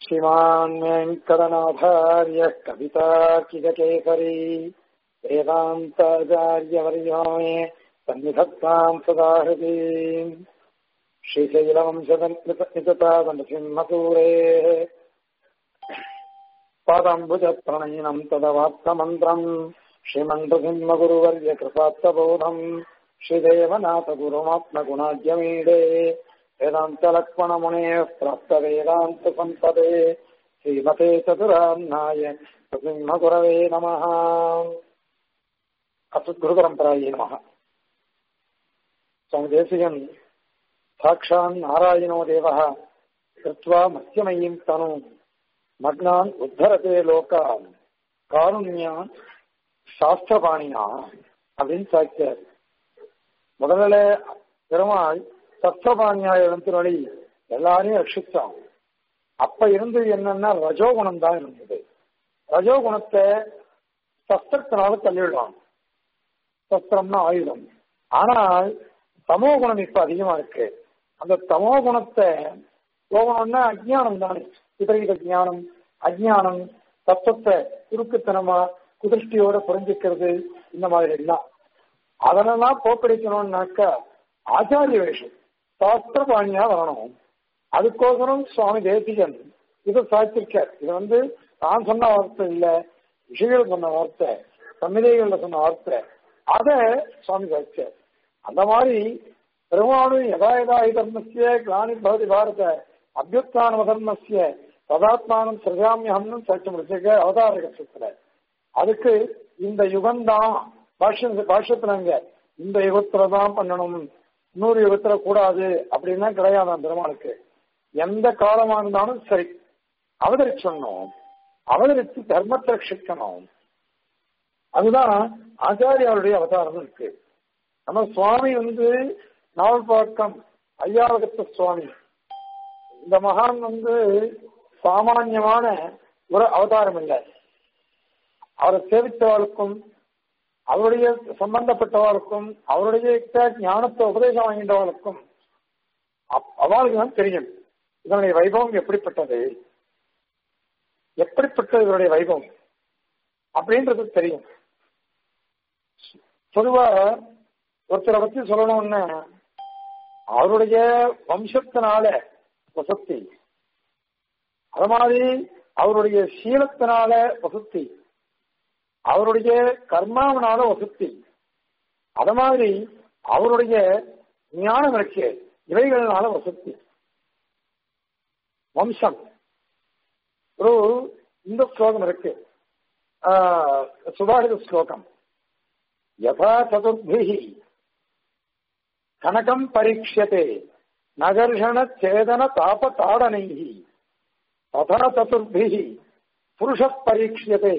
श्रीमान् वेङ्कटनाथार्यः कवितार्किककेसरी वेदान्ताचार्यवर्यो मे सन्निधत्ताम् सदा हृदि श्रीशैलवंशनिततादनसिंहसूरेः पादम्बुजप्रणयिनम् तदवाप्तमन्त्रम् श्रीमन्तसिंहगुरुवर्य कृपात्तबोधम् श्रीदेवनाथगुरुमात्मगुणाद्यमीडे वेदान्तलक्ष्मणमुनेः प्राप्तवेदान्तसम्पदे श्रीमते चतुरान्नाय सिंहगुरवे नमः असद्गुरुपरम्परायै नमः स्वामि देशिकन् साक्षान् नारायणो देवः कृत्वा मत्स्यमयीम् तनुम् மக்னான் உத்தரத்தே லோகான் காருண்யா சாஸ்திரபாணினா அப்படின்னு சாய்ச்சார் முதல்ல பெருமாள் சஸ்திரபாணியா எழுந்தினொழி எல்லாரையும் ரட்சிச்சான் அப்ப இருந்தது என்னன்னா ரஜோகுணம் தான் இருந்தது ரஜோகுணத்தை சஸ்திரத்தினால தள்ளிவிடுவான் சஸ்திரம்னா ஆயுதம் ஆனால் தமோ குணம் இப்ப அதிகமா இருக்கு அந்த தமோ குணத்தை போகணும்னா அஜ்ஞானம் தானே விபரீத ஜானம் அஜ்ஞானம் தத்துவத்தை குறுக்குத்தனமா குதிருஷ்டியோட புரிஞ்சுக்கிறது இந்த மாதிரி எல்லாம் அதனெல்லாம் போக்கடிக்கணும்னாக்கா ஆச்சாரிய வேஷம் சாஸ்திரபாணியா வரணும் அதுக்கோசரம் சுவாமி தேசிகன் இதை சாய்ச்சிருக்கார் இது வந்து நான் சொன்ன வார்த்தை இல்ல விஷயங்கள் சொன்ன வார்த்தை சம்மிதைகள்ல சொன்ன வார்த்தை அதை சுவாமி சாய்ச்சார் அந்த மாதிரி பெருமாளும் யதா யதா தர்மசிய கிளானி பவதி பாரத அபியுத்தான தர்மசிய சதாத்மானம் சிரஜாமியம்னு சர்ச்சை முடிச்சிருக்க அவதார கட்சத்துல அதுக்கு இந்த யுகம்தான் பாஷ்யம் பாஷ்யத்துலங்க இந்த யுகத்துல தான் பண்ணணும் இன்னொரு யுகத்துல கூடாது அப்படின்னா கிடையாது பெருமாளுக்கு எந்த காலமா இருந்தாலும் சரி அவதரிச்சணும் அவதரித்து தர்மத்தை ரட்சிக்கணும் அதுதான் ஆச்சாரியாருடைய அவதாரம் இருக்கு நம்ம சுவாமி வந்து நாவல்பாக்கம் ஐயாவகத்த சுவாமி இந்த மகான் வந்து சாமான்யமான ஒரு அவதாரம் இல்லை அவரை சேவித்தவர்களுக்கும் அவருடைய சம்பந்தப்பட்டவர்களுக்கும் அவருடைய ஞானத்தை உபதேசம் வாங்கின்றவர்களுக்கும் அவளுக்கு தான் தெரியும் இதனுடைய வைபவம் எப்படிப்பட்டது எப்படிப்பட்டது இதனுடைய வைபவம் அப்படின்றது தெரியும் பொதுவா ஒருத்தரை பத்தி சொல்லணும்னா அவருடைய வம்சத்தினால வசத்தி அது மாதிரி அவருடைய சீலத்தினால வசத்தி அவருடைய கர்மாவனால வசத்தி அது மாதிரி அவருடைய ஞானம் இருக்கு இவைகள்னால வசத்தி வம்சம் ஒரு இந்த ஸ்லோகம் இருக்கு சுபாஷித ஸ்லோகம் யதா சதுர்பிஹி கனகம் பரீட்சதே நகர்ஷண சேதன தாப தாடனை ததா சதுர்பிஹி புருஷ பரீட்சியதே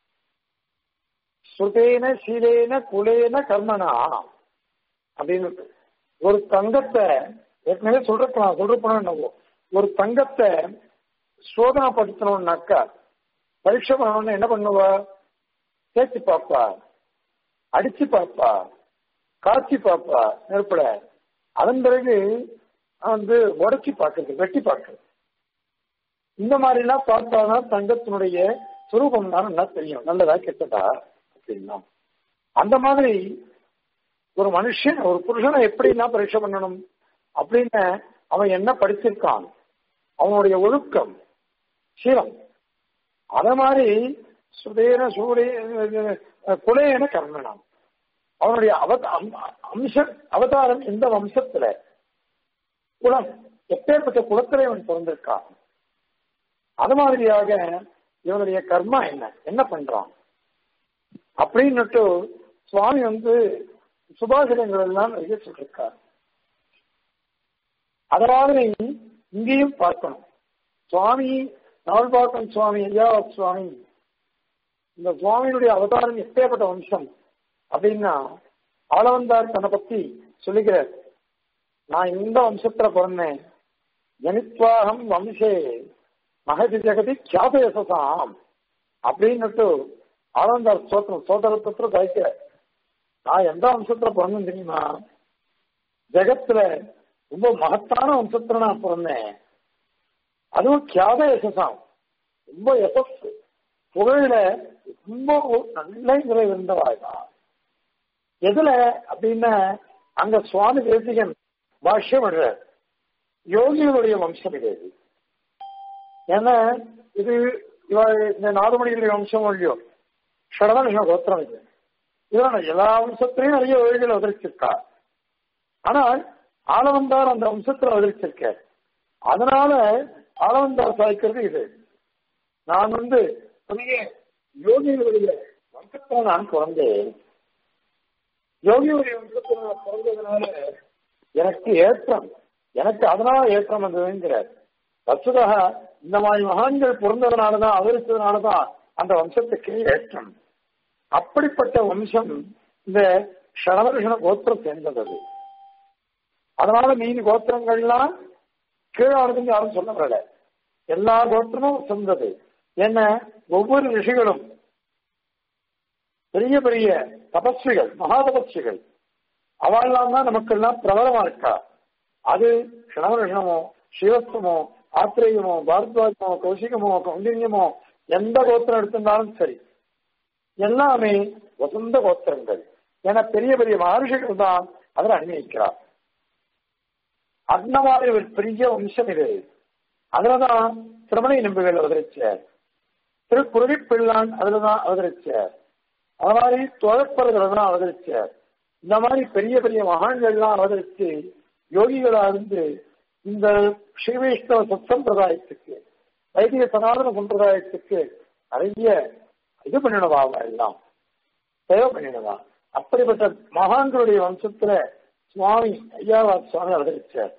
ஸ்ருதேன சீலேன குலேன கர்மனா அப்படின்னு ஒரு தங்கத்தை ஏற்கனவே சொல்றக்கலாம் சொல்றப்போனா என்னவோ ஒரு தங்கத்தை சோதனைப்படுத்தணும்னாக்கா பரீட்சை பண்ணணும்னு என்ன பண்ணுவா தேய்ச்சி பாப்பா அடிச்சு பாப்பா காய்ச்சி பாப்பா நெருப்பட அதன் பிறகு வந்து உடச்சி பார்க்கறது வெட்டி பார்க்கறது இந்த மாதிரி எல்லாம் பார்த்தாதான் தங்கத்தினுடைய சுரூபம் தான் நல்லா தெரியும் நல்லதா கெட்டதா அப்படின்னா அந்த மாதிரி ஒரு மனுஷன் ஒரு புருஷனை எப்படிலாம் பரீட்சை பண்ணணும் அப்படின்னு அவன் என்ன படிச்சிருக்கான் அவனுடைய ஒழுக்கம் சீலம் அத மாதிரி சுதேன சூரிய குலேன கர்மனாம் அவனுடைய அம்ச அவதாரம் எந்த வம்சத்துல குலம் எப்பேற்பட்ட குலத்திலே அவன் பிறந்திருக்கான் அது மாதிரியாக இவனுடைய கர்மா என்ன என்ன பண்றான் அப்படின்னுட்டு சுவாமி வந்து சுபாஷிதங்கள் எல்லாம் நிறைய சொல்லிருக்கார் அதாவது இங்கேயும் பார்க்கணும் சுவாமி நவல்பாக்கம் சுவாமி ஐயா சுவாமி இந்த சுவாமியினுடைய அவதாரம் எப்பேற்பட்ட வம்சம் அப்படின்னா ஆளவந்தார் தன்னை பத்தி சொல்லுகிறார் நான் இந்த வம்சத்துல பிறந்தேன் ஜனித்வாகம் வம்சே மகதி ஜெகதி கியாத யசசாம் அப்படின்னுட்டு ஆனந்தார் சோத்திரம் சோதரத்துல கழிக்கிற நான் எந்த வம்சத்துல பிறந்தேன் தெரியுமா ஜெகத்துல ரொம்ப மகத்தான வம்சத்துல நான் பிறந்தேன் அதுவும் கியாத யசசாம் ரொம்ப எசஸ் புகழில ரொம்ப நல்ல நிலை இருந்தவாழ்வா எதுல அப்படின்னா அங்க சுவாமி தேசிகன் பாஷ்யம் விடுறார் யோகிகளுடைய வம்சம் இது ஏன்னா இது இவ இந்த நாடுமணிகளுடைய வம்சம் இல்லையோ ஷடமனுஷ கோத்திரம் இது இதனால எல்லா வம்சத்திலையும் நிறைய யோகிகள் அவதரிச்சிருக்கா ஆனால் ஆளவந்தார் அந்த வம்சத்துல அவதரிச்சிருக்க அதனால ஆளவந்தார் சாய்க்கிறது இது நான் வந்து பெரிய யோகிகளுடைய வம்சத்தை நான் பிறந்தேன் யோகியுடைய வம்சத்தில் நான் பிறந்ததுனால எனக்கு ஏற்றம் எனக்கு அதனால ஏற்றம் வந்ததுங்கிறார் வசுதாக இந்த மாதிரி மகான்கள் பிறந்ததுனாலதான் அவதரித்ததுனாலதான் அந்த வம்சத்துக்கு ஏற்றம் அப்படிப்பட்ட வம்சம் இந்த ஷடவர்ஷண கோத்திரம் சேர்ந்தது அது. அதனால மீதி கோத்திரங்கள்லாம் கீழானதுன்னு யாரும் சொல்ல வரல எல்லா கோத்திரமும் சேர்ந்தது என்ன ஒவ்வொரு ரிஷிகளும் பெரிய பெரிய தபஸ்விகள் மகா தபஸ்விகள் அவெல்லாம் தான் நமக்கெல்லாம் பிரபலமா இருக்கா அது க்ஷணவர்ஷனமோ சிவஸ்தமோ ஆத்திரேயமோ பாரத்வாஜமோ கௌசிகமோ கௌண்டின்யமோ எந்த கோத்திரம் எடுத்திருந்தாலும் சரி எல்லாமே வசந்த கோத்திரங்கள் என பெரிய பெரிய மகர்ஷிகள் தான் அதில் அன்வயிக்கிறார் அந்த மாதிரி ஒரு பெரிய வம்சம் இது அதுலதான் திருமணை நம்பிகள் அவதரிச்சார் திருக்குருவி பிள்ளான் அதுலதான் அவதரிச்சார் அது மாதிரி தோழப்பர்கள் தான் அவதரிச்சார் இந்த மாதிரி பெரிய பெரிய மகான்கள்லாம் அவதரிச்சு யோகிகளா இருந்து இந்த ஸ்ரீவைஷ்ணவ சத்சம்பிரதாயத்துக்கு வைதிக சனாதன சம்பிரதாயத்துக்கு நிறைய இது பண்ணினவா அவ எல்லாம் சேவை பண்ணினவா அப்படிப்பட்ட மகான்களுடைய வம்சத்துல சுவாமி ஐயாவார் சுவாமி அவதரிச்சார்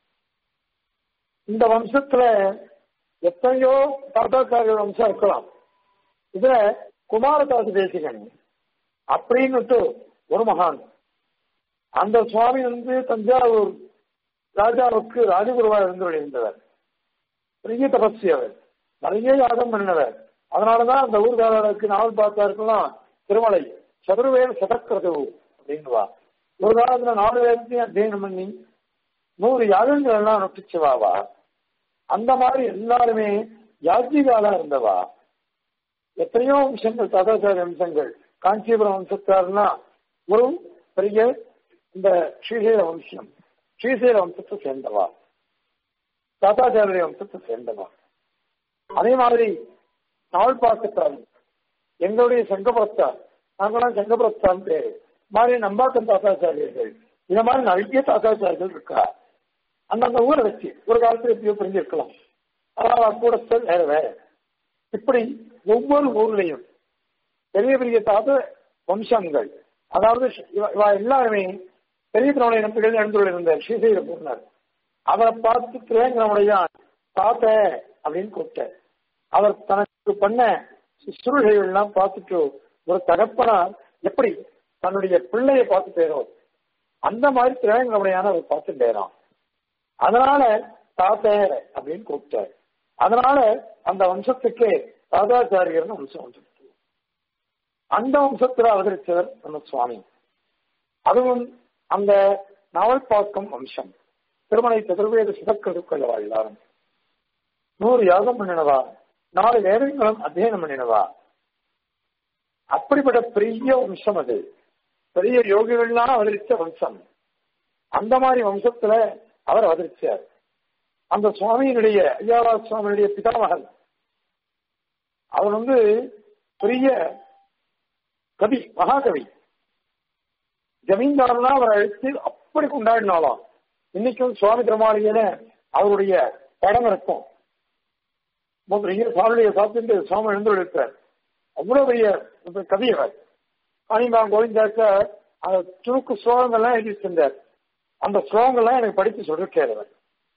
இந்த வம்சத்துல எத்தனையோ தாத்தாச்சாரிய வம்சம் இருக்கலாம் இதுல குமாரதாச தேசிகன் அப்படின்னுட்டு ஒரு மகான் அந்த சுவாமி வந்து தஞ்சாவூர் ராஜாவுக்கு ராஜகுருவா இருந்து இருந்தவர் பெரிய தபஸ்வி அவர் நிறைய யாகம் பண்ணினவர் அதனாலதான் அந்த ஊர்காரருக்கு நாவல் பார்த்தாருக்கெல்லாம் திருமலை சதுர்வேல் சதக்கிரது அப்படின்னுவா ஒரு காலத்துல நாலு வேதத்தையும் அத்தியனம் பண்ணி நூறு யாகங்கள் எல்லாம் நொட்டிச்சுவாவா அந்த மாதிரி எல்லாருமே யாஜிகாலா இருந்தவா எத்தனையோ வம்சங்கள் தாதாச்சாரிய வம்சங்கள் காஞ்சிபுரம் வம்சத்தாருன்னா ஒரு பெரிய இந்த ஸ்ரீசைல வம்சம் ஸ்ரீசைல வம்சத்தை சேர்ந்தவா தாத்தாச்சாரிய வம்சத்தை சேர்ந்தவா அதே மாதிரி நாவல்பாக்கத்தார் எங்களுடைய சங்கபுரத்தார் நாங்களாம் சங்கபுரத்தான் பேரு மாதிரி நம்பாக்கம் தாத்தாச்சாரியர்கள் இந்த மாதிரி நிறைய தாத்தாச்சாரியர்கள் இருக்கா அந்தந்த ஊரை வச்சு ஒரு காலத்துல எப்படியோ புரிஞ்சிருக்கலாம் அதாவது கூடத்தல் வேற வேற இப்படி ஒவ்வொரு ஊர்லயும் பெரிய பெரிய தாத்த வம்சங்கள் அதாவது இவ- இவ எல்லாருமே பெரிய திருமண நம்பிகள் எழுந்துள்ள இருந்தார் ஸ்ரீசைல பூர்ணர் அவரை பார்த்து திரேங்கனுடைய தாத்த அப்படின்னு கூப்பிட்டார் அவர் தனக்கு பண்ண சுருள்கள் எல்லாம் பார்த்துட்டு ஒரு தகப்பனார் எப்படி தன்னுடைய பிள்ளையை பார்த்து பேரும் அந்த மாதிரி திரேங்கனுடையான அவர் பார்த்து பேராம் அதனால தாத்த அப்படின்னு கூப்பிட்டார் அதனால அந்த வம்சத்துக்கு தாதாச்சாரியர்னு வம்சம் வந்துருக்கு அந்த வம்சத்துல அவதரிச்சவர் நம்ம சுவாமி அதுவும் அந்த நாவல்பாக்கம் வம்சம் திருமலை சதுர்வேத சிதக்கருக்கள் எல்லாரும் நூறு யாகம் பண்ணினவா நாலு வேதங்களும் அத்தியனம் பண்ணினவா அப்படிப்பட்ட பெரிய வம்சம் அது பெரிய யோகிகள்லாம் அவதரிச்ச வம்சம் அந்த மாதிரி வம்சத்துல அவர் அவதரிச்சார் அந்த சுவாமியினுடைய ஐயாவா சுவாமியினுடைய பிதாமகன் அவர் வந்து பெரிய கவி மகாகவி ஜமீன்தாரெல்லாம் அவரை அழைத்து அப்படி கொண்டாடினாலாம் இன்னைக்கும் சுவாமி திருமாளிகையில அவருடைய படம் இருக்கும் ரொம்ப பெரிய சாமியுடைய சாப்பிட்டு சுவாமி எழுந்து இருக்கிறார் அவ்வளவு பெரிய ஒரு கவி அவர் காணிமா கோவிந்தாக்க அந்த துணுக்கு ஸ்லோகங்கள்லாம் எழுதி வச்சிருந்தார் அந்த ஸ்லோகங்கள்லாம் எனக்கு படித்து சொல்லிருக்கார் அவர்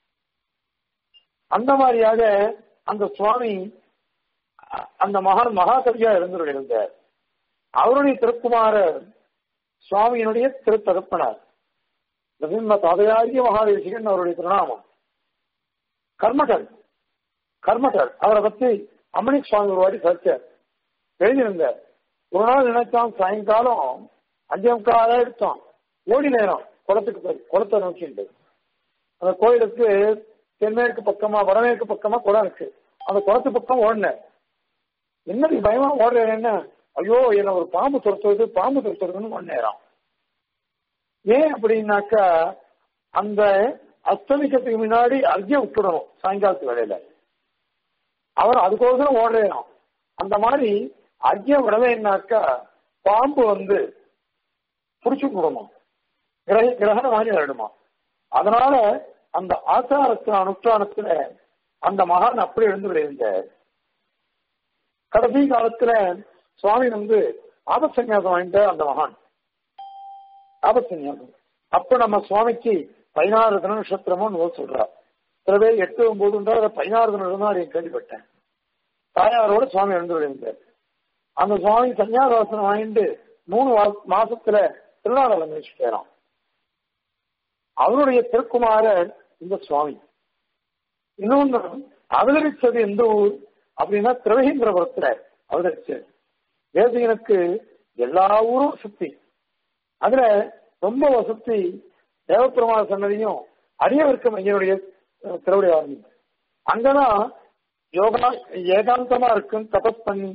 அந்த மாதிரியாக அந்த சுவாமி அ- அந்த மகான் மகாகவியா இருந்து இருந்தார் அவருடைய திருக்குமாரர் சுவாமியினுடைய திருத்தகப்பனார் நரசிம்ம தாதையாரிய மகாதேசிகன் அவருடைய திருநாமம் கர்மகர் கர்மகர் அவரை பத்தி அம்மணி சுவாமி ஒரு வாட்டி சரிச்சார் எழுதியிருந்தார் ஒரு நாள் நினைச்சான் சாயங்காலம் அஞ்சே முக்கால எடுத்தோம் ஓடி நேரம் குளத்துக்கு போய் குளத்தை நோக்கிண்டு அந்த கோயிலுக்கு தென்மேற்கு பக்கமா வடமேற்கு பக்கமா குளம் இருக்கு அந்த குளத்து பக்கம் ஓடினேன் என்ன நீ பயமா ஓடுறேன் என்ன ஐயோ என்ன ஒரு பாம்பு துரத்துறது பாம்பு துரத்துறதுன்னு ஒன்னேறான் ஏன் அப்படின்னாக்கா அந்த அஸ்தமிக்கிறதுக்கு முன்னாடி அர்ஜியம் விட்டுடணும் சாயங்காலத்து வேலையில அவர் அதுக்கோசரம் ஓடுறான் அந்த மாதிரி அர்ஜியம் விடலைன்னாக்கா பாம்பு வந்து புடிச்சு விடணும் கிரக கிரகண மாதிரி ஆயிடுமா அதனால அந்த ஆச்சாரத்தின் அனுஷ்டானத்துல அந்த மகான் அப்படி எழுந்து விளைந்தார் கடைசி காலத்துல சுவாமி வந்து ஆபசன்யாசம் வாங்கிட்ட அந்த மகான் ஆபசன்யாசம் அப்ப நம்ம சுவாமிக்கு பதினாறு தின நட்சத்திரமும் சொல்றார் சில பேர் எட்டு ஒன்பதுன்றார் பதினாறு தினம் தான் அதை கேள்விப்பட்டேன் தாயாரோட சுவாமி எழுந்து விளைந்தார் அந்த சுவாமி சன்னியாசாசனம் வாங்கிட்டு மூணு மாசத்துல திருநாளம் வச்சுட்டாராம் அவருடைய திருக்குமாரர் இந்த சுவாமி இன்னொன்னு அவதரிச்சது எந்த ஊர் அப்படின்னா திருவேந்திரபுரத்துல அவதரிச்சது வேதிகனுக்கு எல்லா ஊரும் சுத்தி அதுல ரொம்ப வசதி தேவப்பெருமான சன்னதியும் அடியவர்க்கம் ஐயனுடைய திருவிழை ஆரம்பி அங்கதான் யோகா ஏகாந்தமா இருக்கும் தபஸ் பண்ணி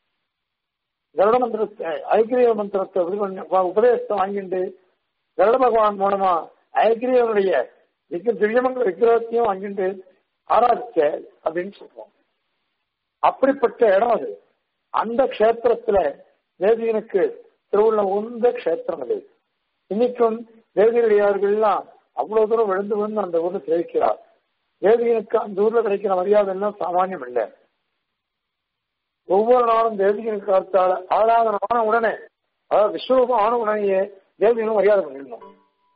கருட மந்திரத்தை ஐக்கிரிய மந்திரத்தை இது பண்ணி உபதேசத்தை வாங்கிட்டு கருட பகவான் மூலமா ஐக்கிரியனுடைய விக்கிர திவ்யமங்கல விக்கிரகத்தையும் வாங்கிட்டு ஆராதிச்ச அப்படின்னு சொல்றோம் அப்படிப்பட்ட இடம் அது அந்த க்ஷேத்திரத்துல தேவியனுக்கு திருவுள்ள உந்த க்ஷேத்திரம் அது இன்னைக்கும் தேவியடியார்கள்லாம் அவ்வளவு தூரம் விழுந்து விழுந்து அந்த ஊர்ல சேவிக்கிறார் தேவியனுக்கு அந்த ஊர்ல கிடைக்கிற மரியாதை எல்லாம் சாமானியம் இல்லை ஒவ்வொரு நாளும் தேவியனுக்கு அடுத்தால ஆராதனை ஆன உடனே அதாவது விஸ்வரூபம் ஆன உடனேயே தேவியனும் மரியாதை பண்ணிடணும்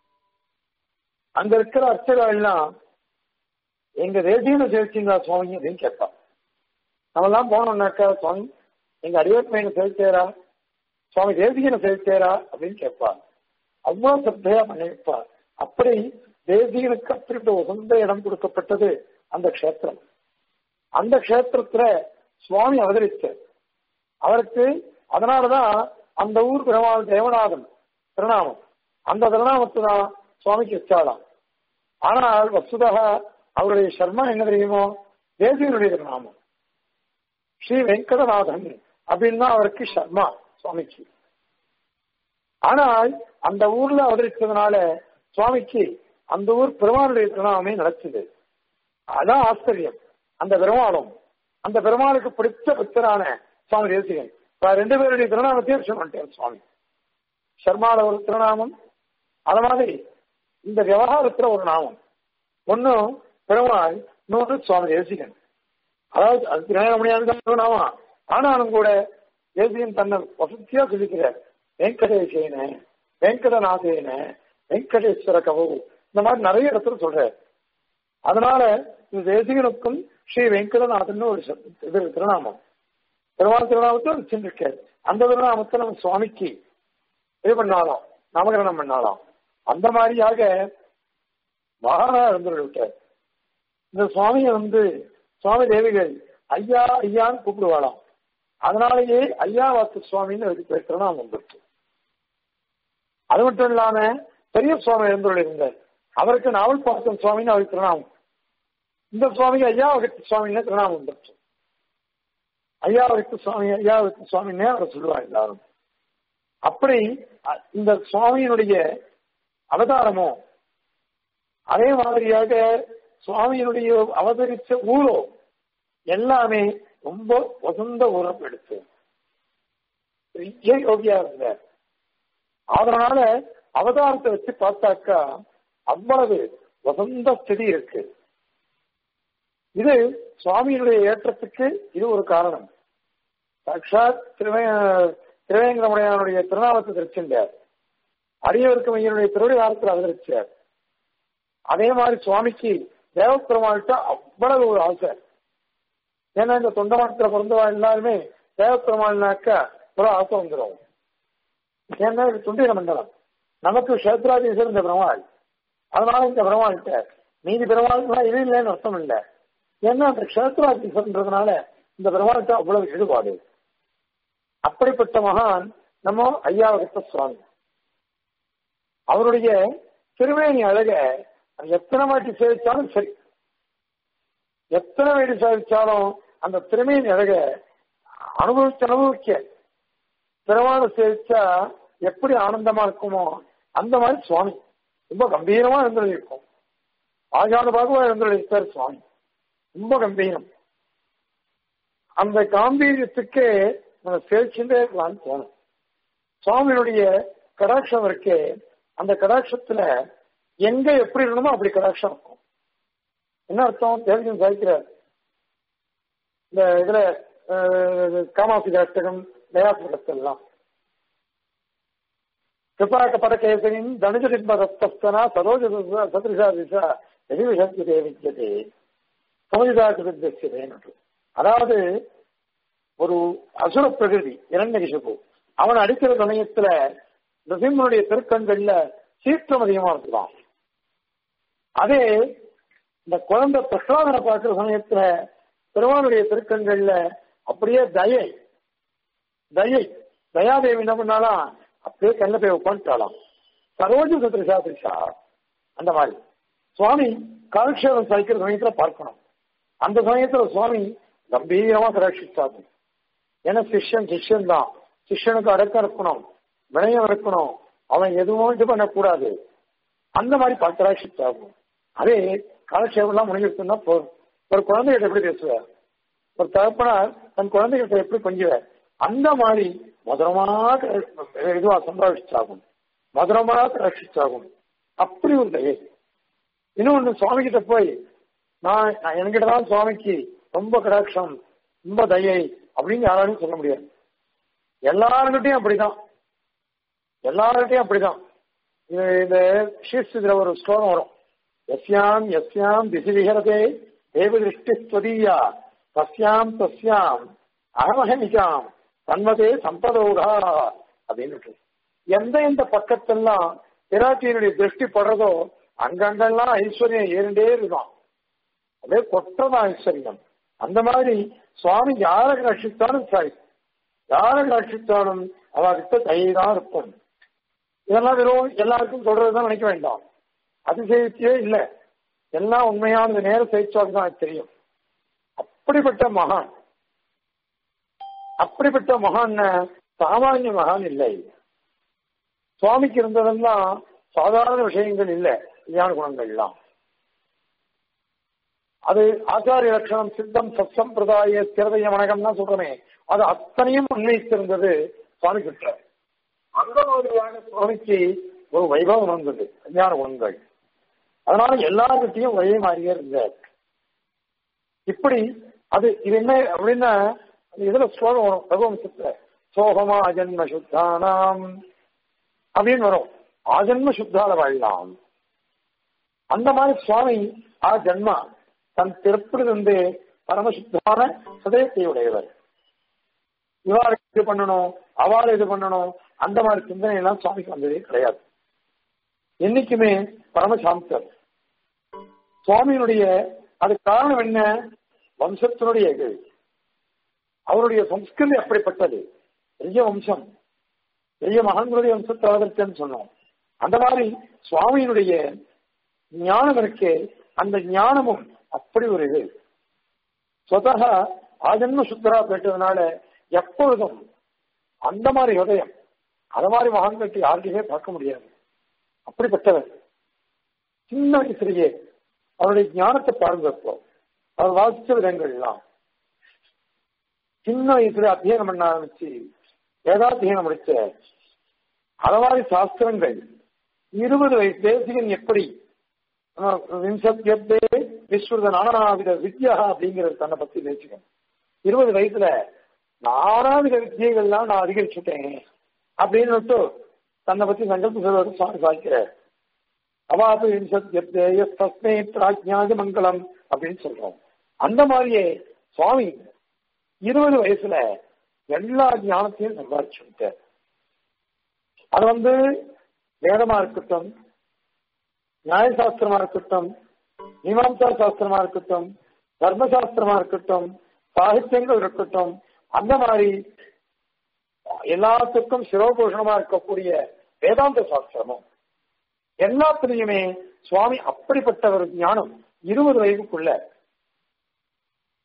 அங்க இருக்கிற அர்ச்சகர் எல்லாம் எங்க தேசியனை சேர்த்தீங்களா சுவாமி அப்படின்னு கேட்பா நம்ம எல்லாம் போனோம்னாக்கா சுவாமி எங்க அடிவர்மையின சேர்த்தேரா சுவாமி தேசியனை சேர்த்தேரா அப்படின்னு கேட்பா அவ்வளவு சத்தையா பண்ணி வைப்பா அப்படி தேசியனுக்கு அப்படிப்பட்ட உகந்த இடம் கொடுக்கப்பட்டது அந்த க்ஷேத்திரம் அந்த க்ஷேத்திரத்துல சுவாமி அவதரிச்சார் அவருக்கு அதனாலதான் அந்த ஊர் பெருமாள் தேவநாதன் திருநாமம் அந்த திருநாமத்தை தான் சுவாமிக்கு வச்சாலாம் ஆனால் வசுதக அவருடைய சர்மா என்ன தெரியுமோ தேசியனுடைய திருநாமம் ஸ்ரீ வெங்கடநாதன் அப்படின்னு தான் அவருக்கு சர்மா சுவாமிக்கு ஆனால் அந்த ஊர்ல அவதரிச்சதுனால சுவாமிக்கு அந்த ஊர் பெருமாளுடைய திருநாமே நடக்குது அதான் ஆச்சரியம் அந்த பெருமாளும் அந்த பெருமாளுக்கு பிடித்த பக்தரான சுவாமி தேசிகன் ரெண்டு பேருடைய திருநாமத்தையும் சொல்லிட்டேன் சுவாமி சர்மால ஒரு திருநாமம் அது மாதிரி இந்த விவகாரத்துல ஒரு நாமம் ஒன்னும் பெருமாள் இன்னொன்று சுவாமி தேசிகன் அதாவது அது திருநாமணியாக நாமா ஆனாலும் கூட தேசிகன் தன்னை வசதியா சொல்லிக்கிறார் வெங்கடேசேன வெங்கடநாதேன வெங்கடேஸ்வர கவு இந்த மாதிரி நிறைய இடத்துல சொல்றாரு அதனால இந்த தேசிகனுக்கும் ஸ்ரீ வெங்கடநாதன் ஒரு இது திருநாமம் பெருமாள் திருநாமத்தை வச்சுருக்காரு அந்த திருநாமத்தை நம்ம சுவாமிக்கு இது பண்ணாலும் நாமகரணம் பண்ணாலும் அந்த மாதிரியாக மகானா இருந்து விட்டார் இந்த சுவாமியை வந்து சுவாமி தேவிகள் ஐயா ஐயான்னு கூப்பிடுவாளாம் அதனாலேயே ஐயா வாத்து சுவாமின்னு அதுக்கு பேர் திருநாமம் வந்துருக்கு அது மட்டும் இல்லாம பெரிய சுவாமி எழுந்துள்ள இருந்தார் அவருக்கு நாவல் பார்த்தன் சுவாமின்னு அவருக்கு திருநாமம் இந்த சுவாமிக்கு ஐயாவகத்து சுவாமின்னு திருநாமம் வந்துருச்சு ஐயாவகத்து சுவாமி ஐயாவகத்து சுவாமின்னே அவரை சொல்லுவாங்க எல்லாரும் அப்படி இந்த சுவாமியினுடைய அவதாரமோ அதே மாதிரியாக சுவாமியினுடைய அவதரிச்ச ஊரோ எல்லாமே ரொம்ப வசந்த ஊரம் எடுத்து பெரிய யோகியா இருந்தார் அதனால அவதாரத்தை வச்சு பார்த்தாக்கா அவ்வளவு வசந்த ஸ்திதி இருக்கு இது சுவாமியினுடைய ஏற்றத்துக்கு இது ஒரு காரணம் சாட்சாத் திருவே திருவேங்கடமுடையானுடைய திருநாமத்தை திருச்சின்றார் அடியவருக்கு மையனுடைய திருவிழாரத்தில் அவதரிச்சார் அதே மாதிரி சுவாமிக்கு தேவப்பெருமாள்கிட்ட அவ்வளவு ஒரு ஆசை ஏன்னா இந்த தொண்டமடத்துல பிறந்தவா எல்லாருமே தேவப்பெருமாள்னாக்கா ஒரு ஆசை வந்துடும் ஏன்னா இது துண்டிக மண்டலம் நமக்கு கஷேத்ராதீசர் இந்த பெருமாள் அதனால இந்த பெருமாள்கிட்ட மீதி பெருமாள்லாம் இது இல்லைன்னு அர்த்தம் இல்லை ஏன்னா அந்த கஷேத்ராதீசர்ன்றதுனால இந்த பெருமாள்கிட்ட அவ்வளவு ஈடுபாடு அப்படிப்பட்ட மகான் நம்ம ஐயாவகத்த சுவாமி அவருடைய திருவேணி அழக எத்தனை மாட்டி சேவிச்சாலும் சரி எத்தனை வயது சாதிச்சாலும் அந்த திறமையின் அழக அனுபவிச்சு அனுபவிக்க திறமான சேவிச்சா எப்படி ஆனந்தமா இருக்குமோ அந்த மாதிரி சுவாமி ரொம்ப கம்பீரமா இருந்திருக்கும் ஆஜான பாகுவா இருந்திருக்கார் சுவாமி ரொம்ப கம்பீரம் அந்த காம்பீரியத்துக்கு நம்ம சேவிச்சுட்டே இருக்கலாம்னு தோணும் சுவாமியினுடைய கடாட்சம் இருக்கே அந்த கடாட்சத்துல எங்க எப்படி இருக்கணுமோ அப்படி கடாட்சம் இருக்கும் என்ன அர்த்தம் தேவஜன் சாதிக்கிறார் இந்த இதுல காமாசி அஷ்டகம் தயாசுரத்தெல்லாம் கிருபாக்க படகேசனின் தனுஜடிம்பதஸ்தனா சரோஜ சதிருஷா திசா எதிர்விசத்தியதே வித்தியதே சமஜிதாக்கிருத்தியதே அதாவது ஒரு அசுர பிரகிருதி இரண்டகிஷப்பு அவன் அடிக்கிற சமயத்துல நரசிம்மனுடைய திருக்கண்கள்ல சீற்றம் அதிகமா இருக்கலாம் அதே இந்த குழந்தை பிரகலாதனை பார்க்கிற சமயத்துல பெருமானுடைய திருக்கண்கள்ல அப்படியே தயை தயை தயாதேவி என்ன பண்ணாலாம் அப்படியே கல்ல போய் உட்காந்துட்டாலாம் சரோஜ சத்ரிஷா திரிஷா அந்த மாதிரி சுவாமி காலக்ஷேபம் சாய்க்கிற சமயத்துல பார்க்கணும் அந்த சமயத்துல சுவாமி கம்பீரமா கடாட்சிச்சாகும் ஏன்னா சிஷ்யன் சிஷ்யன் தான் சிஷ்யனுக்கு அடக்கம் இருக்கணும் வினயம் இருக்கணும் அவன் எதுவும் இது பண்ணக்கூடாது அந்த மாதிரி கடாட்சிச்சாகும் அதே காலக்ஷேபம்லாம் முடிஞ்சிருக்குன்னா போதும் ஒரு குழந்தைகிட்ட எப்படி பேசுவார் ஒரு தகப்பனார் தன் குழந்தைகிட்ட எப்படி கொஞ்சுவார் அந்த மாதிரி மதுரமாக இதுவா சம்பாதிச்சாகும் மதுரமாக ரட்சிச்சாகும் அப்படி ஒரு தயை இன்னொன்னு சுவாமி கிட்ட போய் நான் என்கிட்ட தான் சுவாமிக்கு ரொம்ப கடாட்சம் ரொம்ப தயை அப்படின்னு யாராலும் சொல்ல முடியாது எல்லாருக்கிட்டையும் அப்படிதான் எல்லாருக்கிட்டையும் அப்படிதான் இந்த ஸ்ரீஸ்தில ஒரு ஸ்லோகம் வரும் எஸ்யாம் எஸ்யாம் திசி விஹரதே தேவ திருஷ்டி ஸ்வதீயா தஸ்யாம் தஸ்யாம் அகமஹமிகாம் தன்மதே சம்பதோகா அப்படின்னு எந்த எந்த பக்கத்தெல்லாம் பிராட்டியினுடைய திருஷ்டி படுறதோ அங்கங்கெல்லாம் ஐஸ்வர்யம் ஏறிண்டே இருக்கான் அப்படியே கொட்டதான் ஐஸ்வர்யம் அந்த மாதிரி சுவாமி யாரை ரட்சித்தாலும் சரி யாரை ரட்சித்தாலும் அவர்கிட்ட தைதான் இருக்கும் இதெல்லாம் வெறும் எல்லாருக்கும் சொல்றதுதான் நினைக்க வேண்டாம் அதிசயத்தியே இல்லை எல்லாம் உண்மையானது நேர செய்திச்சாக்கு தான் எனக்கு தெரியும் அப்படிப்பட்ட மகான் அப்படிப்பட்ட மகான் சாமானிய மகான் இல்லை சுவாமிக்கு இருந்ததெல்லாம் சாதாரண விஷயங்கள் இல்லை ஞான குணங்கள்லாம் அது ஆச்சாரிய லட்சணம் சித்தம் சத்சம்பிரதாய ஸ்திரதைய வணக்கம்னா சொல்றமே அது அத்தனையும் உண்மைத்திருந்தது சுவாமி கிட்ட அந்த மாதிரியான சுவாமிக்கு ஒரு வைபவம் வந்தது ஞான குணங்கள் அதனால எல்லாருக்கிட்டையும் ஒரே மாதிரியே இருந்தார் இப்படி அது இது என்ன அப்படின்னா இதுல ஸ்லோகம் வரும் ரகுவம்சத்துல சோகமா அஜன்ம சுத்தானாம் அப்படின்னு வரும் ஆஜன்ம சுத்தால வாழலாம் அந்த மாதிரி சுவாமி ஆ ஜன்மா தன் பிறப்பிலிருந்து பரமசுத்தான சதயத்தை உடையவர் இவாறு இது பண்ணணும் அவாறு இது பண்ணணும் அந்த மாதிரி சிந்தனை எல்லாம் சுவாமிக்கு வந்ததே கிடையாது என்னைக்குமே பரமசாந்தர் சுவாமியினுடைய அது காரணம் என்ன வம்சத்தினுடைய இது அவருடைய சம்ஸ்கிருதி அப்படிப்பட்டது பெரிய வம்சம் பெரிய மகான்களுடைய வம்சத்தை அவதரித்தேன்னு சொன்னோம் அந்த மாதிரி சுவாமியினுடைய ஞானம் இருக்கு அந்த ஞானமும் அப்படி ஒரு இது சொதக ஆஜன்ம சுத்தரா கேட்டதுனால எப்பொழுதும் அந்த மாதிரி ஹதயம் அது மாதிரி மகான்களுக்கு யாருக்குமே பார்க்க முடியாது அப்படிப்பட்டவர் சின்ன வயசுலயே அவருடைய ஞானத்தை பாருங்க இப்போ அவர் வாசிச்ச விதங்கள்லாம் சின்ன வயசுல அத்தியனம் பண்ண ஆரம்பிச்சு வேதாத்தியனம் முடிச்ச அது மாதிரி சாஸ்திரங்கள் இருபது வயசு தேசிகன் எப்படி விம்சத்தியத்தே விஸ்வத நானாவித வித்யா அப்படிங்கிறது தன்னை பத்தி பேசுகிறேன் இருபது வயசுல நானாவித வித்தியைகள்லாம் நான் அதிகரிச்சுட்டேன் அப்படின்னு தன்னை பத்தி சங்கல்ப சொல்வது சுவாமி சாய்க்கிறார் அவாது விம்சத்தியத்தே தஸ்மே பிராஜ்ஞாதி மங்களம் அப்படின்னு சொல்றோம் அந்த மாதிரியே சுவாமி இருபது வயசுல எல்லா ஞானத்தையும் சம்பாதிச்சுட்டார் அது வந்து வேதமா இருக்கட்டும் நியாயசாஸ்திரமா இருக்கட்டும் மீமாம்சா சாஸ்திரமா இருக்கட்டும் தர்மசாஸ்திரமா இருக்கட்டும் சாகித்யங்கள் இருக்கட்டும் அந்த மாதிரி எல்லாத்துக்கும் சிரோபூஷணமா இருக்கக்கூடிய வேதாந்த சாஸ்திரமும் எல்லாத்துலயுமே சுவாமி அப்படிப்பட்ட ஒரு ஞானம் இருபது வயதுக்குள்ள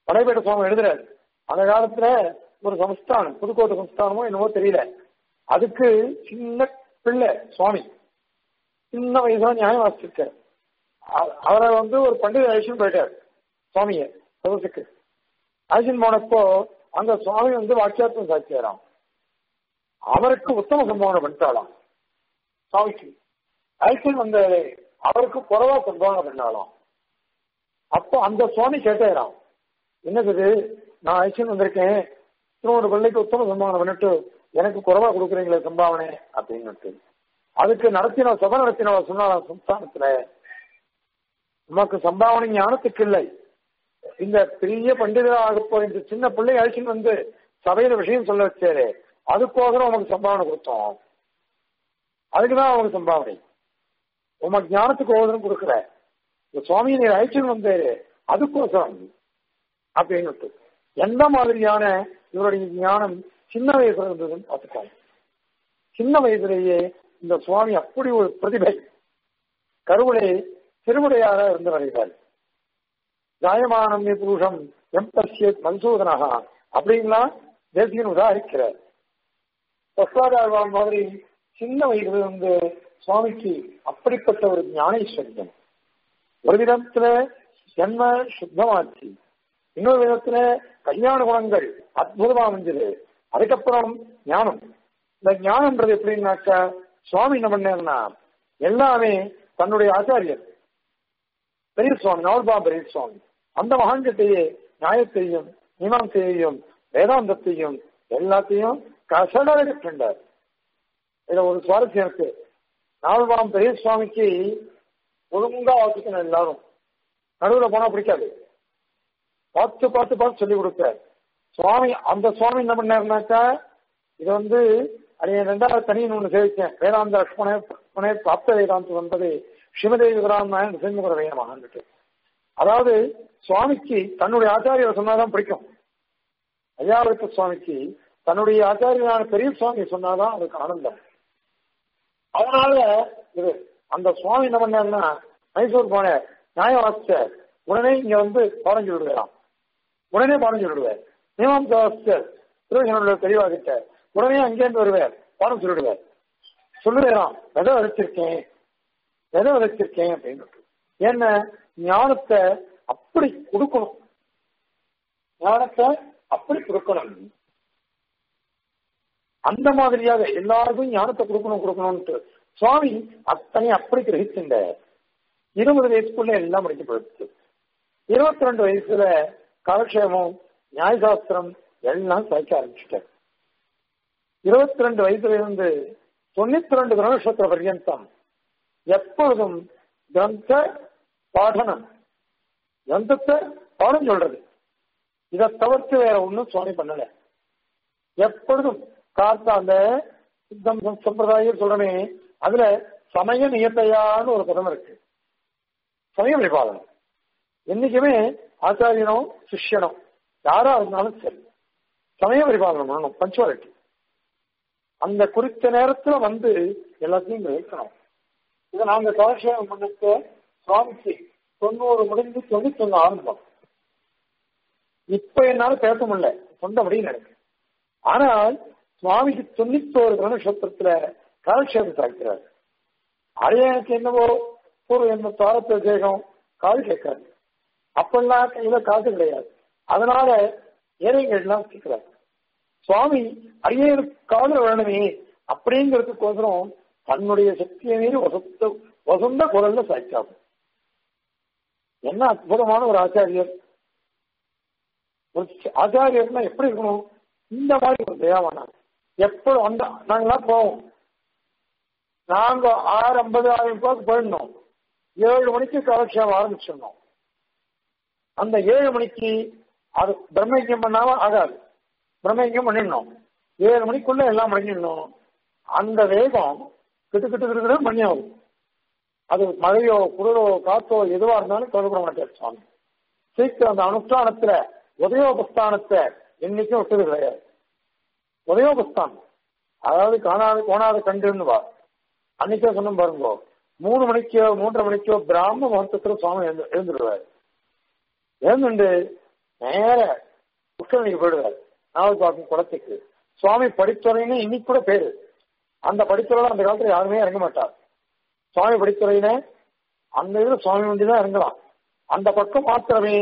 வடைபேட்ட சுவாமி எழுதுறாரு அந்த காலத்துல ஒரு சமஸ்தானம் புதுக்கோட்டை சமஸ்தானமோ என்னவோ தெரியல அதுக்கு சின்ன பிள்ளை சுவாமி சின்ன வயசுல நியாயம் வாசிச்சிருக்காரு அ- அவரை வந்து ஒரு பண்டிகை அழிச்சுன்னு போயிட்டார் சுவாமிய சதத்துக்கு அழிச்சுன்னு போனப்போ அங்க சுவாமி வந்து வாக்கியார்த்தம் சாட்சியாராம் அவருக்கு உத்தம சம்பாவனை பண்ணிட்டாளாம் சுவாமிக்கு அழிச்சுன்னு வந்த அவருக்கு குறவா சம்பாவனை பண்ணாலாம் அப்போ அந்த சுவாமி கேட்டாராம் என்னது இது? நான் அழிச்சுன்னு வந்திருக்கேன் திருவண்ணூர் பிள்ளைக்கு உத்தம சம்பாவனை பண்ணிட்டு எனக்கு குறவா கொடுக்குறீங்களே சம்பாவனை அப்படின்னு அதுக்கு நடத்தின சபை நடத்தின சொன்னால சம்ஸ்தானத்துல நமக்கு சம்பாவனை ஞானத்துக்கு இல்லை இந்த பெரிய பண்டிதராக போய் இந்த சின்ன பிள்ளை அழிச்சுன்னு வந்து சபையில விஷயம் சொல்ல வச்சாரு அதுக்கோசரம் உனக்கு சம்பாவனை கொடுத்தோம் அதுக்குதான் அவனுக்கு சம்பாவனை உமக்கு ஞானத்துக்கு ஓதனம் கொடுக்கல இந்த சுவாமியை நீர் அழிச்சுன்னு வந்தாரு அதுக்கோசரம் அப்படின்னு எந்த மாதிரியான இவருடைய ஞானம் சின்ன வயசுல இருந்ததுன்னு பார்த்துக்கோங்க சின்ன வயசுலேயே இந்த சுவாமி அப்படி ஒரு பிரதிபை கருவிலே திருமுறையாக இருந்து வருகிறார் ஜாயமானம் புருஷம் எம் பசியத் மன்சூதனகா அப்படின்லாம் தேசியன் உதாரிக்கிறார் பிரசாதாழ்வான் மாதிரி சின்ன வயசுல இருந்து சுவாமிக்கு அப்படிப்பட்ட ஒரு ஞானேஸ்வரியம் ஒரு விதத்துல ஜென்ம சுத்தமாச்சு இன்னொரு விதத்துல கல்யாண குணங்கள் அற்புதமா அமைஞ்சது அதுக்கப்புறம் ஞானம் இந்த ஞானம்ன்றது எப்படின்னாக்கா சுவாமி என்ன பண்ணாருன்னா எல்லாமே தன்னுடைய ஆச்சாரியர் பெரிய சுவாமி நவல்பா பெரிய சுவாமி அந்த மகான்கிட்டயே நியாயத்தையும் மீமாசையையும் வேதாந்தத்தையும் எல்லாத்தையும் கசடாக கண்டார் இதுல ஒரு சுவாரஸ்யம் இருக்கு நாவல்பாம் பெரிய சுவாமிக்கு ஒழுங்கா வாசிக்கணும் எல்லாரும் நடுவுல போனா பிடிக்காது பார்த்து பார்த்து பார்த்து சொல்லி கொடுப்பார் சுவாமி அந்த சுவாமி என்ன பண்ணாருனாக்கா இது வந்து அது ரெண்டாவது தனியின் ஒன்று சேவிச்சேன் வேதாந்த லட்சுமணே புனே பிராப்த வேதாந்தம் வந்தது ஸ்ரீமதே விகராமாயணம் சிவமுகர வேணமாகிட்டு அதாவது சுவாமிக்கு தன்னுடைய ஆச்சாரியர் சொன்னாதான் பிடிக்கும் ஐயாவிருத்த சுவாமிக்கு தன்னுடைய ஆச்சாரியனான பெரிய சுவாமி சொன்னாதான் அதுக்கு ஆனந்தம் அதனால இது அந்த சுவாமி என்ன பண்ணாருன்னா மைசூர் போனார் நியாயம் வாசிச்சார் உடனே இங்க வந்து பாடம் சொல்லிடுவாராம் உடனே பாடம் சொல்லிடுவார் நியமம் வாசிச்சார் திருவண்ணூர்ல தெளிவாகிட்ட உடனே அங்கேருந்து வருவார் பாடம் சொல்லிடுவார் சொல்லுவேராம் விதை விதைச்சிருக்கேன் விதை விதைச்சிருக்கேன் அப்படின்னு என்ன ஞானத்தை அப்படி கொடுக்கணும் ஞானத்தை அப்படி கொடுக்கணும் அந்த மாதிரியாக எல்லாருக்கும் ஞானத்தை கொடுக்கணும் கொடுக்கணும்ட்டு சுவாமி அத்தனை அப்படி கிரகிச்சுண்ட இருபது வயசுக்குள்ள எல்லாம் முடிக்க போயிடுச்சு இருபத்தி ரெண்டு வயசுல காலக்ஷேமம் நியாயசாஸ்திரம் எல்லாம் சாய்க்க ஆரம்பிச்சுட்டார் இருபத்தி ரெண்டு வயசுல இருந்து தொண்ணூத்தி ரெண்டு வருஷத்துல பர்யந்தம் எப்பொழுதும் கிரந்த பாடனம் கிரந்தத்தை பாடம் சொல்றது இதை தவிர்த்து வேற ஒன்றும் சுவாமி பண்ணல எப்பொழுதும் கார்த்தா அந்த சித்தம் சம்பிரதாயம் சொல்றமே அதுல சமய நியத்தையான்னு ஒரு பதம் இருக்கு சமய பரிபாலனம் என்னைக்குமே ஆச்சாரியனோ சிஷ்யனோ யாரா இருந்தாலும் சரி சமய பரிபாலனம் பண்ணணும் பஞ்சுவாலிட்டி அந்த குறித்த நேரத்துல வந்து எல்லாத்தையும் இங்க வைக்கணும் இதை நாங்க கலட்சேபம் பண்ணிட்டு சுவாமிக்கு தொண்ணூறு முடிஞ்சு தொண்ணூத்தி ஒண்ணு ஆரம்பம் இப்ப என்னால பேச முடியல சொந்தபடி எனக்கு ஆனால் சுவாமிக்கு தொண்ணூத்தோரு கணநட்சத்திரத்துல காலக்ஷேபம் சாய்க்கிறார் அது எனக்கு என்னவோ பூர்வ என்ன தாரத்த தேகம் காது கேட்காது அப்பெல்லாம் கையில காசு கிடையாது அதனால ஏழைகள் எல்லாம் கேட்கிறார் சுவாமி அரியனுக்கு காதல் வேணுமே அப்படிங்கிறதுக்கோசரம் தன்னுடைய சக்தியை மீறி வசந்த வசந்த குரல்ல சாய்ச்சாகும் என்ன அற்புதமான ஒரு ஆச்சாரியர் ஒரு ஆச்சாரியர்னா எப்படி இருக்கணும் இந்த மாதிரி ஒரு தயாவானா எப்போ அந்த நாங்களாம் போவோம் நாங்க ஆறு ஐம்பது ஆயிரம் ரூபாய்க்கு போயிடணும் ஏழு மணிக்கு காலக்ஷேபம் ஆரம்பிச்சிடணும் அந்த ஏழு மணிக்கு அது பிரம்மயஜம் பண்ணாம ஆகாது பிரம்மயஜம் பண்ணிடணும் ஏழு மணிக்குள்ள எல்லாம் பண்ணிடணும் அந்த வேகம் கிட்டு கிட்டு கிட்டு பண்ணி ஆகும் அது மழையோ குளிரோ காத்தோ எதுவா இருந்தாலும் கவலைப்பட மாட்டார் சுவாமி சீக்கிரம் அந்த அனுஷ்டானத்துல உதயோபஸ்தானத்தை என்னைக்கும் விட்டது கிடையாது உதயோபஸ்தானம் அதாவது காணாத கோணாத கண்டுன்னு வா அன்னைக்கே சொன்ன பாருங்க மூணு மணிக்கோ மூன்றரை மணிக்கோ பிராம முகூர்த்தத்துல சுவாமி எழுந்து எழுந்துடுவார் எழுந்துண்டு நேர புஷ்கரணிக்கு போயிடுவார் நாவல் பார்க்கும் குளத்துக்கு சுவாமி படித்துறைன்னு இன்னைக்கு கூட பேரு அந்த படித்துறையில அந்த காலத்துல யாருமே இறங்க மாட்டார் சுவாமி படித்துறையின அந்த இதுல சுவாமி வண்டி தான் இறங்கலாம் அந்த பக்கம் மாத்திரமே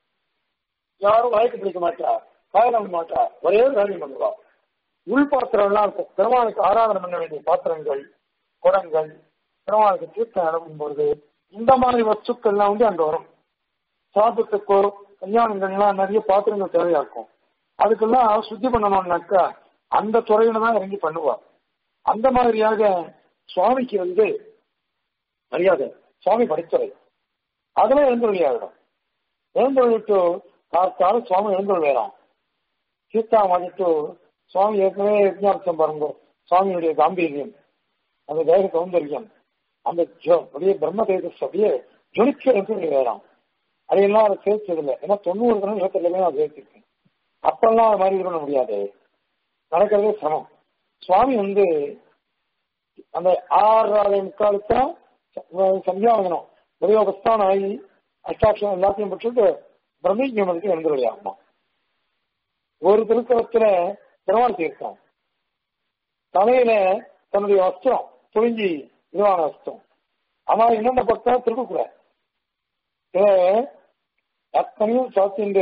யாரும் வழக்கு பிடிக்க மாட்டா காரணம் மாட்டா ஒரே ஒரு காரியம் பண்ணுவா உள் பாத்திரம் எல்லாம் இருக்கும் பெருமாளுக்கு ஆராதனை பண்ண வேண்டிய பாத்திரங்கள் குடங்கள் பெருமாளுக்கு தீர்த்தம் அனுப்பும் பொழுது இந்த மாதிரி வஸ்துக்கள் எல்லாம் வந்து அங்க வரும் சாப்பிட்டுக்கோ கல்யாணங்கள்லாம் நிறைய பாத்திரங்கள் தேவையா இருக்கும் அதுக்கெல்லாம் சுத்தி பண்ணணும்னாக்கா அந்த துறையில தான் இறங்கி பண்ணுவா அந்த மாதிரியாக சுவாமிக்கு வந்து மரியாதை சுவாமி படித்துறை அதுல எழுந்தொழி ஆகிடும் எழுந்தொழிட்டு காத்தால சுவாமி எழுந்தொழி வேறாம் சீதா மாட்டிட்டு சுவாமி ஏற்கனவே விஜயாபிச்சம் பாருங்க சுவாமியுடைய காம்பீரியம் அந்த தேக சௌந்தரியம் அந்த ஜோ- அப்படியே பிரம்ம தேஜஸ் அப்படியே ஜொலிக்க எழுந்தொழி வேறாம் அதையெல்லாம் அதை சேர்த்ததில்லை ஏன்னா தொண்ணூறு தினம் இருபத்தெட்டுமே நான் சேர்த்திருக்கேன் அப்பெல்லாம் அது மாதிரி பண்ண முடியாது நடக்கிறதே சிரமம் சுவாமி வந்து அந்த ஆறாவது முக்காலுக்கு தான் சந்தியாவதனம் உபயோகஸ்தான் ஆகி அஷ்டாட்சம் எல்லாத்தையும் பெற்றுட்டு பிரம்மஜீவனுக்கு எழுந்துருடைய ஆகுமா ஒரு திருத்தலத்துல பெருமாள் தீர்த்தம் தலையில தன்னுடைய வஸ்திரம் துணிஞ்சி இதுவான வஸ்திரம் ஆனா இன்னொன்று பக்கம் திருப்பக்கூட இத அத்தனையும் சாத்திண்டு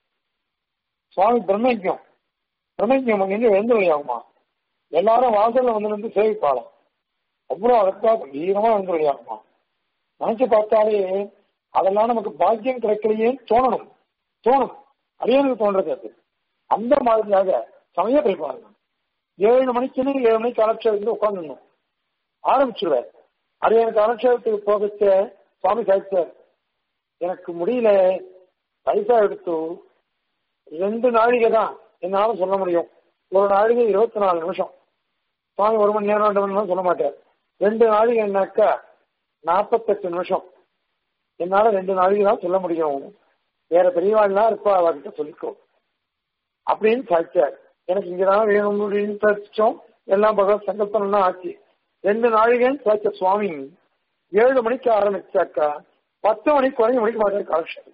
சுவாமி பிரம்மஜம் பிரம்மஜம் அங்கிருந்து எழுந்துருளி ஆகுமா எல்லாரும் வாசல்ல வந்து நின்று சேவிப்பாளாம் அவ்வளவு அழகா வீரமா எழுந்துருளி ஆகுமா நினைச்சு பார்த்தாலே அதெல்லாம் நமக்கு பாக்கியம் கிடைக்கலையே தோணணும் தோணும் அரியனுக்கு தோன்றது அது அந்த மாதிரியாக சமய பரிபாலனம் ஏழு மணிக்குன்னு ஏழு மணிக்கு அலட்சேபத்துக்கு உட்காந்துடணும் ஆரம்பிச்சிருவார் அரியனுக்கு அலட்சேபத்துக்கு போகச்ச சுவாமி சாய்ச்சார் எனக்கு முடியல பைசா எடுத்து ரெண்டு நாழிகை தான் என்னால சொல்ல முடியும் ஒரு நாழிகை இருபத்தி நாலு நிமிஷம் சுவாமி ஒரு மணி நேரம் ரெண்டு மணி நேரம் சொல்ல மாட்டார் ரெண்டு நாழிகைனாக்கா நாற்பத்தெட்டு நிமிஷம் என்னால ரெண்டு நாளைக்கு தான் சொல்ல முடியும் வேற பெரியவாள்லாம் இருப்பா அவர்கிட்ட சொல்லிக்கோ அப்படின்னு சாய்ச்சார் எனக்கு இங்கதான் வேணும் அப்படின்னு சாதிச்சோம் எல்லாம் பகவத் சங்கல்பம்லாம் ஆச்சு ரெண்டு நாழிகைன்னு சாய்ச்ச சுவாமி ஏழு மணிக்கு ஆரம்பிச்சாக்கா பத்து மணிக்கு வரைக்கும் முடிக்க மாட்டார் காலக்ஷேபத்தை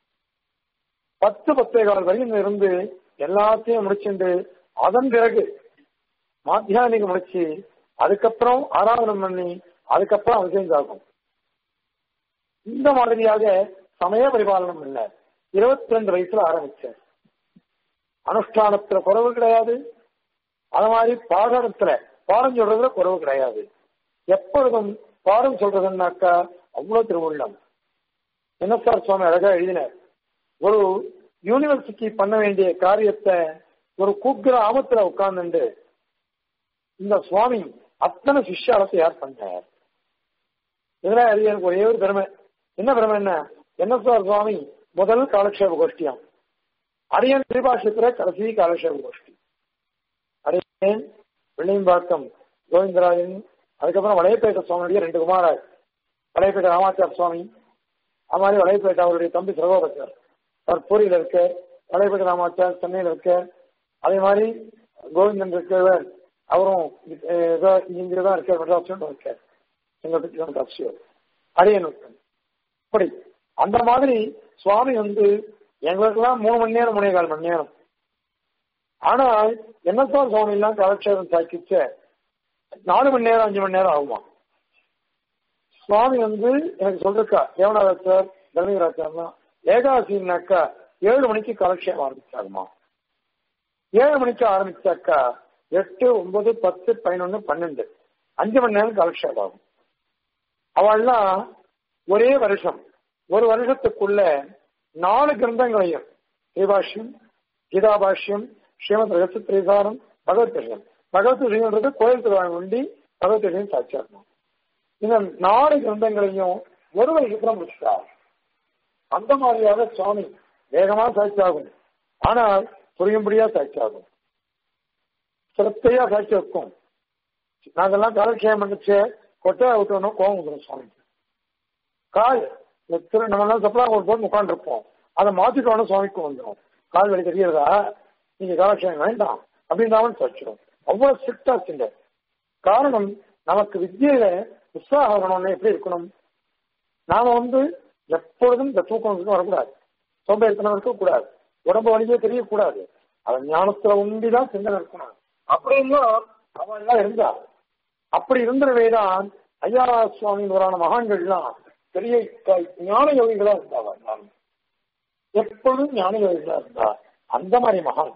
பத்து பத்தே கால் வரைக்கும் இருந்து எல்லாத்தையும் முடிச்சுண்டு அதன் பிறகு மாத்தியானிக்கு முடிச்சு அதுக்கப்புறம் ஆராதனம் பண்ணி அதுக்கப்புறம் அபிஷேகம் ஆகும் இந்த மாதிரியாக சமய பரிபாலனம் இல்ல இருபத்தி ரெண்டு வயசுல ஆரம்பிச்சார் அனுஷ்டானத்துல குறவு கிடையாது அது மாதிரி பாடத்துல பாடம் சொல்றதுல குறவு கிடையாது எப்பொழுதும் பாடம் சொல்றதுன்னாக்கா அவ்வளவு திருவுள்ளம் என்ன சார் சுவாமி அழகா எழுதினார் ஒரு யூனிவர்சிட்டி பண்ண வேண்டிய காரியத்தை ஒரு குக்கிராமத்துல உட்கார்ந்துட்டு இந்த சுவாமி அத்தனை சிஷ்யால தயார் பண்ணார் இதுல அது எனக்கு ஒரே ஒரு பெருமை என்ன பெருமை என்ன என்ன சார் சுவாமி முதல் காலக்ஷேப கோஷ்டியாம் அரியன் திரிபாஷத்துல கடைசி காலக்ஷேப கோஷ்டி அரியன் வெள்ளியம்பாக்கம் கோவிந்தராஜன் அதுக்கப்புறம் வளையப்பேட்டை சுவாமியுடைய ரெண்டு குமாரர் வளையப்பேட்டை ராமாச்சார் சுவாமி அது மாதிரி வளையப்பேட்டை அவருடைய தம்பி சகோதரர் அவர் பூரியில் இருக்க வளையப்பேட்டை ராமாச்சார் சென்னையில் இருக்க அதே மாதிரி கோவிந்தன் இருக்கவர் அவரும் ஏதோ இங்கே தான் இருக்கார் மெட்ராஸ் இருக்கார் எங்களுக்கு அவசியம் அரியன் இப்படி அந்த மாதிரி சுவாமி வந்து எங்களுக்கெல்லாம் மூணு மணி நேரம் மூணே கால் மணி நேரம் ஆனால் என்னத்தான் சுவாமி எல்லாம் கலட்சேபம் சாக்கிச்ச நாலு மணி நேரம் அஞ்சு மணி நேரம் ஆகுமா சுவாமி வந்து எனக்கு சொல்றக்கா தேவநாதாச்சார் தர்மீராச்சார்லாம் ஏகாசின்னாக்கா ஏழு மணிக்கு கலட்சேபம் ஆரம்பிச்சாகுமா ஏழு மணிக்கு ஆரம்பிச்சாக்கா எட்டு ஒன்பது பத்து பதினொன்னு பன்னெண்டு அஞ்சு மணி நேரம் கலட்சேபம் ஆகும் அவள்லாம் ஒரே வருஷம் ஒரு வருஷத்துக்குள்ள நாலு கிரந்தங்களையும் ஸ்ரீபாஷ்யம் கீதாபாஷ்யம் ஸ்ரீமத் ரகசிய திரிசாரம் பகவத் விஷயம் பகவத் விஷயம்ன்றது கோயில் திருவாங்க உண்டி பகவத் விஷயம் சாட்சியாக்கணும் இந்த நாலு கிரந்தங்களையும் ஒரு வருஷத்துல முடிச்சுட்டார் அந்த மாதிரியாக சுவாமி வேகமா சாட்சியாகும் ஆனால் புரியும்படியா சாட்சியாகும் சிரத்தையா சாட்சி வைக்கும் நாங்கெல்லாம் காலக்ஷேபம் பண்ணிச்சு கொட்டையா விட்டோம்னா கோவம் வந்துடும் சுவாமிக்கு கால் திரு நம்ம எல்லாம் சப்ளா ஒரு போட்டு உட்காந்துருப்போம் அதை மாத்திட்டோம்னா சுவாமிக்கு வந்துடும் கால் வலி தெரியறதா நீங்க காலக்ஷேபம் வேண்டாம் அப்படின்னாலும் சொல்லிடும் அவ்வளவு ஸ்ட்ரிக்டா வச்சுங்க காரணம் நமக்கு வித்தியில உற்சாகம் வரணும்னு எப்படி இருக்கணும் நாம வந்து எப்பொழுதும் இந்த தூக்கம் வரக்கூடாது சோம்பேறித்தனம் இருக்கக்கூடாது உடம்பு வலியே தெரியக்கூடாது அவன் ஞானத்துல உண்டிதான் சிந்தனை இருக்கணும் அப்படின்னா அவன் எல்லாம் இருந்தா அப்படி இருந்தவைதான் ஐயா சுவாமிவரான மகான்கள்லாம் பெரிய க- ஞான யோகிகளா இருந்தாவா நான் எப்பொழுதும் ஞான யோகிகளா இருந்தா அந்த மாதிரி மகான்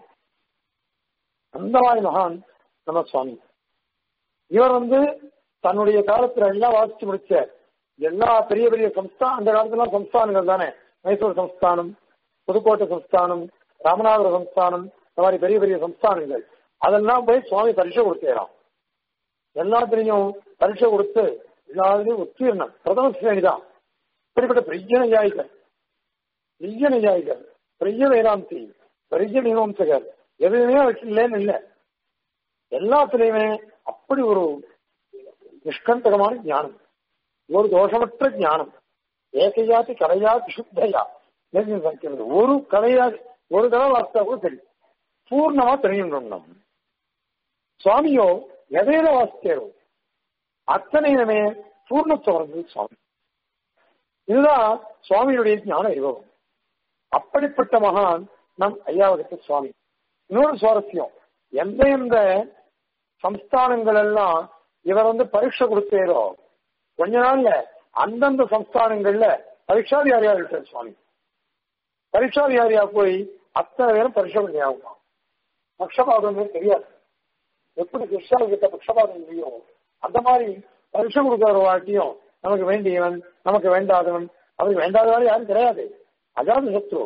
அந்த மாதிரி மகான் நம்ம சுவாமி இவர் வந்து தன்னுடைய காலத்துல எல்லாம் வாசிச்சு முடிச்ச எல்லா பெரிய பெரிய சம்ஸ்தான் அந்த காலத்துல சம்ஸ்தானங்கள் தானே மைசூர் சம்ஸ்தானம் புதுக்கோட்டை சம்ஸ்தானம் ராமநாதபுர சம்ஸ்தானம் இந்த மாதிரி பெரிய பெரிய சம்ஸ்தானங்கள் அதெல்லாம் போய் சுவாமி பரிசை கொடுத்தேறான் எல்லாத்துலயும் பரிசை கொடுத்து எல்லாத்துலயும் உத்தீர்ணம் பிரதம ஸ்ரேணி தான் இப்படிப்பட்ட பெரிய நையாயிகர் பெரிய நையாயிகர் பெரிய வேதாந்தி பெரிய மீமாம்சகர் எதுவுமே அவருக்கு இல்லைன்னு இல்லை எல்லாத்துலயுமே அப்படி ஒரு நிஷ்கந்தகமான ஞானம் ஒரு தோஷமற்ற ஞானம் ஏகையாத்தி கலையா சுத்தையா சங்கிக்கிறது ஒரு கலையா ஒரு தடவை வாசித்தா கூட தெரியும் பூர்ணமா தெரியும் நம்ம சுவாமியோ எதையில வாசித்தேரோ அத்தனையுமே பூர்ணத்துவம் வந்து சுவாமி இதுதான் சுவாமியுடைய ஞான அறிவம் அப்படிப்பட்ட மகான் நம் ஐயாவகத்து சுவாமி இன்னொரு சுவாரஸ்யம் எந்த எந்த சம்ஸ்தானங்கள் எல்லாம் இவர் வந்து பரீட்சை கொடுத்தேரோ கொஞ்ச நாள்ல அந்தந்த சம்ஸ்தானங்கள்ல பரீட்சாதிகாரியா இருக்கார் சுவாமி பரீட்சாதிகாரியா போய் அத்தனை பேரும் பரீட்சை பண்ணி ஆகுமா பக்ஷபாதமே தெரியாது எப்படி கிருஷ்ணன் கிட்ட பக்ஷபாதம் இல்லையோ அந்த மாதிரி பரீட்சை கொடுக்கிற வாட்டியும் நமக்கு வேண்டியவன் நமக்கு வேண்டாதவன் அவருக்கு வேண்டாதவன் யாரும் கிடையாது அஜாத சத்ரு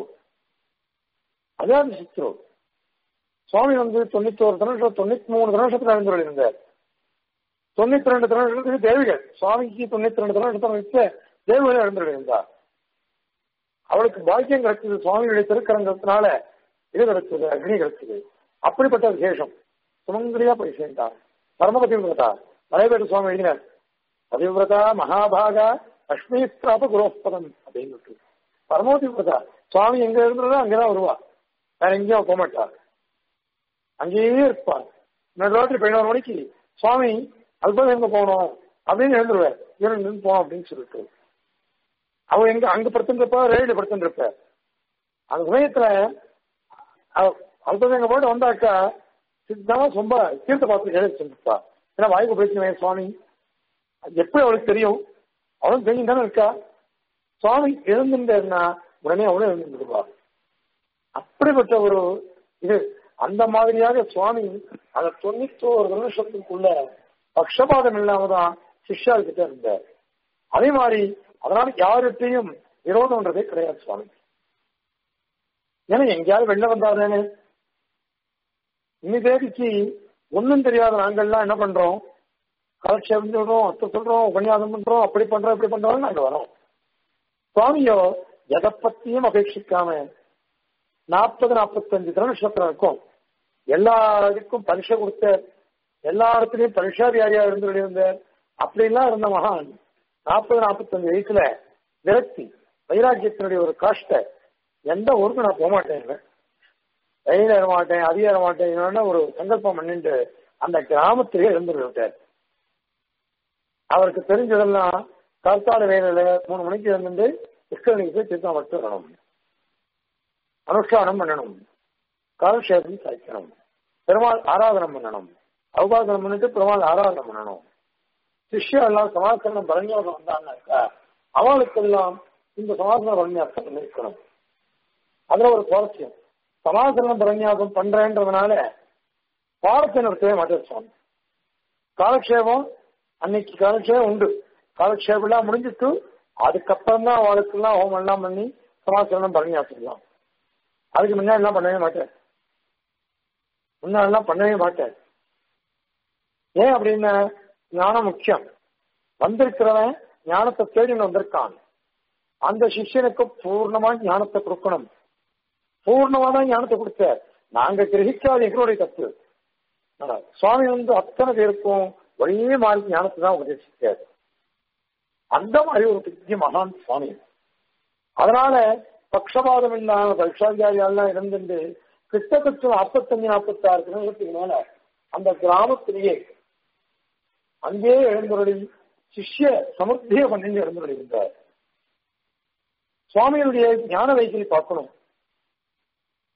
அஜாத சத்ரு சுவாமி வந்து தொண்ணூத்தோரு திருநட்சத்திரம் தொண்ணூத்தி மூணு திருநட்சத்திரம் எழுந்துள்ள இருந்தார் தொண்ணூத்தி ரெண்டு திருநட்சத்திரத்துக்கு தேவிகள் சுவாமிக்கு தொண்ணூத்தி ரெண்டு திருநட்சத்திரம் வச்சு தேவிகள் எழுந்துள்ள இருந்தார் அவளுக்கு பாக்கியம் கிடைச்சது சுவாமியுடைய திருக்கரங்கத்தினால இது கிடைச்சது அக்னி கிடைச்சது அப்படிப்பட்ட விசேஷம் சுமங்கலியா போய் சேர்ந்தார் பரமபதி விரதா மலைவேடு சுவாமி எழுதினார் பதிவிரதா மகாபாகா லட்சுமி பிராப குரோஸ்பதம் அப்படின்னு பரமபதி விரதா சுவாமி எங்க இருந்ததோ அங்கதான் வருவா வேற எங்கேயும் போக மாட்டார் அங்கேயே இருப்பார் இன்னொரு ராத்திரி பதினோரு மணிக்கு சுவாமி அல்பம் எங்க போகணும் அப்படின்னு எழுந்துருவார் இவன் நின்று போனோம் அப்படின்னு சொல்லிட்டு அவ எங்க அங்க படுத்துருப்பா ரயில்ல படுத்துருப்ப அந்த சமயத்துல அல்பம் எங்க போயிட்டு வந்தாக்கா சித்தமா ரொம்ப தீர்த்த பார்த்து எழுதிருப்பா ஏன்னா வாய்ப்பு பேசுவேன் சுவாமி அது எப்படி அவளுக்கு தெரியும் அவளும் தெரியும் தானே இருக்கா சுவாமி எழுந்துட்டாருன்னா உடனே அவளும் எழுந்துருப்பா அப்படிப்பட்ட ஒரு இது அந்த மாதிரியாக சுவாமி அந்த தொண்ணூத்தோரு வருஷத்துக்குள்ள பக்ஷபாதம் இல்லாம தான் சிஷ்யார்கிட்ட இருந்தார் அதே மாதிரி அதனால யார்கிட்டையும் விரோதம்ன்றதே கிடையாது சுவாமி ஏன்னா எங்கேயாவது வெளில வந்தாதானே இன்னி தேதிக்கு ஒன்னும் தெரியாத நாங்கள்லாம் என்ன பண்றோம் கலட்சேபம் சொல்றோம் அத்தை சொல்றோம் உபன்யாசம் பண்றோம் அப்படி பண்றோம் இப்படி பண்றோம் நாங்க வரோம் சுவாமியோ எதை பத்தியும் அபேட்சிக்காம நாற்பது நாற்பத்தஞ்சு திருநட்சத்திரம் இருக்கும் எல்லாருக்கும் பரிசை கொடுத்தார் எல்லா இடத்துலயும் பரிசாதிகாரியா இருந்து இருந்தார் அப்படிலாம் இருந்த மகான் நாற்பது நாற்பத்தஞ்சு வயசுல விரக்தி வைராக்கியத்தினுடைய ஒரு காஷ்ட எந்த ஊருக்கு நான் போக மாட்டேன் ரயில் ஏற மாட்டேன் அது ஏற மாட்டேன் ஒரு சங்கல்பம் பண்ணிட்டு அந்த கிராமத்திலேயே இருந்து விட்டார் அவருக்கு தெரிஞ்சதெல்லாம் கர்த்தால வேலையில மூணு மணிக்கு இருந்து கிருஷ்ணனுக்கு போய் தீர்த்தம் வச்சு வரணும் அனுஷ்டானம் பண்ணணும் காலக்ஷேபம் சாய்க்கணும் பெருமாள் ஆராதனம் பண்ணணும் அவபாதனம் பண்ணிட்டு பெருமாள் ஆராதனம் பண்ணணும் சிஷ்யா எல்லாம் சமாசனம் பரண்யாசம் வந்தாங்கனாக்கா அவளுக்கெல்லாம் இந்த சமாசன பரண்யாசம் பண்ணிருக்கணும் அதுல ஒரு சுவாரஸ்யம் சமாசனம் பரண்யாசம் பண்றேன்றதுனால பாடத்தை நடத்தவே மாட்டேன் சுவாமி காலக்ஷேபம் அன்னைக்கு காலக்ஷேபம் உண்டு காலக்ஷேபம் எல்லாம் முடிஞ்சிட்டு அதுக்கப்புறம் தான் அவளுக்கெல்லாம் ஹோமம் எல்லாம் பண்ணி சமாசனம் பரண்யாசம் அதுக்கு முன்னாடி எல்லாம் பண்ணவே மாட்டேன் முன்னாடிலாம் பண்ணவே மாட்டேன் ஏன் அப்படின்னா ஞானம் முக்கியம் வந்திருக்கிறவன் ஞானத்தை தேடின்னு வந்திருக்கான் அந்த சிஷ்யனுக்கு பூர்ணமா ஞானத்தை கொடுக்கணும் பூர்ணமா தான் ஞானத்தை கொடுத்த நாங்க கிரகிக்காத எங்களுடைய தப்பு சுவாமி வந்து அத்தனை பேருக்கும் ஒரே மாதிரி ஞானத்தை தான் உபதேசிக்காரு அந்த மாதிரி ஒரு பெரிய மகான் சுவாமி அதனால பக்ஷபாதம் இல்லாம பரிசாதிகாரியாலாம் இருந்துட்டு கிட்டத்தட்ட நாற்பத்தஞ்சு நாற்பத்தி ஆறு கிலோமீட்டருக்கு மேல அந்த கிராமத்திலேயே அங்கே எழுந்துருளி சிஷ்ய சமர்த்திய பண்ணிட்டு எழுந்துருளி இருந்தார் சுவாமியுடைய ஞான வைக்கலி பார்க்கணும்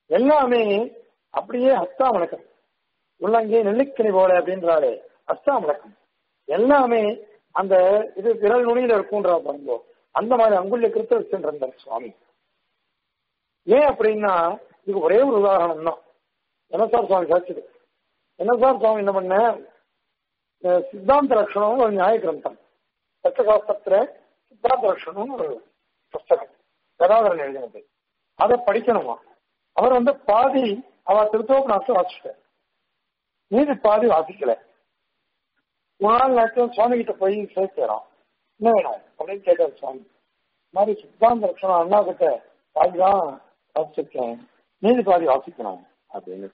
எல்லாமே அப்படியே ஹஸ்தாமலக்கம் உள்ளங்கே நெல்லிக்கனி போல அப்படின்றாலே ஹஸ்தாமலக்கம் எல்லாமே அந்த இது விரல் நுனியில இருக்கும்ன்றா பாருங்க அந்த மாதிரி அங்குள்ள கிருத்த வச்சுருந்தார் சுவாமி ஏன் அப்படின்னா இது ஒரே ஒரு உதாரணம் தான் என்ன சார் சுவாமி சாட்சிது என்ன சார் சுவாமி என்ன பண்ண அஹ் சித்தாந்த லட்சணம் ஒரு நியாய கிரந்தம் சட்டசாஸ்திரத்துல சித்தாந்த லட்சணம் ஒரு புஸ்தகம் கதாதரன் எழுதினது அதை படிக்கணுமா அவர் வந்து பாதி அவ திருத்தோப்பநாத்தை வாசிச்சிட்டார் மீதி பாதி வாசிக்கல ஒரு நாள் நேரத்தில் சுவாமி கிட்ட போய் சேர்க்கிறோம் என்ன வேணும் அப்படின்னு கேட்டார் சுவாமி இந்த மாதிரி சித்தாந்த லட்சணம் அண்ணா கிட்ட பாதி தான் வாசிச்சிருக்கேன் மீதி பாதி வாசிக்கணும் அப்படின்னு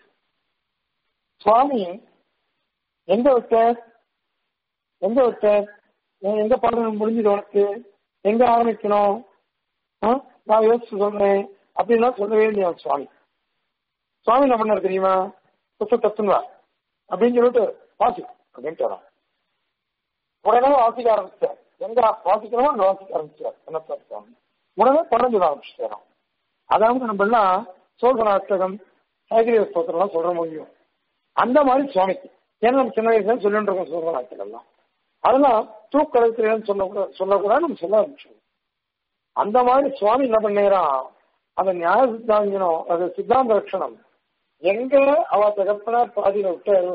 சுவாமி எங்க விட்ட எங்க விட்ட நீ எங்க பாடணும் முடிஞ்சது உனக்கு எங்க ஆரம்பிக்கணும் ஆ? நான் யோசிச்சு சொல்றேன் அப்படின்லாம் சொல்லவே இல்லையா சுவாமி சுவாமி என்ன பண்ணார் தெரியுமா புத்தகத்தை தத்துவா அப்படின்னு சொல்லிட்டு வாசி அப்படின்ட்டு வரோம் உடனே வாசிக்க ஆரம்பிச்சார் எங்க வாசிக்கணுமோ அங்க வாசிக்க ஆரம்பிச்சார் என்ன சுவாமி உடனே படம் ஆரம்பிச்சிட்டாராம் அதாவது நம்ம எல்லாம் சோழநாட்டகம் சைகிரிய ஸ்தோத்திரம்லாம் சொல்ற முடியும் அந்த மாதிரி சுவாமிக்கு ஏன்னா நம்ம சின்ன வயசுல சொல்லிட்டு இருக்கோம் சோழநாட்டகம் எல்லாம் அதெல்லாம் தூக்கடத்திலேன்னு சொல்ல சொல்லக்கூடாது நம்ம சொல்ல ஆரம்பிச்சோம் அந்த மாதிரி சுவாமி என்ன பண்ணேறான் அந்த நியாய சித்தாந்தனம் அது சித்தாந்த லட்சணம் எங்க அவ தகப்பனார் பாதியில விட்டாரு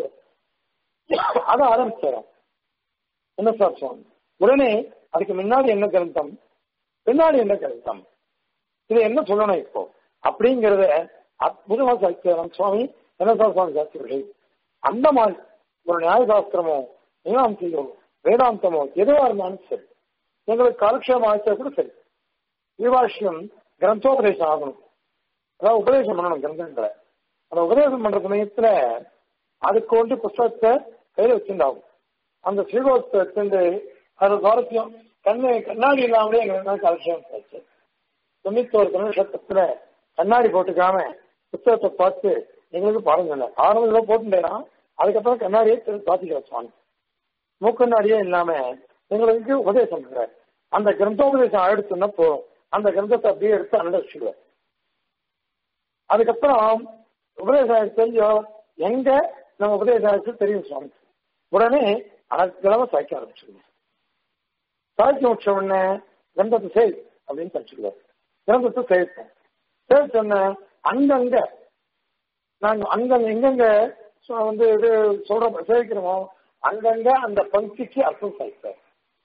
அதை ஆரம்பிச்சாராம் என்ன சார் சுவாமி உடனே அதுக்கு முன்னாடி என்ன கிரந்தம் பின்னாடி என்ன கிரந்தம் இதை என்ன சொல்லணும் இப்போ அப்படிங்கறத அற்புதமா சாட்சியாரம் சுவாமி என்ன சார் சுவாமி சாட்சி அந்த மாதிரி ஒரு நியாயசாஸ்திரமோ மீனாந்தியோ வேதாந்தமோ எதுவா இருந்தாலும் சரி எங்களுக்கு காலக்ஷேபம் ஆச்சா கூட சரி விவாஷ்யம் கிரந்தோபதேசம் ஆகணும் அதாவது உபதேசம் பண்ணணும் கிரந்தங்களை அந்த உபதேசம் பண்ற சமயத்துல அதுக்கு வந்து புஸ்தகத்தை கையில வச்சிருந்தாகும் அந்த ஸ்ரீகோஷத்தை வச்சிருந்து அது சுவாரஸ்யம் கண்ணு கண்ணாடி இல்லாமலே எங்களுக்கு காலக்ஷேபம் ஆச்சு தொண்ணூத்தோரு தமிழகத்துல கண்ணாடி போட்டுக்காம புத்தகத்தை பார்த்து எங்களுக்கு பாடம் இல்லை ஆரம்பத்துல போட்டுட்டேனா அதுக்கப்புறம் கண்ணாடியே பாத்திக்க வச்சாங்க மூக்கண்ணாடியே இல்லாம எங்களுக்கு உபதேசம் பண்றாரு அந்த கிரந்தோபதேசம் ஆயிடுச்சுன்னா போதும் அந்த கிரந்தத்தை அப்படியே எடுத்து அனுஷ்டிடுவார் அதுக்கப்புறம் உபதேசம் தெரிஞ்சோ எங்க நம்ம உபதேசம் தெரியும் சுவாமி உடனே அனக்கிழமை சாய்க்க ஆரம்பிச்சிடுவோம் சாய்க்க முடிச்ச உடனே கிரந்தத்தை செய் அப்படின்னு படிச்சுடுவார் கிரந்தத்தை சேர்ப்போம் சேர்த்தோன்ன அங்கங்க நாங்க அங்கங்க எங்கெங்க வந்து இது சொல்ற சேவிக்கிறோமோ அங்கங்க அந்த பங்கிக்கு அர்த்தம் சாய்ப்பார்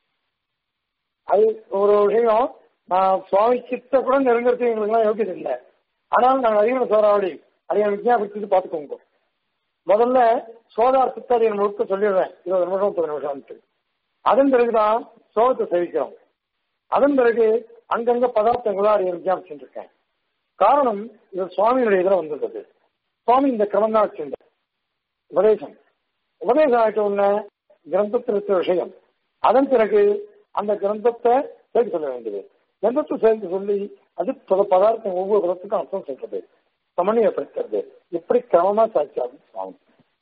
அது ஒரு விஷயம் நான் சுவாமி கிட்ட கூட நெருங்கிறது எங்களுக்குலாம் யோகியது இல்லை ஆனால் நாங்கள் அதிகம் சோறாவடி அதிகம் விஜயாபிச்சு பார்த்துக்கோங்க முதல்ல சோதார்த்தத்தை அதிகம் முழுக்க சொல்லிடுறேன் இருபது நிமிஷம் முப்பது நிமிஷம்ட்டு அதன் பிறகுதான் சோகத்தை சேவிக்கிறோம் அதன் பிறகு அங்கங்க பதார்த்தங்களா அதிகம் விஜயாபிச்சுட்டு இருக்கேன் காரணம் இது சுவாமியுடைய இதில் வந்தது சுவாமி இந்த கிரமம் தான் வச்சிருந்தார் உபதேசம் உபதேசம் ஆயிட்ட உடனே கிரந்தத்தில் இருக்கிற விஷயம் அதன் பிறகு அந்த கிரந்தத்தை சேர்த்து சொல்ல வேண்டியது கிரந்தத்தை சேர்த்து சொல்லி அது பல பதார்த்தம் ஒவ்வொரு பதத்துக்கும் அர்த்தம் சொல்றது சமநிலைப்படுத்துறது இப்படி கிரமமா சாட்சியாகும் சுவாமி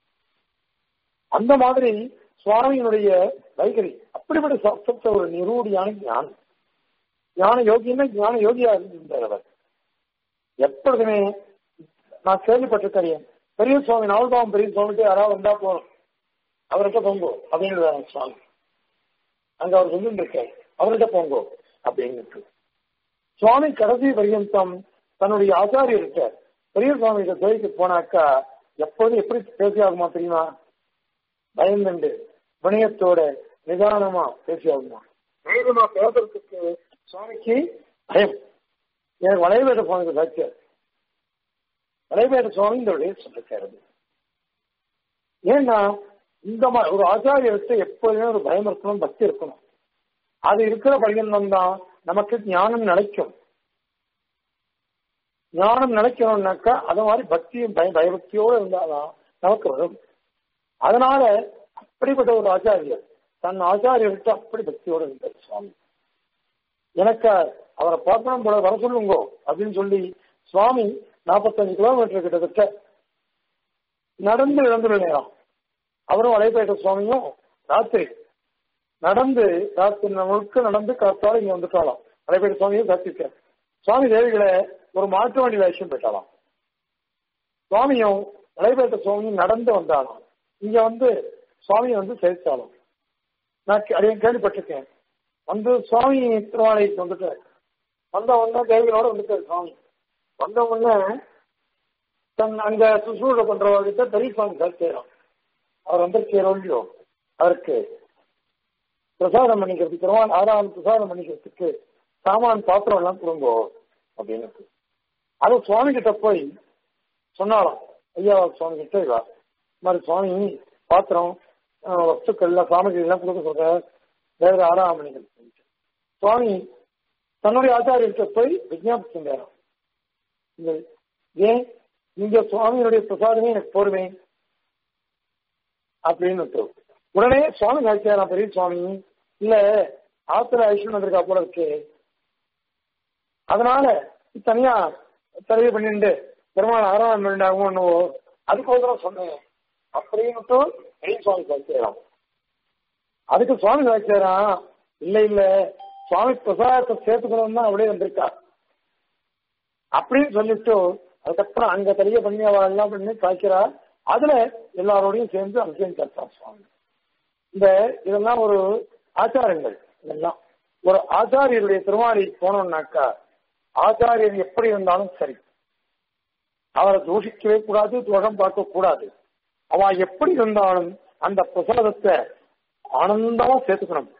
அந்த மாதிரி சுவாமியினுடைய வைகரி அப்படிப்பட்ட சப்தத்தை ஒரு நிரூடியான ஞானம் ஞான யோகின்னா ஞான யோகியா இருந்திருந்தார் அவர் எப்பொழுதுமே நான் கேள்விப்பட்டிருக்கேன் பெரிய சுவாமி நாவல்பாவம் பெரிய சுவாமிக்கு யாராவது வந்தா போறோம் அவர்கிட்ட போங்கோ அப்படின்னு சுவாமி அங்க அவர் சொல்லிட்டு இருக்காரு அவர்கிட்ட போங்கோ அப்படின்னு சுவாமி கடைசி பரியந்தம் தன்னுடைய ஆச்சாரியர்கிட்ட பெரிய சுவாமி சேவைக்கு போனாக்கா எப்போதும் எப்படி பேசி ஆகுமா தெரியுமா பயந்துண்டு வினயத்தோட நிதானமா பேசி ஆகுமா வேகமா பேசுறதுக்கு சுவாமிக்கு பயம் எனக்கு வளைவேட சுவாமிக்கு சாட்சியார் வளைவேட சுவாமி இந்த வழியை சொல்லிருக்காரு ஏன்னா இந்த மாதிரி ஒரு ஆச்சாரியத்தை எப்போதுமே ஒரு பயம் இருக்கணும் பக்தி இருக்கணும் அது இருக்கிற பையன் தான் நமக்கு ஞானம் நிலைக்கும் ஞானம் நிலைக்கணும்னாக்கா அது மாதிரி பக்தியும் பய பயபக்தியோடு இருந்தாதான் நமக்கு வரும் அதனால அப்படிப்பட்ட ஒரு ஆச்சாரியர் தன் ஆச்சாரியர்கிட்ட அப்படி பக்தியோடு இருந்தார் சுவாமி எனக்கு அவரை பார்க்கணும் போல வர சொல்லுங்கோ அப்படின்னு சொல்லி சுவாமி நாற்பத்தஞ்சு கிலோமீட்டர் கிட்டத்தட்ட நடந்து இழந்துள்ள நேரம் அவரும் வலைப்பேட்ட சுவாமியும் ராத்திரி நடந்து ராத்திரி முழுக்க நடந்து காத்தால இங்க வந்துட்டாலாம் வலைப்பேட்ட சுவாமியும் காத்திருக்கார் சுவாமி தேவிகளை ஒரு மாட்டு வண்டி வேஷம் போயிட்டாலாம் சுவாமியும் நடைபெற்ற சுவாமியும் நடந்து வந்தாலும் இங்க வந்து சுவாமியை வந்து சேர்த்தாலும் நான் கே- அதையும் கேள்விப்பட்டிருக்கேன் வந்து சுவாமி திருவாலயத்துக்கு வந்துட்டு வந்த உடனே தேவிகளோட வந்துட்டார் சுவாமி வந்த உடனே தன் அங்க சுசூட பண்றவர்கிட்ட பெரிய சுவாமி சேர்க்கிறான் அவர் வந்திருக்கிற இல்லையோ அவருக்கு பிரசாதம் பண்ணிக்கிறதுக்கு திருவான் ஆறாவது பிரசாதம் பண்ணிக்கிறதுக்கு சாமான் பாத்திரம் எல்லாம் கொடுங்கோ அப்படின்னு அது சுவாமி கிட்ட போய் சொன்னாலாம் ஐயா சுவாமி கிட்ட இவா இந்த மாதிரி சுவாமி பாத்திரம் அஹ், வஸ்துக்கள் எல்லாம் சாமகிரி எல்லாம் கொடுக்க சொல்ற வேற ஆறாம் மணிகள் சுவாமி தன்னுடைய ஆச்சாரியர்கிட்ட போய் விஜயாபம் செஞ்சாராம் இந்த ஏன் இங்க சுவாமியினுடைய பிரசாதமே எனக்கு போருமே அப்படின்னு விட்டுரும். உடனே சுவாமி காய்ச்சாரா பெரிய சுவாமி இல்ல ஆத்துல ஐஸ்வரன் வந்திருக்கா போல இருக்கு அதனால தனியா தலையை பண்ணிட்டு பெருமாள் ஆராதனை பண்ணிட்டாங்க என்னவோ அதுக்கோசரம் சொன்னேன் அப்படின்னுட்டு பெரிய சுவாமி காய்ச்சாராம் அதுக்கு சுவாமி காய்ச்சாராம் இல்ல இல்ல சுவாமி பிரசாதத்தை சேர்த்துக்கணும் தான் அப்படியே வந்திருக்கா அப்படின்னு சொல்லிட்டு அதுக்கப்புறம் அங்க தெரிய பண்ணி அவ எல்லாம் பண்ணி காய்க்கிறா அதுல எல்லாரோடையும் சேர்ந்து அங்கேயும் கற்றான் சுவாமி இந்த இதெல்லாம் ஒரு ஆச்சாரங்கள் இதெல்லாம் ஒரு ஆச்சாரியருடைய திருவாரி போனோம்னாக்கா ஆச்சாரியர் எப்படி இருந்தாலும் சரி அவரை தூஷிக்கவே கூடாது தோஷம் பார்க்க கூடாது அவ எப்படி இருந்தாலும் அந்த பிரசாதத்தை ஆனந்தமா சேர்த்துக்கணும்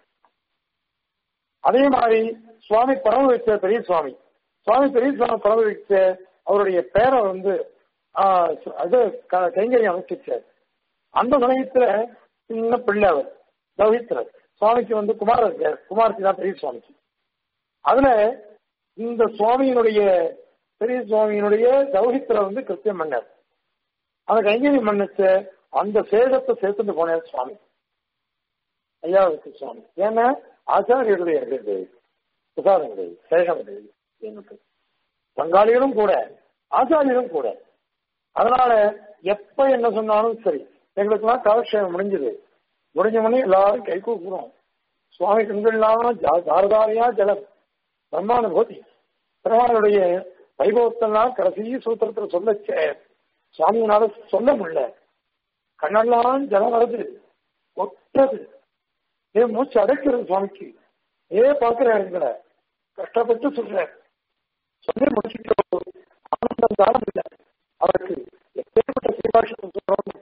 அதே மாதிரி சுவாமி பரம வச்ச பெரிய சுவாமி சுவாமி பெரிய சுவாமி பரம வச்ச அவருடைய பேரை வந்து ஆஹ், அது க- கைங்கரியம் அமைச்சிச்சார் அந்த சமயத்துல சின்ன பிள்ளை அவர் தௌஹித்ரர் சுவாமிக்கு வந்து குமார் இருக்கார் குமார்த்தி தான் பெரிய சுவாமிக்கு அதுல இந்த சுவாமியினுடைய பெரிய சுவாமியினுடைய தௌஹித்ர வந்து கிருத்தியம் பண்ணார் அந்த கைங்கரியம் பண்ணச்ச அந்த சேதத்தை சேர்த்துட்டு போனார் சுவாமி ஐயாவுக்கு சுவாமி ஏன்னா ஆச்சாரியருடைய இது பிரசாதம் கிடையாது சேஷம் கிடையாது எனக்கு பங்காளிகளும் கூட ஆச்சாரியரும் கூட அதனால எப்ப என்ன சொன்னாலும் சரி எங்களுக்கெல்லாம் காலக்ஷேபம் முடிஞ்சது முடிஞ்ச உடனே எல்லாரும் கை கூக்குறோம் சுவாமி கண்கள் இல்லாம ஜா- தாரதாரியா ஜலம் பிரம்மானுபூதி பெருமாளுடைய வைபவத்தெல்லாம் கடைசி சூத்திரத்துல சொல்லச்ச சுவாமியினால சொல்ல முடியல கண்ணெல்லாம் ஜலம் வருது ஒட்டது ஏ மூச்சு அடைக்கிறது சுவாமிக்கு ஏ பாக்குறாருங்கள கஷ்டப்பட்டு சொல்றாரு சொல்லி முடிச்சுட்டு ஆனந்தம் தானம் இல்லை அவருக்கு எப்பேற்பட்ட சீபாஷத்தை சொல்றோம்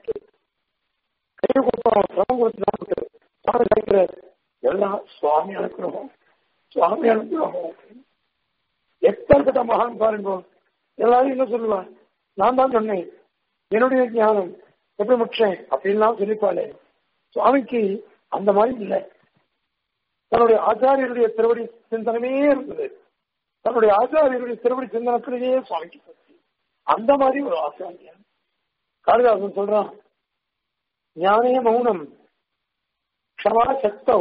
கை கொடுத்தோம் சிரமம் கொடுத்து சுவாமி நினைக்கிறார் எல்லாம் சுவாமி அனுப்புறோம் சுவாமி அனுப்புறோம் எப்பேற்பட்ட மகான் பாருங்க எல்லாரும் என்ன சொல்லுவான் நான் தான் சொன்னேன் என்னுடைய ஞானம் எப்படி முற்றேன் அப்படின்லாம் சொல்லிப்பாளே சுவாமிக்கு அந்த மாதிரி இல்லை தன்னுடைய ஆச்சாரியருடைய திருவடி சிந்தனமே இருந்தது தன்னுடைய ஆச்சாரியருடைய திருவடி சிந்தனத்திலேயே சுவாமிக்கு பக்தி அந்த மாதிரி ஒரு ஆச்சாரியன் காளிதாசன் சொல்றான் ஞானே மௌனம் க்ஷமா சக்தௌ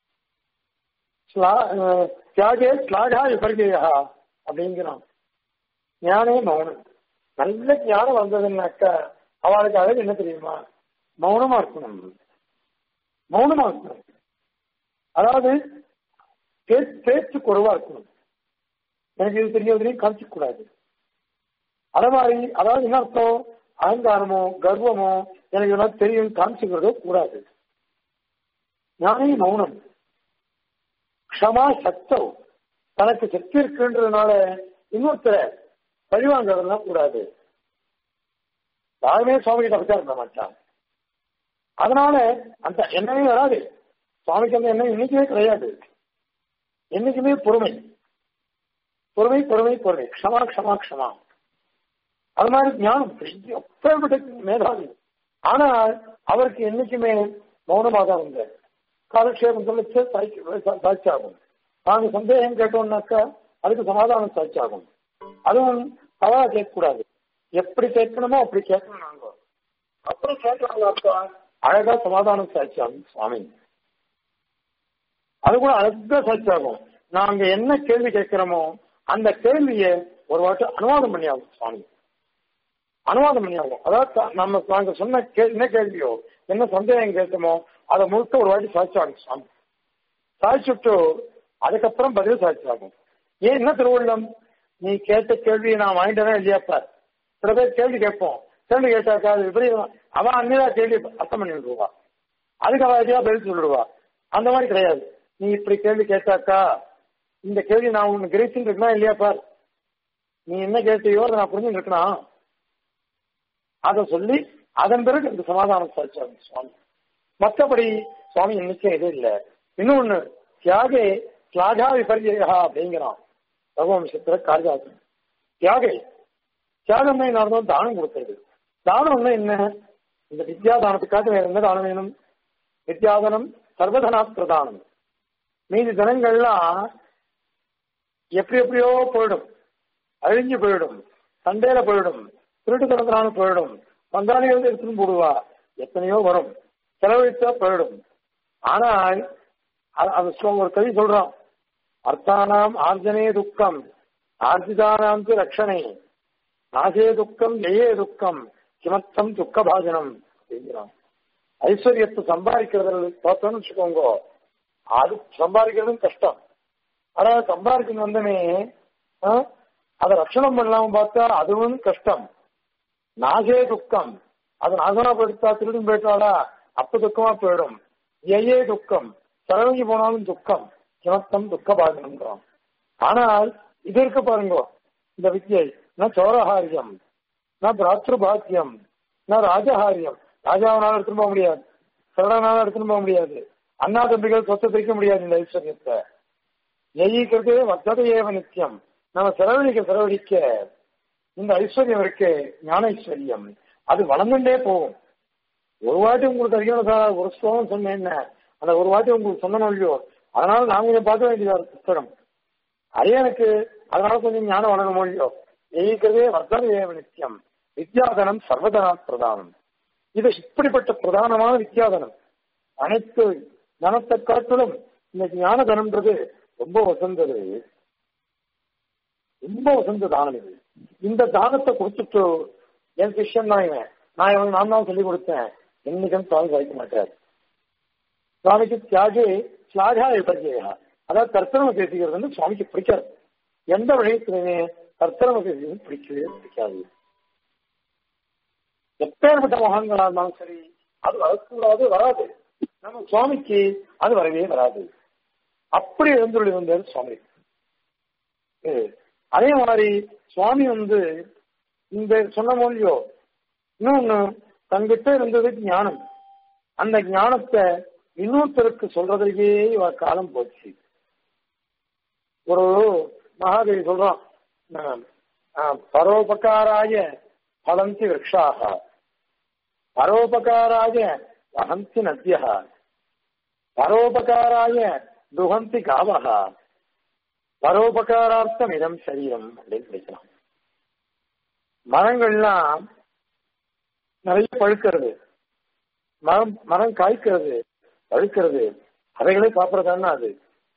ஸ்லா- அஹ், தியாகே ஸ்லாகா விபர்கேயா அப்படிங்கிறான் ஞானே மௌனம் நல்ல ஞானம் வந்ததுன்னாக்கா அவளுக்கு அழகு என்ன தெரியுமா மௌனமா இருக்கணும் மௌனமா இருக்கணும் அதாவது பே- பேச்சு குறைவா இருக்கணும் எனக்கு இது தெரியாதுன்னு காமிக்க கூடாது அதே மாதிரி அதாவது என்ன அர்த்தம் அகங்காரமோ கர்வமோ எனக்கு இதெல்லாம் தெரியும் காமிச்சுக்கிறதோ கூடாது ஞானே மௌனம் க்ஷமா சத்தம் தனக்கு சக்தி இருக்குன்றதுனால இன்னொருத்தரை பழிவாங்கிறதெல்லாம் கூடாது யாருமே சுவாமி கிட்ட பிரச்சாரம் பண்ண மாட்டான் அதனால அந்த எண்ணமே வராது சுவாமிக்கு அந்த எண்ணம் என்னைக்குமே கிடையாது என்னைக்குமே பொறுமை பொறுமை பொறுமை பொறுமை க்ஷமா க்ஷமா க்ஷமா அது மாதிரி ஞானம் பெரிய அப்பேற்பட்ட மேதாவி ஆனால் அவருக்கு என்னைக்குமே மௌனமாக தான் இருந்தார் காலக்ஷேபம் சொல்லிச்சு சாட்சியாகும் நாங்க சந்தேகம் கேட்டோம்னாக்கா அதுக்கு சமாதானம் சாட்சியாகும் அதுவும் தவறா கேட்கக்கூடாது எப்படி கேட்கணுமோ அப்படி கேட்கணும் நாங்க அப்படி கேட்கறாங்கப்பா அழகா சமாதானம் சாட்சியாகும் சுவாமி அது கூட அழகா சாட்சியாகும் நாங்க என்ன கேள்வி கேட்கிறோமோ அந்த கேள்வியை ஒரு வாட்டி அனுவாதம் பண்ணியாகும் சுவாமி அனுவாதம் பண்ணியாகும் அதாவது த- நம்ம நாங்க சொன்ன கே- என்ன கேள்வியோ என்ன சந்தேகம் கேட்டோமோ அதை முழுக்க ஒரு வாட்டி சாட்சியாகும் சுவாமி சாய்ச்சுட்டு அதுக்கப்புறம் பதில் சாட்சியாகும் ஏன் என்ன திருவள்ளம் நீ கேட்ட கேள்வியை நான் வாங்கிட்டேனா இல்லையாப்பா சில பேர் கேள்வி கேட்போம் கேள்வி கேட்டாக்கா அது விபரீதம் அவன் அன்னிதா கேள்வி அர்த்தம் பண்ணி விடுவா அதுக்கு அவ எதையா பதில் சொல்லிடுவா அந்த மாதிரி கிடையாது நீ இப்படி கேள்வி கேட்டாக்கா இந்த கேள்வி நான் உனக்கு கிரேசின்னு இருக்கா இல்லையா பார் நீ என்ன கேட்டியோ அதை நான் புரிஞ்சு இருக்கணும் அதை சொல்லி அதன் பிறகு இந்த சமாதானம் சாதிச்சாங்க சுவாமி மற்றபடி சுவாமி நிச்சயம் எதுவும் இல்லை இன்னொன்னு தியாகே தியாகா விபர்யா அப்படிங்கிறான் ரகுவம்சத்துல காரியாசன் தியாகை தியாகமே நடந்தோம் தானம் கொடுக்கிறது தானம்னா என்ன இந்த வித்யாதானத்துக்காக வேற என்ன தானம் வேணும் வித்யாதனம் சர்வதனா பிரதானம் மீதி தனங்கள்லாம் எப்படி எப்படியோ போயிடும் அழிஞ்சு போயிடும் சண்டையில போயிடும் திருட்டு தனத்தினால போயிடும் பங்காளிகள் எடுத்துன்னு போடுவா எத்தனையோ வரும் செலவழித்தா போயிடும் ஆனால் அது ஒரு கவி சொல்றான் அர்த்தானாம் ஆர்ஜனே துக்கம் ஆர்ஜிதானாம் ரக்ஷணே நாசே துக்கம் ஜெயே துக்கம் கிமத்தம் துக்க பாஜனம் அப்படிங்கிறான் ஐஸ்வர்யத்தை சம்பாதிக்கிறதுல பார்த்தோம்னு வச்சுக்கோங்க அது சம்பாதிக்கிறதும் கஷ்டம் ஆனா சம்பாதிக்கணும் வந்தனே அதை ரட்சணம் பண்ணலாம பார்த்தா அதுவும் கஷ்டம் நாசே துக்கம் அது நாசமா போயிட்டா திருடும் போயிட்டாடா அப்ப துக்கமா போயிடும் ஏயே துக்கம் செலவங்கி போனாலும் துக்கம் கிமத்தம் துக்க பாஜனம்ங்கிறான் ஆனால் இது இருக்கு பாருங்க இந்த வித்தியை நான் சௌரஹாரியம் நான் பிராத்ருபாக்கியம் நான் ராஜஹாரியம் ராஜாவனால எடுத்துன்னு போக முடியாது சரடனால எடுத்துன்னு போக முடியாது அண்ணா தம்பிகள் சொத்தை பிரிக்க முடியாது இந்த ஐஸ்வர்யத்தை ஜெயிக்கிறது வர்த்தத ஏவ நித்தியம் நம்ம செலவழிக்க செலவழிக்க இந்த ஐஸ்வர்யம் இருக்கு ஞான ஐஸ்வர்யம் அது வளர்ந்துட்டே போகும் ஒரு வாட்டி உங்களுக்கு அதிகம் ஒரு ஸ்லோகம் சொன்னேன் அந்த ஒரு வாட்டி உங்களுக்கு சொன்னோம் இல்லையோ அதனால நான் கொஞ்சம் பார்க்க வேண்டியதா இருக்கு புத்தகம் அரியனுக்கு அதனால கொஞ்சம் ஞானம் வழங்க இல்லையோ ஜெயிக்கிறதே வர்த்தத ஏவ நித்தியம் வித்யாதனம் சர்வதனா பிரதானம் இது இப்படிப்பட்ட பிரதானமான வித்யாதனம் அனைத்து தனத்தை காட்டிலும் இந்த ஞான தனம்ன்றது ரொம்ப வசந்தது ரொம்ப வசந்த தானம் இது இந்த தானத்தை கொடுத்துட்டு என் சிஷ்யன் தான் இவன் நான் இவன் நான் தான் சொல்லி கொடுத்தேன் என்னைக்கும் சுவாமி வைக்க மாட்டார் சுவாமிக்கு தியாகே ஸ்லாகா விபர்ஜயா அதாவது கர்த்தரம பேசுகிறது வந்து சுவாமிக்கு பிடிக்காது எந்த வழியத்திலுமே கர்த்தரம பேசுகிறது பிடிக்கவே பிடிக்காது எப்பேற்பட்ட மகான்களா இருந்தாலும் சரி அது வரக்கூடாது வராது நம்ம சுவாமிக்கு அது வரவே வராது அப்படி எழுந்துள்ளி வந்தார் சுவாமி அதே மாதிரி சுவாமி வந்து இந்த சொன்ன மொழியோ இன்னொன்னு தங்கிட்ட இருந்தது ஞானம் அந்த ஞானத்தை இன்னொருத்தருக்கு சொல்றதுக்கே இவ காலம் போச்சு ஒரு மகாதேவி சொல்றான் பரோபகாராய பலந்தி விரக்ஷாக பரோபகாராய வகந்தி நத்திய பரோபகாராய துகந்தி காவக பரோபகாரார்த்தம் இதம் சரீரம் அப்படின்னு படிக்கலாம் மரங்கள்லாம் நிறைய பழுக்கிறது மரம் மரம் காய்க்கிறது பழுக்கிறது அவைகளே சாப்பிடறதான அது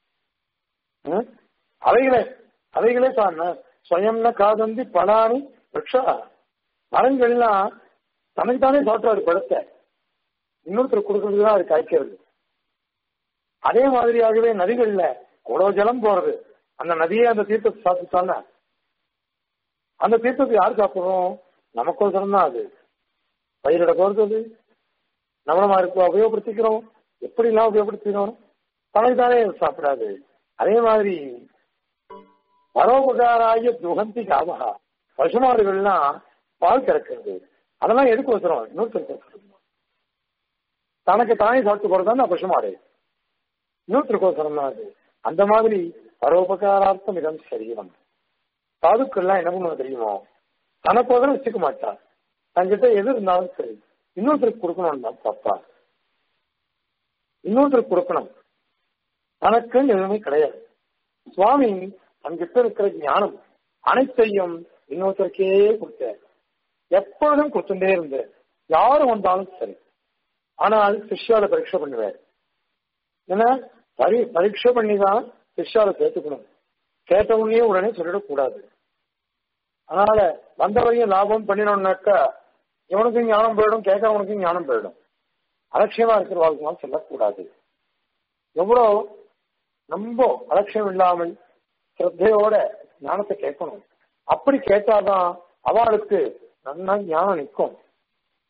அவைகளே அவைகளே தான் சுயம்ன காதந்தி பலானி விரக்ஷா மரங்கள்லாம் தனக்கு தானே சாப்பிட்டாரு பழத்தை இன்னொருத்தர் கொடுக்கறதுக்கு தான் அது காய்க்கிறது அதே மாதிரியாகவே நதிகள்ல அவ்வளவு ஜலம் போறது அந்த நதியே அந்த தீர்த்தத்தை சாப்பிட்டான அந்த தீர்த்தத்தை யார் சாப்பிடுறோம் நமக்கோசரம் தான் அது பயிரிட போறது அது நம்மளமா இருக்க உபயோகப்படுத்திக்கிறோம் எப்படி எல்லாம் உபயோகப்படுத்திக்கிறோம் தனக்கு தானே சாப்பிடாது அதே மாதிரி பரோபகாராய துகந்தி காமகா பசுமாடுகள்லாம் பால் கறக்கிறது அதெல்லாம் எதுக்கு வச்சுரும் இன்னொருத்தருக்கு தனக்கு தானே சாப்பிட்டு போறதுதான் பசுமாடு இன்னொருத்தருக்கோசரம் தான் அது அந்த மாதிரி பரோபகாரார்த்தம் இதம் சரீரம் சாதுக்கள்லாம் என்ன பண்ணுவோம் தெரியுமோ தனக்கோசரம் வச்சுக்க மாட்டா தங்கிட்ட எது இருந்தாலும் சரி இன்னொருத்தருக்கு கொடுக்கணும் தான் பாப்பா இன்னொருத்தருக்கு கொடுக்கணும் தனக்குன்னு எதுவுமே கிடையாது சுவாமி தங்கிட்ட இருக்கிற ஞானம் அனைத்தையும் இன்னொருத்தருக்கே கொடுத்தார் எப்பொழுதும் கொடுத்துட்டே இருந்தார் யாரும் வந்தாலும் சரி ஆனால் சிஷ்யால பரீட்சை பண்ணுவார் ஏன்னா பரி பரீட்சை பண்ணி தான் சிஷ்யால சேர்த்துக்கணும் கேட்ட உடனே உடனே சொல்லிடக்கூடாது அதனால வந்தவரையும் லாபம் பண்ணினோம்னாக்கா இவனுக்கும் ஞானம் போயிடும் கேட்கறவனுக்கும் ஞானம் போயிடும் அலட்சியமா இருக்கிற வாழ்க்கை சொல்லக்கூடாது எவ்வளோ ரொம்ப அலட்சியம் இல்லாமல் சிரத்தையோட ஞானத்தை கேட்கணும் அப்படி கேட்டாதான் அவளுக்கு நல்லா ஞானம் நிற்கும்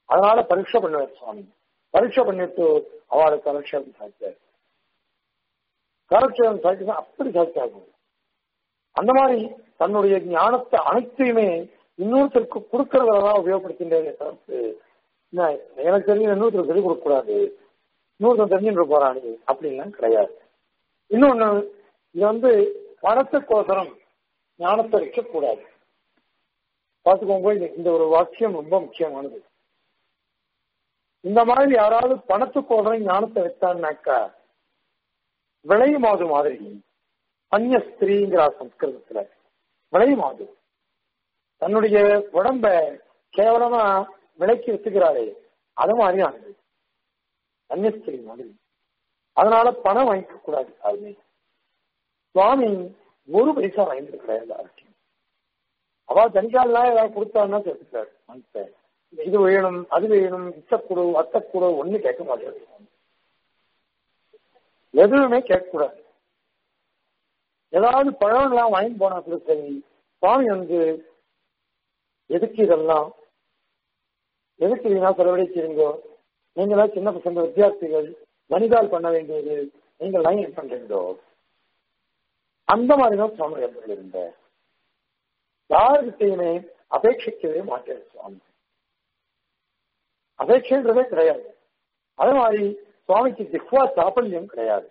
அதனால பரீட்சை பண்ணுவார் சுவாமி பரீட்சை பண்ணிட்டு அவளுக்கு கலட்சேபம் சாய்ச்சார் கலட்சேபம் சாய்ச்சா அப்படி சாய்ச்சாகும் அந்த மாதிரி தன்னுடைய ஞானத்தை அனைத்தையுமே இன்னொருத்தருக்கு கொடுக்கறதான் உபயோகப்படுத்தின்றதே தவிர்த்து நான் எனக்கு தெரிஞ்ச இன்னொருத்தர் சொல்லிக் கொடுக்க கூடாது இன்னொருத்தன் தெரிஞ்சுட்டு போறானு அப்படின்லாம் கிடையாது இன்னொன்னு இது வந்து பணத்துக்கோசரம் ஞானத்தை வைக்கக்கூடாது பார்த்துக்கோங்க இந்த- இந்த ஒரு வாக்கியம் ரொம்ப முக்கியமானது இந்த மாதிரி யாராவது பணத்துக்கோசரம் ஞானத்தை வைத்தான்னாக்கா விளையுமாது மாதிரி அந்நிய ஸ்திரீங்கிற சம்ஸ்கிருதத்துல விளையுமாது தன்னுடைய உடம்ப கேவலமா விலைக்கு வச்சுக்கிறாரே அது மாதிரி ஆனது அந்நிய ஸ்திரீ மாதிரி அதனால பணம் வாங்கிக்க கூடாது யாருமே சுவாமி ஒரு பைசா வாங்கிட்டு கிடையாது யாருக்கும் அவ தனிக்காலாம் ஏதாவது கொடுத்தாருன்னா சேர்த்துக்காரு மனுஷன். இது வேணும் அது வேணும் இத்தக்கூடு அத்தக்கூடு ஒண்ணு கேட்க மாட்டாரு எதுவுமே கேட்கக்கூடாது ஏதாவது பழம் எல்லாம் வாங்கி போனா கூட சரி சுவாமி வந்து எதுக்கு இதெல்லாம் எதுக்கு இதெல்லாம் செலவழிக்கிறீங்க நீங்களாம் சின்ன பசங்க வித்தியார்த்திகள் மனிதால் பண்ண வேண்டியது நீங்கள் லைன் பண்றீங்களோ அந்த மாதிரி தான் சுவாமி இருந்த யாருக்கிட்டையுமே அபேட்சிக்கவே மாட்டேன் சுவாமி அபேட்சைன்றதே கிடையாது அதே மாதிரி சுவாமிக்கு திக்வா சாப்பல்யம் கிடையாது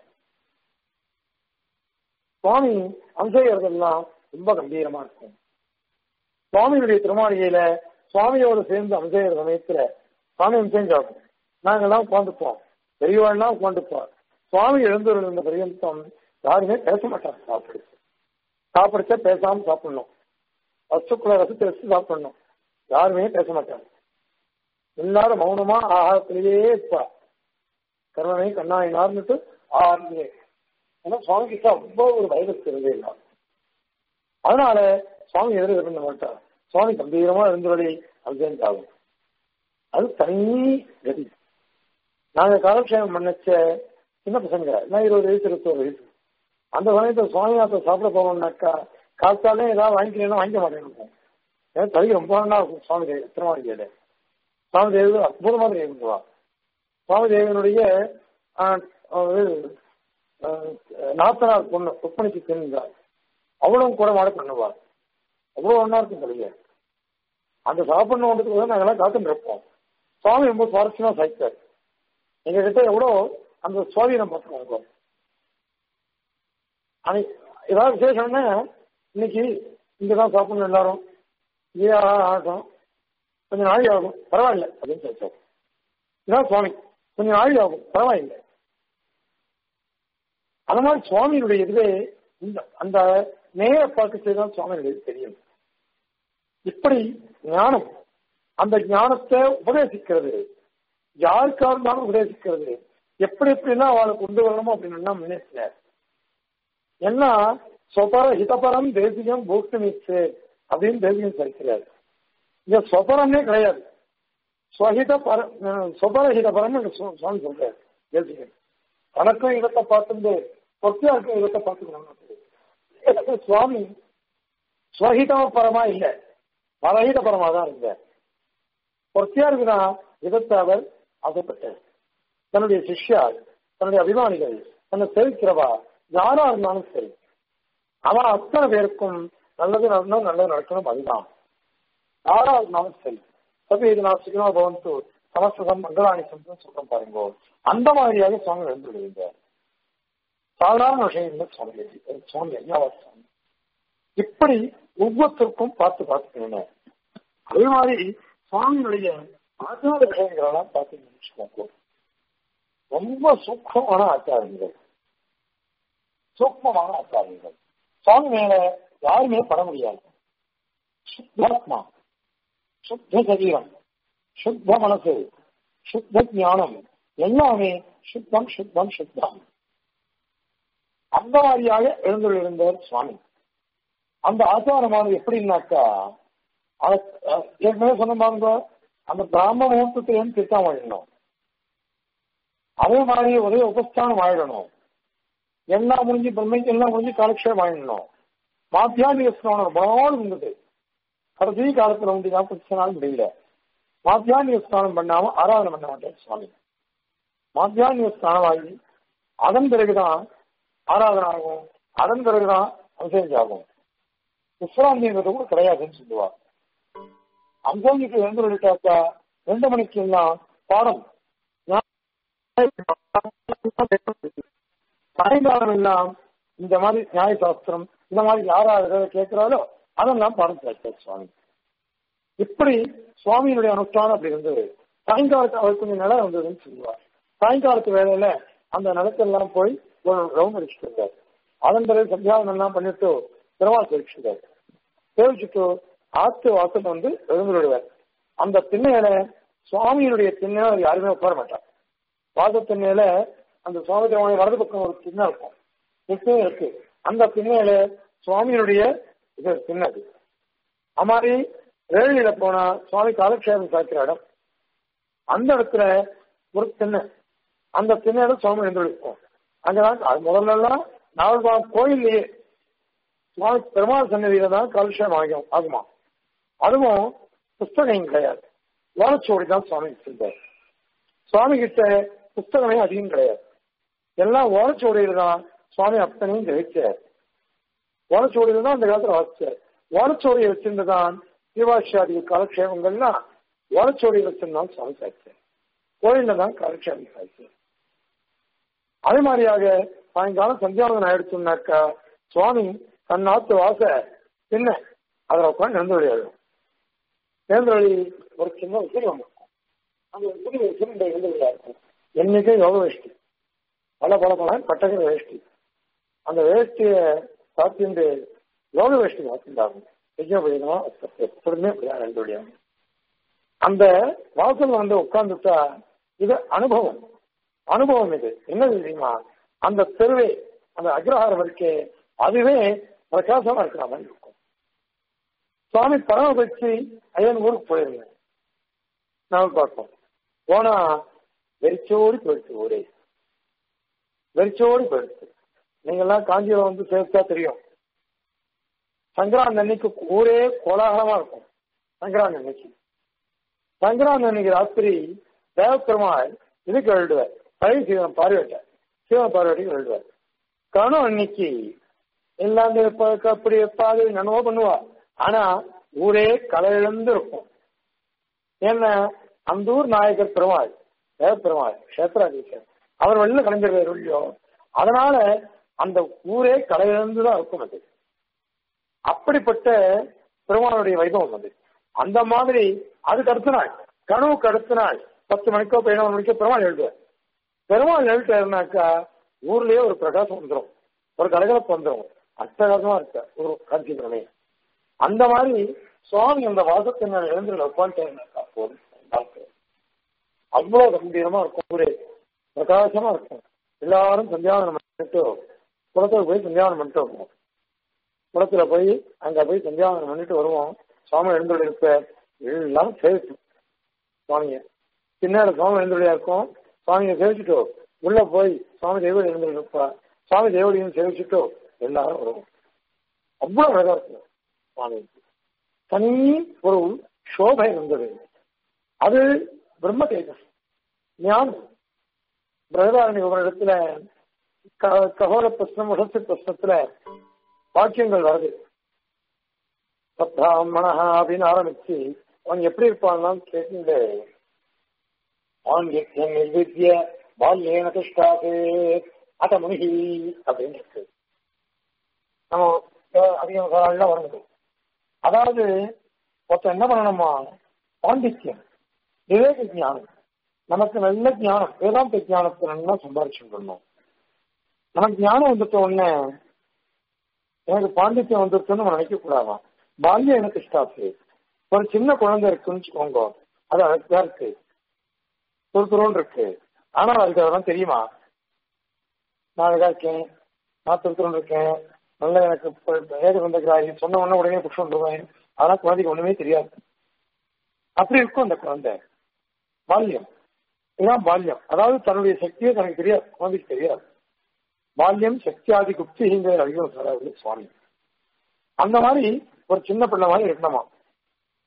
சுவாமி அம்சையர்கள்லாம் ரொம்ப கம்பீரமா இருக்கும் சுவாமியுடைய திருமாளிகையில சுவாமியோடு சேர்ந்து அம்சையர் சமயத்துல சுவாமி அம்சம் ஆகும் நாங்கெல்லாம் உட்காந்துப்போம் பெரியவாள்லாம் உட்காந்துப்போம் சுவாமி எழுந்திருந்த பரியந்தம் யாருமே பேச மாட்டாங்க சாப்பிடு சாப்பிடுச்சா பேசாம சாப்பிடணும் வஸ்துக்குள்ள ரசித்து ரசித்து சாப்பிடணும் யாருமே பேச மாட்டாங்க எல்லாரும் மௌனமா ஆகாரத்திலேயே இருப்பா கருணை கண்ணாயினார்னுட்டு ஆரம்பியே ஏன்னா சுவாமி கிட்ட அவ்வளவு ஒரு வைரஸ் இருந்தே இல்லை அதனால சுவாமி எதிர பண்ண மாட்டார் சுவாமி கம்பீரமா இருந்தவழி அபிஷேகம் ஆகும் அது தனி கதி நாங்க காலக்ஷேபம் பண்ணச்ச சின்ன பசங்க நான் இருபது வயசு இருபத்தோரு வயசு அந்த சமயத்துல சுவாமிநாத்தை சாப்பிட போனோம்னாக்கா காத்தாலே ஏதாவது வாங்கிக்கலாம் வாங்கிக்க மாட்டேன் ஏன்னா தறி ரொம்ப நல்லா இருக்கும் சுவாமி தேவி திருமாளிகையில சுவாமி தேவி அற்புதமா தேவிடுவா சுவாமி தேவியனுடைய ஆஹ், அது, ஆஹ், நாத்தனார் பொண்ணு ருக்மணிக்கு தெரிஞ்சார் அவளும் கூட மாட பண்ணுவாள் அவ்வளவு ஒன்னா இருக்கும் தலைய அந்த சாப்பிடணுன்றதுக்கு தான் நாங்கெல்லாம் காத்துட்டு இருப்போம் சுவாமி ரொம்ப சுவாரஸ்யமா சாய்த்தார் எங்க கிட்ட எவ்வளோ அந்த சுவாதீனம் பார்த்துக்கோங்க அன்னைக்கு ஏதாவது விசேஷம்னா இன்னைக்கு இங்கதான் சாப்பிடணும் எல்லாரும் இங்கே ஆகட்டும் கொஞ்சம் நாளை ஆகும் பரவாயில்ல அப்படின்னு சொல்லிட்டோம் இதான் சுவாமி கொஞ்சம் நாளை ஆகும் பரவாயில்லை அந்த மாதிரி சுவாமியினுடைய இதுவே இந்த அந்த நேர பார்க்கச்சே தான் சுவாமியுடைய இது தெரியும் இப்படி ஞானம் அந்த ஞானத்தை உபதேசிக்கிறது யாருக்கா இருந்தாலும் உபதேசிக்கிறது எப்படி எப்படிலாம் அவளை கொண்டு வரணுமோ அப்படின்னு முன்னேற்றினார் என்ன சொபர ஹிதபரம் தேசியம் பூக்தமிச்சு அப்படின்னு தேசியம் சரிக்கிறார் இந்த சொபரமே கிடையாது ஸ்வஹித பர சொபர ஹிதபரம் சுவாமி சொல்றாரு தேசியம் தனக்கும் இடத்தை பார்த்துட்டு பொத்தியாருக்கும் இடத்தை பார்த்துக்கணும் சுவாமி ஸ்வஹிதம பரமா இல்ல பரஹித பரமா தான் இருந்தார் பொத்தியாருக்கு தான் விதத்தை அவர் ஆசைப்பட்டார் தன்னுடைய சிஷ்யார் தன்னுடைய அபிமானிகள் தன்னை செலுக்கிறவா யாரா இருந்தாலும் சரி அவன் அத்தனை பேருக்கும் நல்லது நடக்கணும் நல்லது நடக்கணும் அதுதான் யாரா இருந்தாலும் சரி சபை இது நான் சிக்கனமா பவன்து சமஸ்கிருதம் மங்களாணி சம்பந்தம் சொல்றோம் பாருங்க அந்த மாதிரியாக சுவாமி எழுந்துள்ளார் சாதாரண விஷயம் இல்லை சுவாமி சுவாமி ஐயாவா சுவாமி இப்படி ஒவ்வொருத்தருக்கும் பார்த்து பார்த்துக்கணும் அதே மாதிரி சுவாமியுடைய ஆச்சார விஷயங்களெல்லாம் பார்த்து நினைச்சுக்கோங்க ரொம்ப சூக்மமான ஆச்சாரங்கள் சூக்மமான ஆச்சாரங்கள் சுவாமி மேல யாருமே பட முடியாது சுத்தாத்மா சுத்த சரீரம் சுத்த மனசு சுத்த ஞானம் எல்லாமே சுத்தம் சுத்தம் சுத்தம் அந்த மாதிரியாக எழுந்துள்ளிருந்தவர் சுவாமி அந்த ஆச்சாரமானது எப்படின்னாக்கா ஏற்கனவே சொன்ன பாருங்க அந்த பிராம முகூர்த்தத்தையும் திட்டம் வாழணும் அதே மாதிரி ஒரே உபஸ்தானம் ஆயிடணும் எல்லாம் முடிஞ்சு பிரம்மைக்கு எல்லாம் முடிஞ்சு காலக்ஷேபம் ஆயிடணும் மாத்தியாண்டி ஸ்நானம் ரொம்ப நாள் இருந்தது கடைசி காலத்துல வந்து நாற்பத்தி நாள் முடியல மாத்தியானிய ஸ்நானம் பண்ணாம ஆராதனை பண்ண மாட்டார் சுவாமி மாத்தியானிய ஸ்நானம் ஆகி அதன் பிறகுதான் ஆராதனை ஆகும் அதன் பிறகுதான் அபிஷேகம் ஆகும் விஸ்ராந்தின்றது கூட கிடையாதுன்னு சொல்லுவார் அம்சங்கிக்கு எழுந்து விட்டாக்கா ரெண்டு மணிக்கு எல்லாம் பாடம் சாயங்காலம் எல்லாம் இந்த மாதிரி நியாய சாஸ்திரம் இந்த மாதிரி யாராவது கேட்கிறாரோ அதெல்லாம் பாடம் கேட்கிறார் சுவாமி இப்படி சுவாமியினுடைய அனுஷ்டானம் அப்படி இருந்தது சாயங்காலத்து அவர் கொஞ்சம் நிலம் வந்ததுன்னு சொல்லுவார் சாயங்காலத்து வேலையில அந்த நிலத்தெல்லாம் போய் ஒரு ரவுண்ட் அடிச்சுட்டு இருந்தார் அதன் பிறகு சந்தியாவனம் எல்லாம் பண்ணிட்டு பெருமாள் தெரிவிச்சுட்டார் தெரிவிச்சுட்டு ஆத்து வாசல் வந்து எழுந்துடுவார் அந்த திண்ணையில சுவாமியினுடைய திண்ணை அவர் யாருமே உட்கார மாட்டார் வாச திண்ணையில அந்த சுவாமி திருமணம் வலது பக்கம் ஒரு திண்ணை இருக்கும் திண்ணை இருக்கு அந்த திண்ணையில சுவாமியினுடைய இது திண்ணை அது அது மாதிரி ரேழியில போனா சுவாமி காலக்ஷேபம் சாய்க்கிற இடம் அந்த இடத்துல ஒரு திண்ணை அந்த திண்ணையில சுவாமி எழுந்திருக்கும் அங்கதான் அது முதல்ல எல்லாம் நாவல்பாகம் கோயில்லையே சுவாமி பெருமாள் சன்னதியில தான் காலக்ஷேபம் ஆகும் ஆகுமா அதுவும் புஸ்தகம் கிடையாது ஓலச்சோடி தான் சுவாமி வச்சிருந்தார் சுவாமி கிட்ட புஸ்தகமே அதிகம் கிடையாது எல்லாம் ஓலச்சோடியில தான் சுவாமி அத்தனையும் கிரகிச்சார் ஓலச்சோடியில தான் அந்த காலத்துல வாசிச்சார் ஓலச்சோடியை வச்சிருந்ததான் தீவாட்சியாதி காலக்ஷேபங்கள்லாம் ஓலச்சோடியை வச்சிருந்தான் சுவாமி சாய்ச்சார் கோயில்ல தான் காலக்ஷேபம் சாய்ச்சார் அதே மாதிரியாக சாயங்காலம் சந்தியாவதனம் ஆயிடுச்சுன்னாக்கா சுவாமி தன் நாத்து வாச பின்ன அதில் உட்காந்து நிறந்து விளையாடும் நிறந்து வழி ஒரு சின்ன உசிரியம் இருக்கும் அந்த உசிரி உசிரிண்ட இருந்து விளையாடும் என்னைக்கும் யோக வேஷ்டி பல பல பல பட்டகிற வேஷ்டி அந்த வேஷ்டிய சாத்தியந்து யோக வேஷ்டி மாத்திருந்தாங்க விஜயபயமா எப்பொழுதுமே ரெண்டு வழியாக அந்த வாசல் வந்து உட்கார்ந்துட்டா இது அனுபவம் அனுபவம் இது என்ன தெரியுமா அந்த தெருவே அந்த அக்ரஹாரம் இருக்கே அதுவே பிரகாசமா இருக்கிற மாதிரி இருக்கும் சுவாமி பரமபட்சி ஐயன் ஊருக்கு போயிருந்தேன் நாம பார்ப்போம் போனா வெறிச்சோடி போயிடுச்சு ஊரே வெறிச்சோடி போயிடுச்சு நீங்கெல்லாம் காஞ்சிபுரம் வந்து சேர்த்தா தெரியும் சங்கராந்த் அன்னைக்கு ஊரே கோலாகலமா இருக்கும் சங்கராந்த் அன்னைக்கு சங்கராந்த் அன்னைக்கு ராத்திரி தேவப்பெருமாள் இதுக்கு எழுதுவார் பழைய சீவன் பார்வையிட்ட சீவன் பார்வையிட்டு எழுதுவார் கணும் அன்னைக்கு எல்லாம் அப்படி எப்பாது என்னவோ பண்ணுவா ஆனா ஊரே கலையிழந்து இருக்கும் ஏன்னா அந்த ஊர் நாயகர் பெருமாள் தேவப்பெருமாள் கஷேத்ராதீசர் அவர் வெளில கலைஞர் இல்லையோ அதனால அந்த ஊரே கலையிழந்து தான் இருக்கும் அது அப்படிப்பட்ட பெருமாளுடைய வைபவம் அது அந்த மாதிரி அதுக்கு அடுத்த நாள் கனவுக்கு அடுத்த நாள் பத்து மணிக்கோ பதினொன்று மணிக்கோ பெருமாள் எழுதுவார் பெருமாள் எழுத்தாருனாக்கா ஊர்லயே ஒரு பிரகாசம் வந்துடும் ஒரு கலகலப்பு வந்துடும் அட்டகாசமா இருக்க ஒரு காட்சிக்கிறமே அந்த மாதிரி சுவாமி அந்த வாசத்தின் எழுந்துள்ள உட்காந்துட்டாருனாக்கா போதும் அவ்வளவு கம்பீரமா இருக்கும் ஊரே பிரகாசமா இருக்கும் எல்லாரும் சந்தியாவனம் பண்ணிட்டு குளத்துல போய் சந்தியாவனம் பண்ணிட்டு வருவோம் குளத்துல போய் அங்க போய் சந்தியாவனம் பண்ணிட்டு வருவோம் சுவாமி எழுந்துள்ள இருப்ப எல்லாம் சேர்த்து சுவாமிய பின்னாடி சுவாமி எழுந்துள்ளையா இருக்கும் சுவாமியை சேவிச்சுட்டோ உள்ள போய் சுவாமி தேவடி எழுந்துருப்பா சுவாமி தேவடியும் சேவிச்சுட்டோ எல்லாரும் வருவோம் அவ்வளவு அழகா இருக்கும் சுவாமி தனி ஒரு சோபை இருந்தது அது பிரம்ம தேஜஸ் ஞானம் பிரகதாரணி ஒரு இடத்துல ககோர பிரശ്നം உடத்து பிரശ്നத்துல வாக்கியங்கள் வருது பிராமணா அப்படின்னு ஆரம்பிச்சு அவன் எப்படி இருப்பான்னு கேட்டு அவன் நிர்வித்திய பால்யேன திஷ்டாது அத முனிகி அப்படின்னு இருக்கு நம்ம அதிகம் வருது அதாவது ஒருத்தன் என்ன பண்ணணுமா பாண்டித்யம் விவேக ஞானம் நமக்கு நல்ல ஞானம் வேதாந்த ஞானத்தை நல்லா சம்பாரிச்சுக்கணும் நமக்கு ஞானம் வந்துட்ட உடனே எனக்கு பாண்டித்யம் வந்துருச்சுன்னு நம்ம நினைக்க கூடாதான் பால்யம் எனக்கு ஸ்டாப்பு ஒரு சின்ன குழந்தை இருக்குன்னு வச்சுக்கோங்க அது அழகா இருக்கு துருத்துருன்னு இருக்கு ஆனா அதுக்கு அதெல்லாம் தெரியுமா நான் அழகா இருக்கேன் நான் துருத்துருன்னு இருக்கேன் நல்ல எனக்கு ஏக வந்திருக்கிறாய் சொன்ன உடனே உடனே புஷ் வந்துருவேன் அதெல்லாம் குழந்தைக்கு ஒண்ணுமே தெரியாது அப்படி இருக்கும் அந்த குழந்தை பால்யம் இதுதான் பால்யம் அதாவது தன்னுடைய சக்தியை தனக்கு தெரியாது குழந்தைக்கு தெரியாது பால்யம் சக்தியாதி குப்திங்கிற அறிவு சொல்றாரு சுவாமி அந்த மாதிரி ஒரு சின்ன பிள்ளை மாதிரி இருக்கணுமா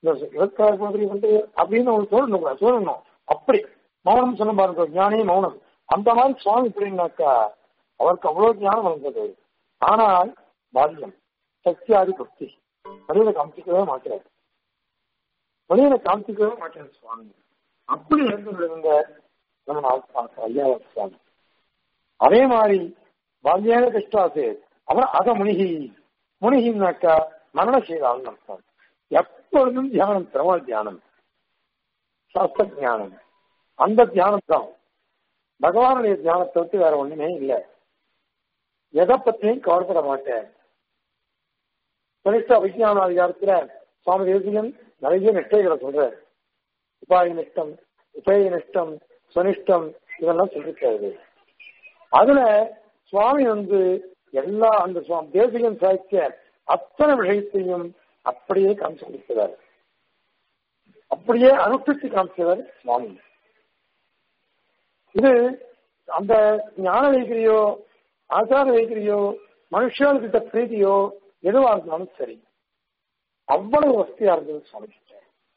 இந்த இவருக்காக மாதிரி வந்து அப்படின்னு அவங்க சொல்லணும் சொல்லணும் அப்படி மௌனம் சொன்ன பாருங்க ஞானி மௌனம் அந்த மாதிரி சுவாமி எப்படின்னாக்கா அவருக்கு அவ்வளவு ஞானம் வந்தது ஆனால் பால்யம் சக்தியாதி பக்தி வெளியில காமிச்சிக்கவே மாட்டார் வெளியில காமிச்சிக்கவே மாட்டார் சுவாமி அப்படி இருந்த நம்ம நாள் ஐயா சுவாமி அதே மாதிரி பால்யான கஷ்டாசு அப்புறம் அக முனிகி முனிகின்னாக்கா மரணசீலான்னு அர்த்தம் எப்பொழுதும் தியானம் பிரம தியானம் சாஸ்திர தியானம் அந்த தியானம் தான் பகவானுடைய தியானத்தை விட்டு வேற ஒண்ணுமே இல்லை எதை பத்தியும் கவலைப்பட மாட்டேன் கனிஷ்ட விஜயான அதிகாரத்துல சுவாமி தேசிகன் நிறைய நிஷ்டைகளை சொல்றாரு உபாய நிஷ்டம் உபய நிஷ்டம் சுனிஷ்டம் இதெல்லாம் சொல்லிருக்காரு அதுல சுவாமி வந்து எல்லா அந்த சுவாமி தேசிகன் சாய்க்க அத்தனை விஷயத்தையும் அப்படியே காமிச்சு கொடுக்கிறார் அப்படியே அனுஷ்டித்து காமிச்சவர் சுவாமி இது அந்த ஞான வைக்கிறியோ ஆச்சார வைக்கிறியோ மனுஷாளுக்கிட்ட பிரீதியோ எதுவா இருந்தாலும் சரி அவ்வளவு வசதியா இருந்தது சுவாமி கிட்ட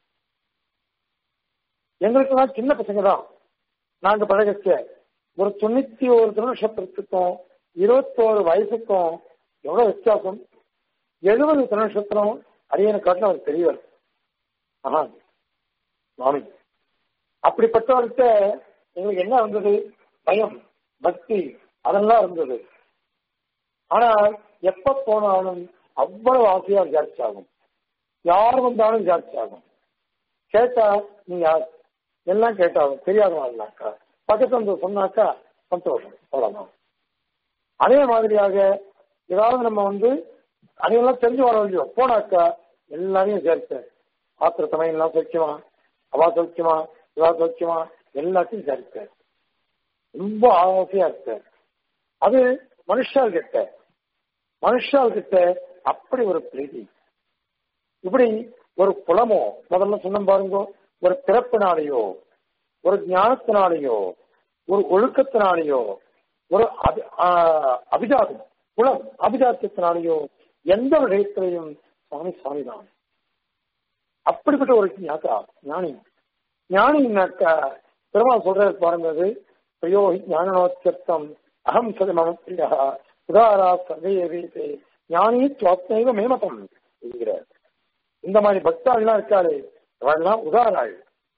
எங்களுக்கெல்லாம் சின்ன பசங்க தான் நாங்க பழகச்ச ஒரு தொண்ணூத்தி ஒரு திருநட்சத்திரத்துக்கும் இருபத்தோரு வயசுக்கும் எவ்வளவு வித்தியாசம் எழுபது திருநட்சத்திரம் அரியனை காட்டின அவர் பெரியவர் ஆஹா சுவாமி அப்படிப்பட்டவர்கிட்ட எங்களுக்கு என்ன இருந்தது பயம் பக்தி அதெல்லாம் இருந்தது ஆனால் எப்ப போனாலும் அவ்வளவு ஆசையா ஜாஸ்தி ஆகும் யார் வந்தாலும் ஜாஸ்தி ஆகும் கேட்டா நீ யார் எல்லாம் கேட்டாலும் தெரியாதவங்கனாக்கா பக்கத்துல வந்து சொன்னாக்கா சந்தோஷம் அவ்வளவுதான் அதே மாதிரியாக ஏதாவது நம்ம வந்து அதையெல்லாம் தெரிஞ்சு வர வேண்டியோம் போனாக்கா எல்லாரையும் சேர்த்து ஆத்திர சமயம் எல்லாம் சௌக்கியமா அவா சௌக்கியமா இவா சௌக்கியமா எல்லாத்தையும் சேர்த்து ரொம்ப ஆசையா இருக்கு அது மனுஷால் கிட்ட மனுஷால் கிட்ட அப்படி ஒரு பிரீதி இப்படி ஒரு குலமோ முதல்ல சொன்ன பாருங்க ஒரு பிறப்பினாலேயோ ஒரு ஞானத்தினாலேயோ ஒரு ஒழுக்கத்தினாலேயோ ஒரு அபிஜாதம் குலம் அபிஜாத்தியத்தினாலேயோ எந்த விஷயத்திலையும் சுவாமி சுவாமி தான் அப்படிப்பட்ட ஒரு ஞாத்தா ஞானி ஞானினாக்கா பெருமாள் சொல்றது பாருங்க பிரயோகி ஞானனோத்தியம் அகம் சது மம பிரியா உதாரா சதேவீதே ஞானி துவாத்மைவ மேமதம் என்கிறார் இந்த மாதிரி பக்தாள்லாம் இருக்காரு அவள்லாம் உதாராள்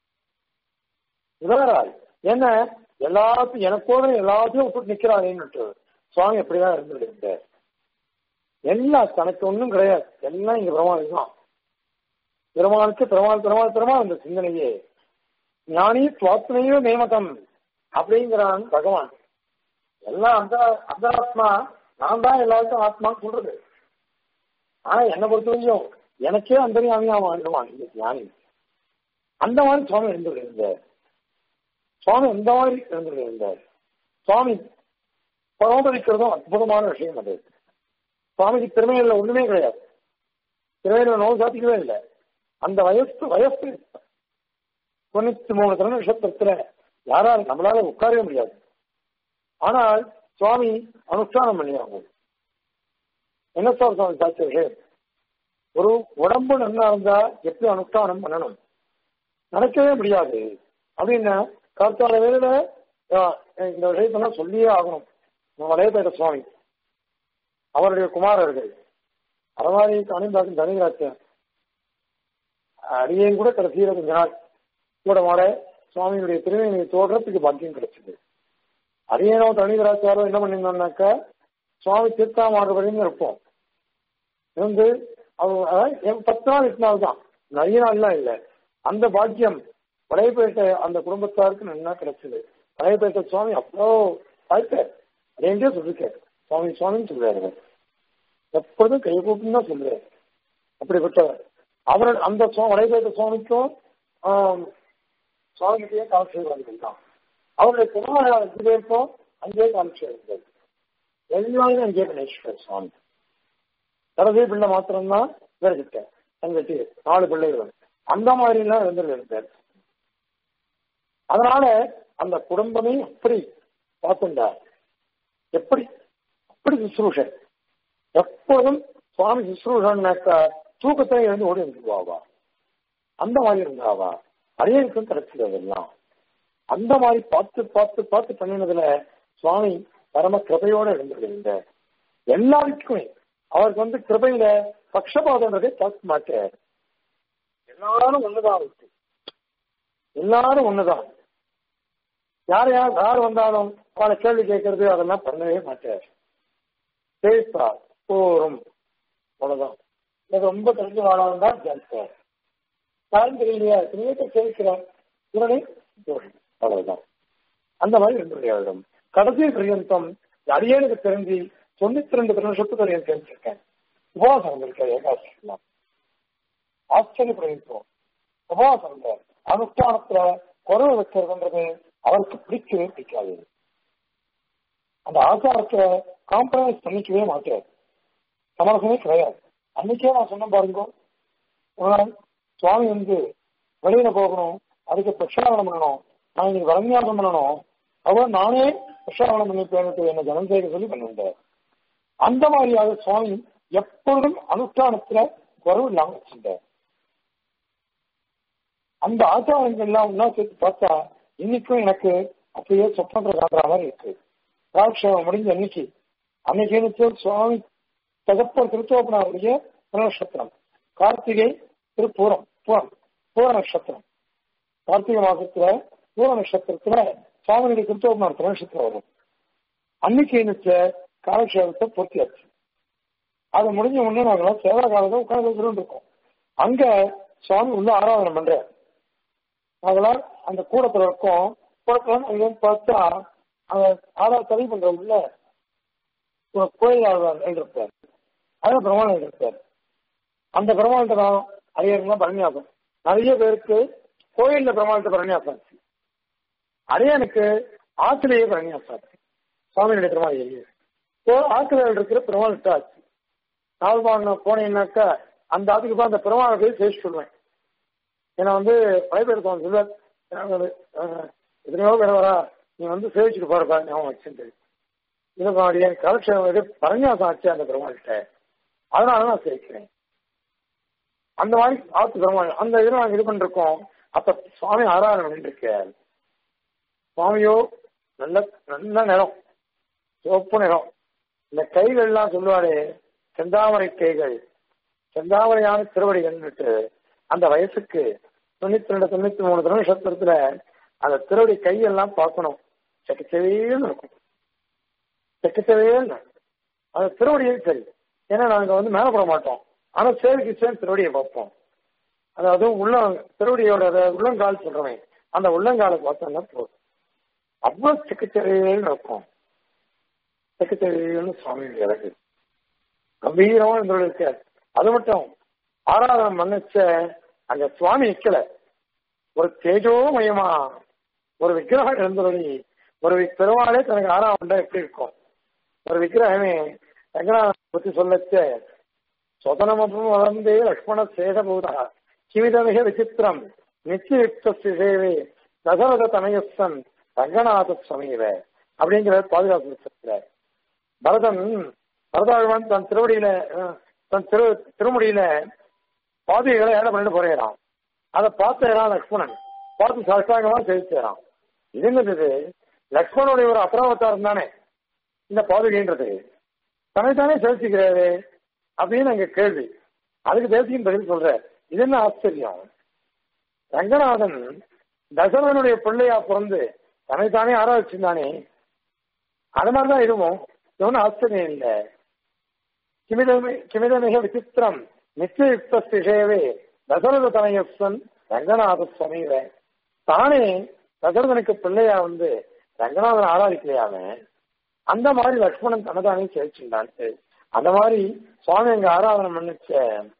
உதாராள் என்ன எல்லாத்தையும் எனக்கோட எல்லாத்தையும் விட்டு நிக்கிறாளேன்னு சுவாமி அப்படிதான் இருந்துட்டு எல்லாம் தனக்கு ஒன்றும் கிடையாது எல்லாம் இங்க பெருமாள் தான் பெருமாளுக்கு பெருமாள் பெருமாள் பெருமாள் இந்த சிந்தனையே ஞானி துவாத்மையோ மேமதம் அப்படிங்கிறான் பகவான் எல்லாம் அந்த அந்த ஆத்மா நான் தான் எல்லாருக்கும் ஆத்மான்னு சொல்றது ஆனா என்னை பொறுத்த வரைக்கும் எனக்கே அந்தரியாமையா வாழ்ந்துவான் இந்த ஞானி அந்த மாதிரி சுவாமி இருந்துட்டு இருந்தார் சுவாமி இந்த மாதிரி இருந்துட்டு இருந்தார் சுவாமி பரோபரிக்கிறதும் அற்புதமான விஷயம் அது சுவாமிக்கு திறமையில ஒண்ணுமே கிடையாது திறமையில நோய் சாத்திக்கவே இல்லை அந்த வயசு வயசு தொண்ணூத்தி மூணு திறன் நட்சத்திரத்துல யாரால் நம்மளால உட்காரவே முடியாது ஆனால் சுவாமி அனுஷ்டானம் பண்ணியாங்க என்ன சார் சுவாமி சாட்சி விஷயம் ஒரு உடம்பு நல்லா இருந்தா எப்படி அனுஷ்டானம் பண்ணணும் நடக்கவே முடியாது அப்படின்னா கார்த்தால வேலையில இந்த விஷயத்தெல்லாம் சொல்லியே ஆகணும் வளையப்பேட்ட சுவாமி அவருடைய குமாரர்கள் அறவாரி அணிந்தாக்கும் தனிராஜன் அடியேன் கூட கடைசியில கொஞ்ச நாள் கூட மாட சுவாமியுடைய திருமையை தோற்றத்துக்கு பாக்கியம் கிடைச்சது அரியனோ தனிதராச்சாரோ என்ன பண்ணியிருந்தோம்னாக்கா சுவாமி தீர்த்தாமாடு வரையும் இருப்போம் இருந்து அவங்க பத்து நாள் எட்டு நாள் தான் நிறைய நாள்லாம் இல்லை அந்த பாக்கியம் வளையப்பேட்டை அந்த குடும்பத்தாருக்கு நல்லா கிடைச்சது வளையப்பேட்டை சுவாமி அவ்வளோ வாய்ப்பார் அதே சொல்லிருக்காரு சுவாமி சுவாமின்னு சொல்றாரு எப்பொழுதும் கை கூப்பிட்டு தான் சொல்றாரு அப்படிப்பட்டவர் அவர் அந்த வளையப்பேட்டை சுவாமிக்கும் சுவாமிகிட்டே காமிச்சவர்கள் தான் அவருடைய குமார அஞ்சு பேருக்கும் அஞ்சே காமிச்சவர்கள் எல்லாரும் அஞ்சே கணேஸ்வர் சுவாமி கடைசி பிள்ளை மாத்திரம்தான் இவர்கிட்ட தங்கச்சி நாலு பிள்ளைகள் அந்த மாதிரி எல்லாம் இருந்திருக்காரு அதனால அந்த குடும்பமே அப்படி பார்த்துட்டார் எப்படி அப்படி சுசுரூஷன் எப்பொழுதும் சுவாமி சுசுரூஷன்னாக்கா தூக்கத்தை இருந்து ஓடி வந்துருவாவா அந்த மாதிரி இருந்தாவா அரியனுக்கும் கிடைச்சது அதெல்லாம் அந்த மாதிரி பார்த்து பார்த்து பார்த்து பண்ணினதுல சுவாமி பரம கிருபையோட இருந்திருந்த எல்லாருக்குமே அவருக்கு வந்து கிருபையில பக்ஷபாதன்றதை பார்க்க மாட்டார் எல்லாரும் ஒண்ணுதான் அவருக்கு எல்லாரும் ஒண்ணுதான் யார் யார் யார் வந்தாலும் அவளை கேள்வி கேட்கறது அதெல்லாம் பண்ணவே மாட்டார் பேசா போரும் அவ்வளவுதான் இது ரொம்ப தெரிஞ்ச வாழாதான் தான் ஜாஸ்தியார் யாரும் தெரியலையா நீங்க கேட்கிறார் இவனை அவ்வளவுதான் அந்த மாதிரி இருந்துடையாவிடும் கடைசி பரியந்தம் அடியனுக்கு தெரிஞ்சு தொண்ணூத்தி ரெண்டு வருஷத்துக்கு வரையும் தெரிஞ்சிருக்கேன் உபவாசம் வந்திருக்காரு ஏகாசிக்கலாம் ஆச்சரியப்படுகிறோம் உபவாசம் இல்லை அனுஷ்டானத்துல குறவு வைக்கிறதுன்றது அவருக்கு பிடிக்கவே பிடிக்காது அந்த ஆச்சாரத்துல காம்ப்ரமைஸ் பண்ணிக்கவே மாட்டார் சமரசமே கிடையாது அன்னைக்கே நான் சொன்ன பாருங்க ஒரு நாள் சுவாமி வந்து வெளியில போகணும் அதுக்கு பிரச்சாரணம் பண்ணணும் நான் இன்னைக்கு வரஞ்ஞானம் பண்ணணும் அவர் நானே பிரச்சாரணம் பண்ணிப்பேன் என்ன ஜனம் செய்ய சொல்லி பண்ணுவேன் அந்த மாதிரியாக சுவாமி எப்பொழுதும் அனுஷ்டானத்துல குறவு இல்லாம வச்சிருந்தார் அந்த ஆச்சாரங்கள் எல்லாம் ஒன்னா சேர்த்து பார்த்தா இன்னைக்கும் எனக்கு அப்படியே சொப்பன்ற காட்டுற மாதிரி இருக்கு ராட்சம் முடிஞ்ச அன்னைக்கு அன்னைக்கு எனக்கு சுவாமி தகப்பர் திருத்தோப்பனாருடைய நட்சத்திரம் கார்த்திகை திருப்பூரம் பூரம் பூர நட்சத்திரம் கார்த்திகை மாசத்துல பூர நட்சத்திரத்துல சுவாமியுடைய திருத்தோப்பனார் நட்சத்திரம் வரும் அன்னைக்கு எனக்கு காலக்ஷேபத்தை பூர்த்தியாச்சு அது முடிஞ்ச உடனே நாங்களாம் சேவா காலத்தை உட்கார்ந்து இருக்கோம் அங்க சுவாமி உள்ள ஆராதனை பண்ற அதெல்லாம் அந்த கூடத்துல இருக்கும் கூடத்துல அங்க பார்த்தா அந்த ஆதார் தடை பண்ற உள்ள ஒரு கோயில் ஆழ்வார் இருப்பார் அது பிரமாணம் இருப்பார் அந்த பிரமாணத்தை தான் அரியர்லாம் பரணியாசம் நிறைய பேருக்கு கோயில்ல பிரமாணத்தை பரணியாசம் அரியனுக்கு ஆத்திலேயே பரணியாசம் சுவாமியுடைய பிரமாணம் ஆத்திரையில் இருக்கிற பிரமாணத்தை ஆச்சு நாள்பாங்க போனீங்கன்னாக்கா அந்த அதுக்கு தான் அந்த பெருமாளை போய் பேசி சொல்லுவேன் ஏன்னா வந்து பழைய பேர் சொல்லுவார் எத்தனையோ பேர் வரா நீ வந்து சேவிச்சுட்டு போறப்பா ஞாபகம் வச்சுட்டு இது மாதிரி என் கலெக்ஷன் இது பரஞ்சாசம் ஆச்சு அந்த பெருமாள்கிட்ட அதனால நான் சேவிக்கிறேன் அந்த மாதிரி ஆத்து பெருமாள் அந்த இதில் நாங்கள் இது பண்ணிருக்கோம் அப்ப சுவாமி ஆராதனை பண்ணிட்டு சுவாமியோ நல்ல நல்ல நிறம் சிவப்பு நிறம் இந்த கைகள் எல்லாம் சொல்லுவாரு செந்தாமரை கைகள் செந்தாமரையான திருவடிகள்னுட்டு அந்த வயசுக்கு தொண்ணூத்தி ரெண்டு தொண்ணூத்தி மூணு திருநட்சத்திரத்துல அந்த திருவடி கையெல்லாம் பார்க்கணும் செக்கச்சவேன்னு இருக்கும் செக்கச்சவேன்னு அந்த திருவடியே சரி ஏன்னா நாங்க வந்து மேல போட மாட்டோம் ஆனா சேவைக்கு சேர்ந்து திருவடியை பார்ப்போம் அதாவது உள்ள திருவடியோட உள்ளங்கால் சொல்றவன் அந்த உள்ளங்காலை பார்த்தோம்னா போதும் அவ்வளவு செக்கச்சவேன்னு இருக்கும் செக்கச்சவேன்னு சுவாமி இறக்கு கம்பீரமா இருந்தோட இருக்காரு அது மட்டும் ஆராதனை மன்னிச்ச அங்க சுவாமி நிக்கல ஒரு தேஜோமயமா ஒரு விக்கிரகம் இருந்தபடி ஒரு பெருமாளே தனக்கு ஆறாம் எப்படி இருக்கும் ஒரு விக்கிரகமே ரங்கநாத பத்தி சொல்லச்ச சொதனமபம் வளர்ந்தே லக்ஷ்மண சேதபூதா கிவிதமிக விசித்திரம் நிச்சயுக்த சேவே தசரத தனயசன் ரங்கநாத சுவாமியில அப்படிங்கிற பாதுகாப்பு பரதன் பரதாழ்வான் தன் திருவடியில தன் திரு திருமுடியில பாதைகளை ஏட பண்ணிட்டு போறேறான் அதை பார்த்தேறான் லக்ஷ்மணன் பார்த்து சாஷ்டாங்கமா செலுத்தேறான் இது என்னது லக்ஷ்மணனுடைய ஒரு அப்புறவத்தாரம் தானே இந்த பாதுகைன்றது தன்னைத்தானே செலுத்திக்கிறாரு அப்படின்னு அங்க கேள்வி அதுக்கு தேசியம் பதில் சொல்ற இது என்ன ஆச்சரியம் ரங்கநாதன் தசரனுடைய பிள்ளையா பிறந்து தன்னைத்தானே ஆராய்ச்சிருந்தானே அது மாதிரிதான் இதுவும் இது ஒன்றும் ஆச்சரியம் இல்லை கிமிதமே கிமிதமிக விசித்திரம் நிச்சயுக்த விஷயவே தசரத தனயஸ்வன் ரங்கநாத சுவாமியில தானே தசரதனுக்கு பிள்ளையா வந்து ரங்கநாதன் ஆராதிக்கலையாம அந்த மாதிரி லக்ஷ்மணன் தனதானே சேர்ச்சிருந்தான்ட்டு அந்த மாதிரி சுவாமி அங்க ஆராதனை பண்ணிச்ச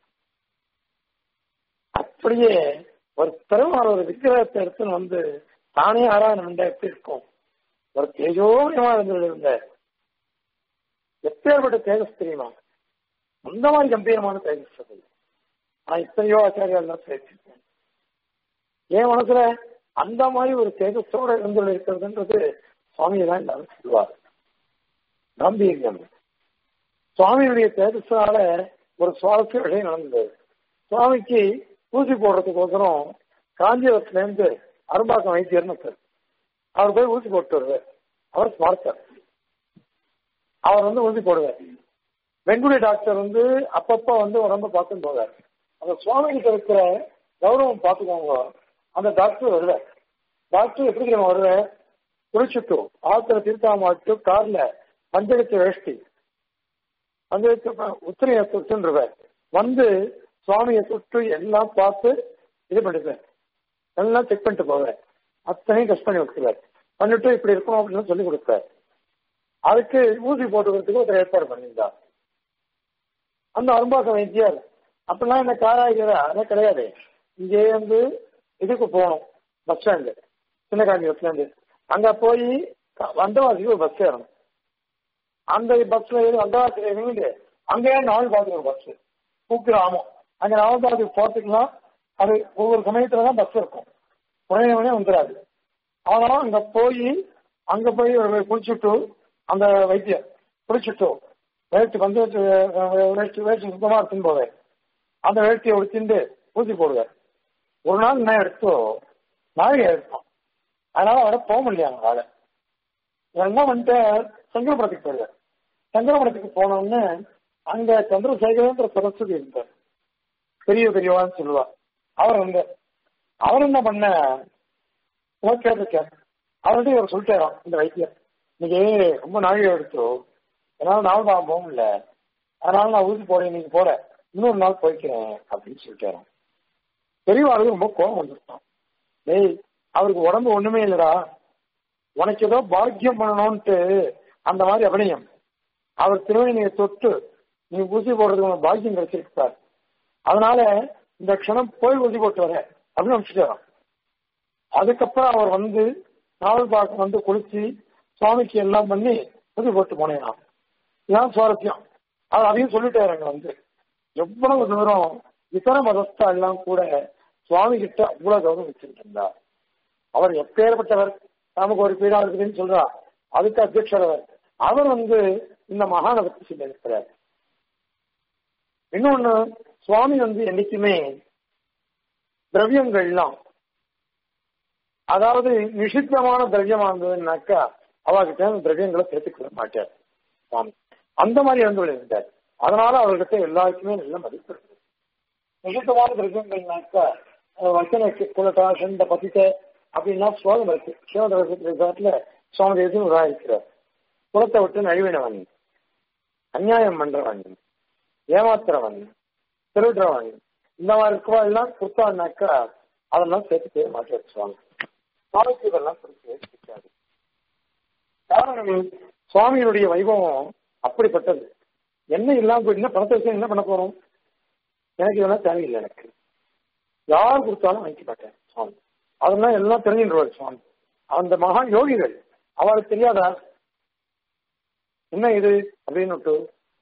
அப்படியே ஒரு பெருமாள் ஒரு விக்கிரகத்தை எடுத்துன்னு வந்து தானே ஆராதனை பண்ண எப்படி இருக்கும் ஒரு தேஜோமயமா இருந்த எப்பேற்பட்ட தேஜஸ் தெரியுமா அந்த மாதிரி கம்பீரமான தேஜஸ் அது நான் இத்தனையோ ஆச்சாரியால் பேசியிருக்கேன் என் மனசுல அந்த மாதிரி ஒரு தேஜஸோட இருந்து இருக்கிறதுன்றது சுவாமியை தான் எல்லாரும் சொல்லுவார் கம்பீரியம் சுவாமியுடைய தேஜஸால ஒரு சுவாரஸ்ய விஷயம் நடந்தது சுவாமிக்கு ஊசி போடுறதுக்கோசரம் காஞ்சிபுரத்துல இருந்து அரும்பாக்கம் வைத்தியர்னு சார் அவர் போய் ஊசி போட்டு வருவார் அவர் ஸ்மார்த்தர் அவர் வந்து ஊசி போடுவார் வெங்குடி டாக்டர் வந்து அப்பப்ப வந்து உடம்ப பார்த்துன்னு போவார் அந்த சுவாமி கிட்ட இருக்கிற கௌரவம் பார்த்துக்கோங்க அந்த டாக்டர் வருவார் டாக்டர் எப்படி தெரியுமா வருவார் குளிச்சுட்டு ஆத்திர தீர்த்தாமாட்டு கார்ல மஞ்சளுக்கு வேஷ்டி மஞ்சளுக்கு உத்திரையை தொட்டுருவார் வந்து சுவாமியை தொட்டு எல்லாம் பார்த்து இது பண்ணிடுவார் எல்லாம் செக் பண்ணிட்டு போவார் அத்தனையும் டெஸ்ட் பண்ணி வச்சுருவார் பண்ணிட்டு இப்படி இருக்கணும் அப்படின்னு சொல்லி கொடுப்பார் அதுக்கு ஊசி போட்டுக்கிறதுக்கு ஒரு ஏற்பாடு பண்ணியிருந்தார் அந்த அரும்பாக்கம் வைத்தியர் அப்படிலாம் என்ன காராகிறா அதெல்லாம் கிடையாது இங்கே வந்து இதுக்கு போகணும் பஸ் ஸ்டாண்டு சின்ன காஞ்சிபுரத்துல இருந்து அங்க போய் வந்தவாசிக்கு ஒரு பஸ் ஏறணும் அந்த பஸ்ல ஏறி வந்தவாசி இறங்கிட்டு அங்கேயே நாள் பார்த்து ஒரு பஸ் கூப்பிட்டு ஆமாம் அங்க நாவல்பாத்துக்கு போறதுக்குலாம் அது ஒவ்வொரு சமயத்துல தான் பஸ் இருக்கும் உடனே உடனே வந்துடாது ஆனாலும் அங்க போய் அங்க போய் குளிச்சுட்டு அந்த வைத்தியர் குளிச்சுட்டு வேஷ்டி வந்து வேஷ்டி வேஷ்டி சுத்தமா இருக்குன்னு போவேன் அந்த வேஷ்டியை உடுத்திண்டு ஊசி போடுவார் ஒரு நாள் நான் எடுத்தோ நாளைக்கு எடுத்தோம் அதனால அவரை போக முடியாது அவரால் என்ன பண்ணிட்டு சங்கரபுரத்துக்கு போயிடுவார் சங்கரபுரத்துக்கு போனோன்னு அங்க சந்திரசேகரன்ற சரஸ்வதி இருந்தார் பெரிய பெரியவான்னு சொல்லுவா அவர் வந்து அவர் என்ன பண்ண கேட்டிருக்கார் அவர்கிட்ட இவர் சொல்லிட்டாராம் இந்த வைத்தியர் இன்னைக்கு ரொம்ப நாழிகை எடுத்தோ என்னால நாள் நான் போக முடியல அதனால நான் ஊசி போறேன் இன்னைக்கு போறேன் இன்னொரு நாள் போய்க்கிறேன் அப்படின்னு சொல்லிட்டாராம் பெரியவாளுக்கு ரொம்ப கோபம் வந்துருக்கான் டேய் அவருக்கு உடம்பு ஒண்ணுமே இல்லடா உனக்கு ஏதோ பாக்கியம் பண்ணணும்ட்டு அந்த மாதிரி அபிநயம் அவர் திருவணியை தொட்டு நீ ஊசி போடுறதுக்கு உனக்கு பாக்கியம் கிடைச்சிருக்கார் அதனால இந்த க்ஷணம் போய் ஊசி போட்டு வர அப்படின்னு அனுப்பிச்சுட்டாராம் அதுக்கப்புறம் அவர் வந்து நாவல் பார்க்க வந்து குளிச்சு சுவாமிக்கு எல்லாம் பண்ணி ஊசி போட்டு போனேன் இதான் சுவாரஸ்யம் அவர் அதையும் சொல்லிட்டாரு அங்க வந்து எவ்வளவு தூரம் இதர மதஸ்தா எல்லாம் கூட சுவாமி கிட்ட அவ்வளவு கௌரவம் வச்சுட்டு இருந்தார் அவர் எப்பேற்பட்டவர் நமக்கு ஒரு பீடா இருக்குதுன்னு சொல்றா அதுக்கு அத்தியட்சர் அவர் அவர் வந்து இந்த மகானை பத்தி சொல்லி இருக்கிறார் இன்னொன்னு சுவாமி வந்து என்னைக்குமே திரவியங்கள்லாம் அதாவது நிஷித்தமான திரவியமா இருந்ததுன்னாக்கா அவர்கிட்ட அந்த திரவியங்களை சேர்த்துக்கொள்ள மாட்டார் சுவாமி அந்த மாதிரி இருந்து இருந்தார் அதனால அவர்கிட்ட எல்லாருக்குமே நல்ல மதிப்பு இருக்கு நிஷித்தமான திரவியங்கள்னாக்கா வச்சனைக்கு குலட்டா செந்த பதித்த அப்படின்னா ஸ்லோகம் இருக்கு சிவதரத்துல சுவாமி தேவத்தையும் உதாரிக்கிறார் குலத்தை விட்டு நழுவினவன் அநியாயம் பண்றவன் ஏமாத்துறவன் திருடுறவன் இந்த மாதிரி இருக்கவா எல்லாம் கொடுத்தான்னாக்கா அதெல்லாம் சேர்த்து மாற்றி சுவாமி சுவாமிக்கு இதெல்லாம் பிடிக்கவே பிடிக்காது காரணம் சுவாமியினுடைய வைபவம் அப்படிப்பட்டது என்ன இல்லாம போயிட்டுனா பணத்தை வச்சு என்ன பண்ண போறோம் எனக்கு இதெல்லாம் தேவையில்லை எனக்கு யார் கொடுத்தாலும் வாங்கிக்க மாட்டேன் சுவாமி அதெல்லாம் எல்லாம் தெரிஞ்சுருவார் சுவாமி அந்த மகா யோகிகள் அவளுக்கு தெரியாதா என்ன இது அப்படின்னு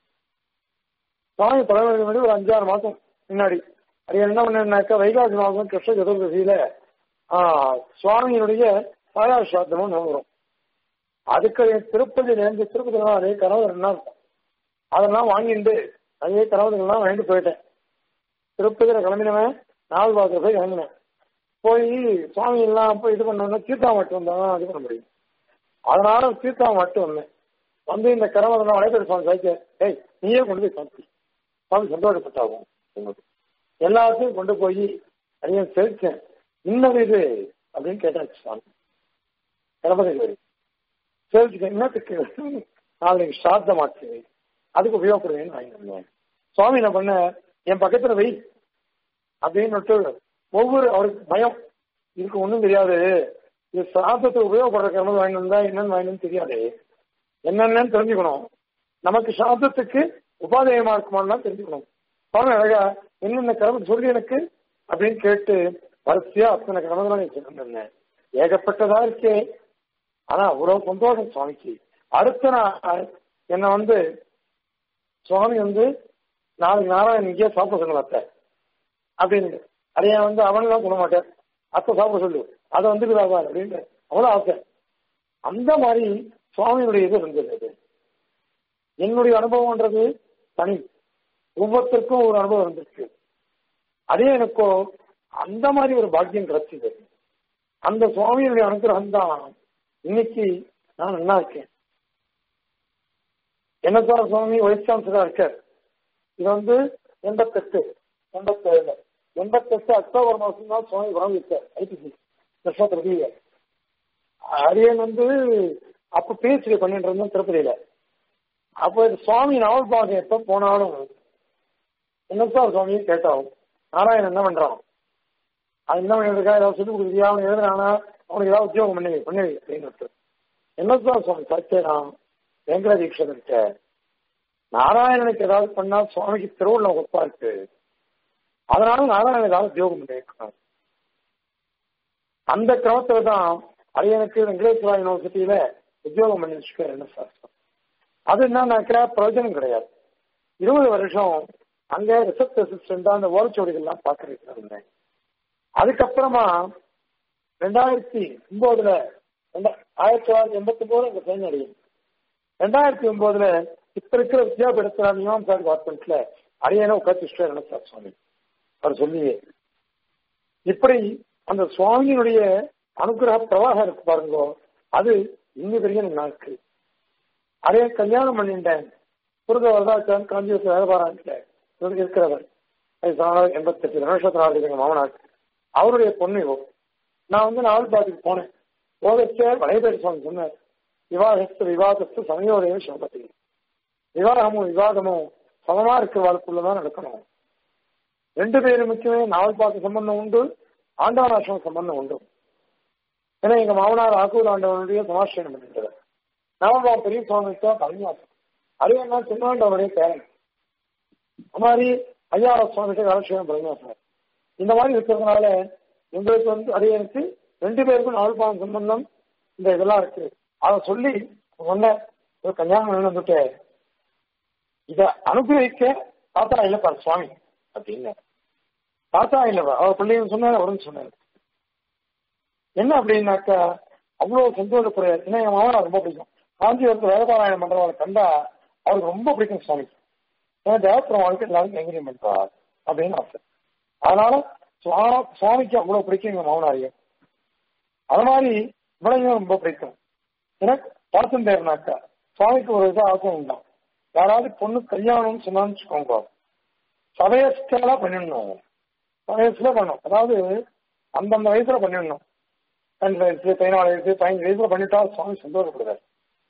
சுவாமி தலைவர்கள் முன்னாடி ஒரு அஞ்சாறு மாசம் முன்னாடி அது என்ன பண்ணாக்கா வைகாசி மாதம் கிருஷ்ண சதுர்தசியில சுவாமியினுடைய சாயாசாத்தமும் வரும் அதுக்கு திருப்பதியில இருந்து திருப்பதி அதே கனவு ரெண்டு நாள் அதெல்லாம் வாங்கிட்டு அதே கனவுகள்லாம் வாங்கிட்டு போயிட்டேன் திருப்பதியில கிளம்பினவன் நாலு பாத்திர போய் கிளம்பினேன் போய் சுவாமி எல்லாம் போய் இது பண்ணோம்னா தீர்த்தா மட்டும் வந்தாலும் இது பண்ண முடியும் அதனால தீர்த்தா மட்டும் வந்தேன் வந்து இந்த கரவதெல்லாம் வளைப்பேர் சுவாமி சாய்க்க ஏய் நீயே கொண்டு போய் சாமி சுவாமி சந்தோஷப்பட்டாகும் உங்களுக்கு எல்லாத்தையும் கொண்டு போய் அதையும் சேர்த்தேன் இன்னது இது அப்படின்னு கேட்டாச்சு சுவாமி கணபதி கோரி சேர்த்துக்க என்னத்துக்கு நாளைக்கு சாத்த மாட்டேன் அதுக்கு உபயோகப்படுவேன்னு வாங்கி வந்தேன் சுவாமி என்ன பண்ண என் பக்கத்துல வை அப்படின்னு ஒவ்வொரு அவருக்கு பயம் இதுக்கு ஒன்றும் தெரியாது இது சாதத்தை உபயோகப்படுற கர்மம் வாங்கி வந்தா என்னன்னு வாங்கணும்னு தெரியாது என்னென்னு தெரிஞ்சுக்கணும் நமக்கு சாதத்துக்கு உபாதேயமா இருக்குமான்னு தெரிஞ்சுக்கணும் சுவாமி அழகா என்னென்ன கர்மம் சொல்லி எனக்கு அப்படின்னு கேட்டு வரிசையா அத்தனை கர்மங்களாம் நீ சொல்லிருந்தேன் ஏகப்பட்டதா இருக்கே ஆனா அவ்வளவு சந்தோஷம் சுவாமிக்கு அடுத்த நாள் என்ன வந்து சுவாமி வந்து நாளைக்கு நாராயணன் இங்கேயே சாப்பிட சொன்ன அத்தை அப்படின்னு அதைய வந்து அவனெல்லாம் சொல்ல மாட்டேன் அத்தை சாப்பிட சொல்லு அதை வந்துக்குதாவா அப்படின்னு அவ்வளவு ஆசை அந்த மாதிரி சுவாமியுடைய இது இருந்தது என்னுடைய அனுபவம்ன்றது தனி ஒவ்வொருத்தருக்கும் ஒரு அனுபவம் இருந்திருக்கு அதே எனக்கோ அந்த மாதிரி ஒரு பாக்கியம் கிடைச்சது அந்த சுவாமியுடைய அனுகிரகம் தான் இன்னைக்கு நான் நல்லா இருக்கேன் என்ன சார் சுவாமி வைஸ் சான்சலரா இருக்கார் இது வந்து எண்பத்தெட்டு எண்பத்தேழு எண்பத்தெட்டு அக்டோபர் மாசம் தான் சுவாமி வாங்கிட்டார் ஐடிசி லட்சத்திரதிய அரியன் வந்து அப்ப பிஹெச்டி பண்ணிட்டு இருந்தோம் திருப்பதியில அப்போ இது சுவாமி நாவல் பாகம் எப்ப போனாலும் என்ன சார் சுவாமி கேட்டோம் நாராயணன் என்ன பண்றான் அது என்ன பண்ணிருக்கா ஏதாவது சொல்லி கொடுக்குறியா அவன் எழுதுறானா அவனுக்கு ஏதாவது உத்தியோகம் பண்ணி பண்ணி அப்படின்னு என்ன சார் சுவாமி சத்தியராம் வெங்கட தீட்சதர்கிட்ட நாராயணனுக்கு ஏதாவது பண்ணா சுவாமிக்கு திருவுள்ள ஒப்பா இருக்கு அதனால நாராயணன் ஏதாவது உத்தியோகம் பண்ணிருக்கணும் அந்த கிரமத்துல தான் அரியனுக்கு வெங்கடேஸ்வரா யூனிவர்சிட்டியில உத்தியோகம் பண்ணி வச்சுக்க என்ன சார் அது என்னன்னாக்கா பிரயோஜனம் கிடையாது இருபது வருஷம் அங்க ரிசப்ட் அசிஸ்டண்டா அந்த ஓரச்சுவடிகள்லாம் பார்க்கறதுக்கு இருந்தேன் அதுக்கப்புறமா ரெண்டாயிரத்தி ஒன்பதுல ஆயிரத்தி தொள்ளாயிரத்தி எண்பத்தி ஒன்பது அங்க பயன் அடையும் ரெண்டாயிரத்தி ஒன்பதுல இப்ப இருக்கிற வித்யாபீடத்துல நியமம் சார் டிபார்ட்மெண்ட்ல அரியனை உட்காந்து சார் சுவாமி அவர் சொல்லியே இப்படி அந்த சுவாமியினுடைய அனுகிரக பிரவாகம் இருக்கு பாருங்க அது இன்னி பெரிய நாளுக்கு அதே கல்யாணம் பண்ணிட்டேன் புரித வரதாச்சான் காஞ்சிபுரத்தில் வேலை பாராட்டில் இருக்கிறவர் எண்பத்தி எட்டு நிமிஷத்துல ஆகுது எங்க மாமனார் அவருடைய பொண்ணு இவோ நான் வந்து நாவல் பாட்டுக்கு போனேன் போதச்ச வளைபேரி சுவாமி சொன்னார் விவாகத்து விவாதத்து சமயோதய சோபத்தி விவாகமும் விவாதமும் சமமா இருக்கிற வாழ்க்குள்ளதான் நடக்கணும் ரெண்டு பேருமுக்குமே நாவல் பாட்டு சம்பந்தம் உண்டு ஆண்டவனாசிரம சம்பந்தம் உண்டு ஏன்னா எங்க மாமனார் ஆக்கூர் ஆண்டவனுடைய சமாஷ்டம் பண்ணிட்டார் நாவல்பா பெரிய சுவாமி தான் பரணியாசம் அரியன்னா சின்னாண்டவனுடைய பேரன் அது மாதிரி ஐயாவ சுவாமிகிட்ட காலட்சேபம் பரணியாசம் இந்த மாதிரி இருக்கிறதுனால எங்களுக்கு வந்து அரியனுக்கு ரெண்டு பேருக்கும் நாவல்பாவம் சம்பந்தம் இந்த இதெல்லாம் இருக்கு அதை சொல்லி ஒன்ன ஒரு கல்யாணம் வந்துட்டு இத அனுகிரகிக்க தாத்தா இல்லப்பா சுவாமி அப்படின்னு தாத்தா இல்லப்பா அவர் பிள்ளைங்க சொன்னாரு அவரும் சொன்னாரு என்ன அப்படின்னாக்கா அவ்வளவு சந்தோஷப்படுறாரு ஏன்னா என் மாமனா ரொம்ப பிடிக்கும் காஞ்சிபுரத்து வேதபாராயணம் பண்றவங்களை கண்டா அவருக்கு ரொம்ப பிடிக்கும் சுவாமி ஏன்னா தேவப்புறம் வாழ்க்கை எல்லாரும் கைங்கரியம் பண்றார் அப்படின்னு ஆசை அதனால சுவாமிக்கு அவ்வளவு பிடிக்கும் எங்க மாமனாரியம் அது மாதிரி இவளையும் ரொம்ப பிடிக்கும் எனக்கு பார்த்தும் பேருனாக்கா சுவாமிக்கு ஒரு இது ஆசை உண்டாம் யாராவது பொண்ணு கல்யாணம்னு சொன்னான்னு வச்சுக்கோங்க சதயஸ்கலா பண்ணிடணும் சதயஸ்ல பண்ணும் அதாவது அந்தந்த வயசுல பண்ணிடணும் பன்னெண்டு வயசு பதினாலு வயசு பதினஞ்சு வயசுல பண்ணிட்டா சுவாமி சந்தோஷப்படுறாரு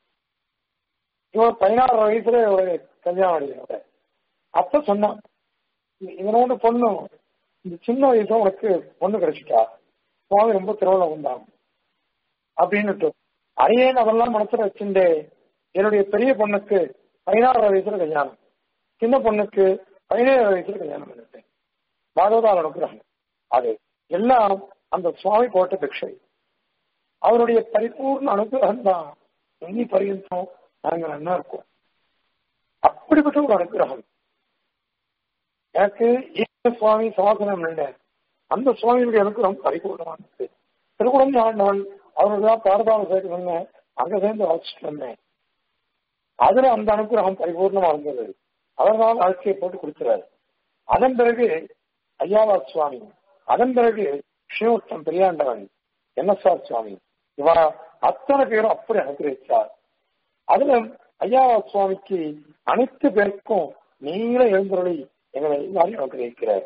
இவர் பதினாறு வயசுல ஒரு கல்யாணம் அடிக்கிறார் அப்ப சொன்னான் இவனோட பொண்ணு இந்த சின்ன வயசுல உனக்கு பொண்ணு கிடைச்சிட்டா சுவாமி ரொம்ப திருவிழா உண்டாங்க அப்படின்னுட்டு அரியேன் அதெல்லாம் மனசுல வச்சுட்டு என்னுடைய பெரிய பொண்ணுக்கு பதினாறு வயசுல கல்யாணம் சின்ன பொண்ணுக்கு பதினேழு வயசுல கல்யாணம் பண்ணிட்டேன் பாகவதால் அனுப்புறாங்க அது எல்லாம் அந்த சுவாமி போட்ட பிக்ஷை அவருடைய பரிபூர்ண அனுகிரகம் தான் இன்னி பரியந்தம் நாங்கள் நல்லா இருக்கோம் அப்படிப்பட்ட ஒரு அனுகிரகம் எனக்கு ஈஸ்வர சுவாமி சமாசனம் இல்லை அந்த சுவாமியுடைய அனுகிரகம் பரிபூர்ணமானது திருக்குடம் ஆண்டவன் அவருக்கு தான் பாரதாள சேர்த்து சொன்னேன் அங்க சேர்ந்து வச்சுட்டு வந்தேன் அதுல அந்த அனுகிரகம் பரிபூர்ணமா இருந்தது அவர் தான் வாழ்க்கையை போட்டு கொடுக்கிறார் அதன் பிறகு ஐயாவா சுவாமி அதன் பிறகு ஸ்ரீமுத்தம் பெரியாண்டவன் என்எஸ்ஆர் சுவாமி இவா அத்தனை பேரும் அப்படி அனுகிரகிச்சார் அதுல ஐயாவா சுவாமிக்கு அனைத்து பேருக்கும் நீங்கள எழுந்தருளி எங்களை எல்லாரையும் அனுகிரகிக்கிறார்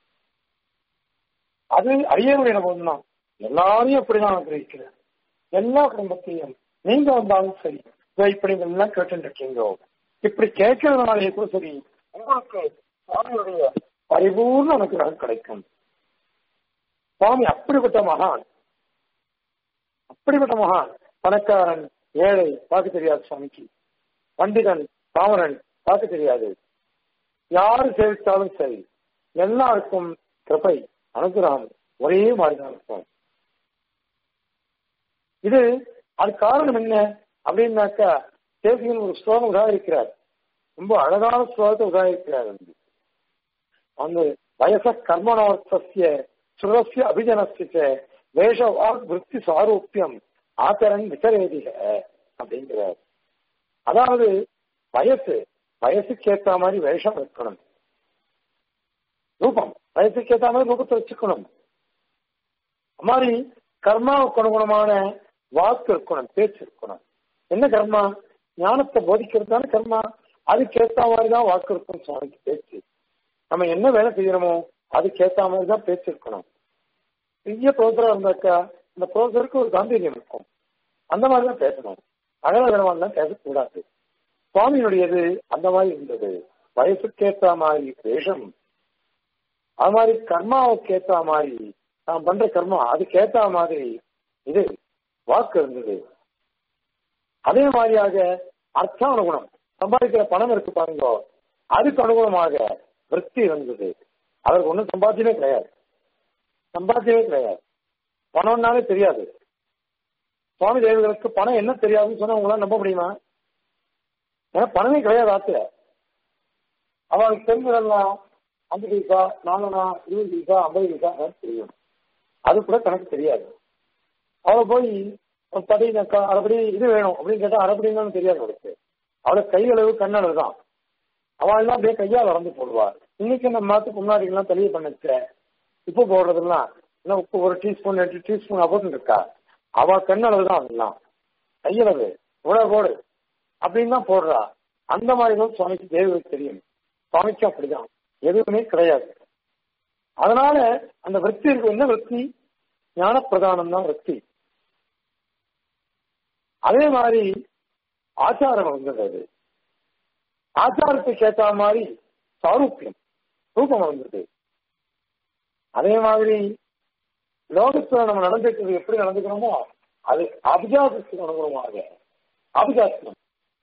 அது அரியனுடைய அனுபவம் தான் எல்லாரையும் அப்படிதான் அனுகிரகிக்கிறார் எல்லா குடும்பத்தையும் நீங்க வந்தாலும் சரி இப்படி எல்லாம் கேட்டு இருக்கீங்க இப்படி கேட்கறதுனாலே கூட சரி உங்களுக்கு சுவாமியுடைய பரிபூர்ண அனுகிரகம் கிடைக்கும் சுவாமி அப்படிப்பட்ட மகான் அப்படிப்பட்ட மகான் பணக்காரன் ஏழை பார்க்க தெரியாது சுவாமிக்கு பண்டிதன் பாமரன் பார்க்க தெரியாது யாரு சேவித்தாலும் சரி எல்லாருக்கும் கிருப்பை அனுகிரகம் ஒரே மாதிரிதான் இருக்கும் இது அது காரணம் என்ன அப்படின்னாக்கா தேசியன் ஒரு ஸ்லோகம் உதாரிக்கிறார் ரொம்ப அழகான ஸ்லோகத்தை உதாரிக்கிறார் அந்த வயச கர்மணோர்த்தசிய சுரஸ்ய அபிஜனஸ்ய வேஷவாக் விற்பி சாரூப்பியம் ஆச்சரன் விசரேதிக அப்படிங்கிறார் அதாவது வயசு வயசுக்கு ஏற்ற மாதிரி வேஷம் இருக்கணும் ரூபம் வயசுக்கு ஏற்ற மாதிரி ரூபத்தை வச்சுக்கணும் அது மாதிரி கர்மாவுக்கு அனுகுணமான வாக்கு இருக்கணும் பேச்சு இருக்கணும் என்ன கர்மா ஞானத்தை போதிக்கிறது தானே கர்மா அதுக்கேற்ற மாதிரி தான் வாக்கு இருக்கும் சுவாமிக்கு பேச்சு நம்ம என்ன வேலை செய்யறோமோ அதுக்கேற்ற மாதிரி தான் பேச்சு இருக்கணும் பெரிய ப்ரோசரா இருந்தாக்கா இந்த ப்ரோசருக்கு ஒரு காம்பீரியம் இருக்கும் அந்த மாதிரி தான் பேசணும் அகலகரமாலாம் பேசக்கூடாது சுவாமியினுடையது அந்த மாதிரி இருந்தது வயசுக்கேற்ற மாதிரி வேஷம் அது மாதிரி கர்மாவுக்கு ஏற்ற மாதிரி நாம் பண்ற கர்மா அதுக்கேற்ற மாதிரி இது வாக்கு இருந்தது அதே மாதிரியாக அர்த்த அனுகுணம் சம்பாதிக்கிற பணம் இருக்கு பாருங்க அதுக்கு அனுகுணமாக விற்பி இருந்தது அவருக்கு ஒன்றும் சம்பாத்தியமே கிடையாது சம்பாத்தியமே கிடையாது பணம்னாலே தெரியாது சுவாமி தேவர்களுக்கு பணம் என்ன தெரியாதுன்னு சொன்னா உங்களால நம்ப முடியுமா ஏன்னா பணமே கிடையாது ஆத்துல அவளுக்கு தெரிஞ்சதெல்லாம் அஞ்சு பைசா நாலனா இருபது பைசா ஐம்பது பைசா அதான் தெரியும் அது கூட கணக்கு தெரியாது அவளை போய் படி அரைப்படி இது வேணும் அப்படின்னு கேட்டா அரைப்படின்னு தெரியாது அவளுக்கு அவளுக்கு கையளவு கண்ணளவு தான் அவள் எல்லாம் அப்படியே கையால் வளர்ந்து போடுவார் இன்னைக்கு நம்ம மாத்துக்கு முன்னாடி எல்லாம் தெளிவு பண்ணுச்சு உப்பு போடுறதெல்லாம் என்ன உப்பு ஒரு டீஸ்பூன் ரெண்டு டீஸ்பூன் அப்படின்னு இருக்கா அவ கண்ணளவு தான் அதெல்லாம் கையளவு இவ்வளவு போடு அப்படின்னு தான் போடுறா அந்த மாதிரி தான் சுவாமிக்கு தேவருக்கு தெரியும் சுவாமிக்கு அப்படிதான் எதுவுமே கிடையாது அதனால அந்த விற்பி இருக்கு என்ன விற்பி ஞான பிரதானம் தான் விற்பி அதே மாதிரி ஆச்சாரம் வந்தது ஆச்சாரத்துக்கு ஏற்ற மாதிரி சாரூப்பியம் ரூபம் வந்தது அதே மாதிரி லோகத்துல நம்ம நடந்துக்கிறது எப்படி நடந்துக்கிறோமோ அது அபிஜாதத்துக்கு அனுகுணமாக அபிஜாத்தியம்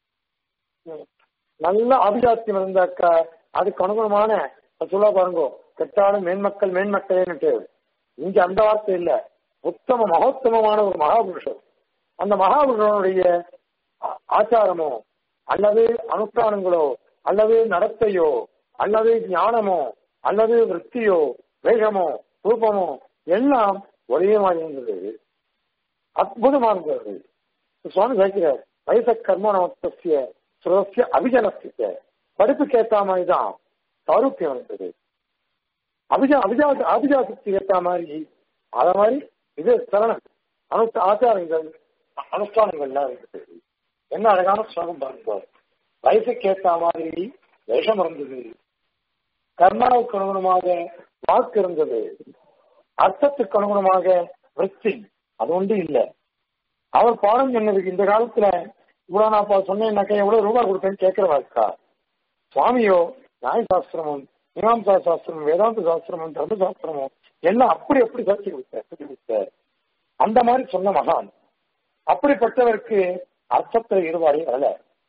நல்ல அபிஜாத்தியம் இருந்தாக்கா அதுக்கு அனுகுணமான சொல்ல பாருங்க கெட்டாலும் மேன்மக்கள் மேன்மக்களேன்னுட்டு இங்க அந்த வார்த்தை இல்ல உத்தம மகோத்தமமான ஒரு மகாபுருஷர் அந்த மகாபுருஷனுடைய ஆச்சாரமோ அல்லது அனுஷ்டானங்களோ அல்லது நடத்தையோ அல்லது ஞானமோ அல்லது விற்த்தியோ வேகமோ ரூபமோ எல்லாம் ஒரே மாதிரி இருந்தது அற்புதமா இருந்தது சுவாமி கேட்கிறார் வயச கர்ம நமத்திய சுரஸ்ய அபிஜனஸ்திய படிப்புக்கு ஏற்ற மாதிரி தான் சாரூப்பியம் இருந்தது அபிஜா அபிஜா அபிஜாசக்தி ஏற்ற மாதிரி அத மாதிரி இது சரணம் அனு ஆச்சாரங்கள் அனுஷ்டானங்கள்லாம் இருக்குது என்ன அழகான ஸ்லோகம் பாருங்க வயசுக்கு ஏற்ற மாதிரி வேஷம் இருந்தது கர்மாவுக்கு அனுகுணமாக வாக்கு இருந்தது அர்த்தத்துக்கு அனுகுணமாக விற்பி அது ஒன்று இல்லை அவர் பாடம் சொன்னதுக்கு இந்த காலத்துல இவ்வளவு நான் சொன்னேன்னாக்கா எவ்வளவு ரூபாய் கொடுப்பேன்னு கேட்கிறவா இருக்கா சுவாமியோ நியாய சாஸ்திரமும் மீமாம்சா சாஸ்திரமும் வேதாந்த சாஸ்திரமும் தர்ம சாஸ்திரமும் எல்லாம் அப்படி எப்படி சாட்சி கொடுத்தார் சொல்லி கொடுத்தார் அந்த மாதிரி சொன்ன மகான் அப்படிப்பட்டவருக்கு அர்த்தத்துல ஈடுபாடே வரல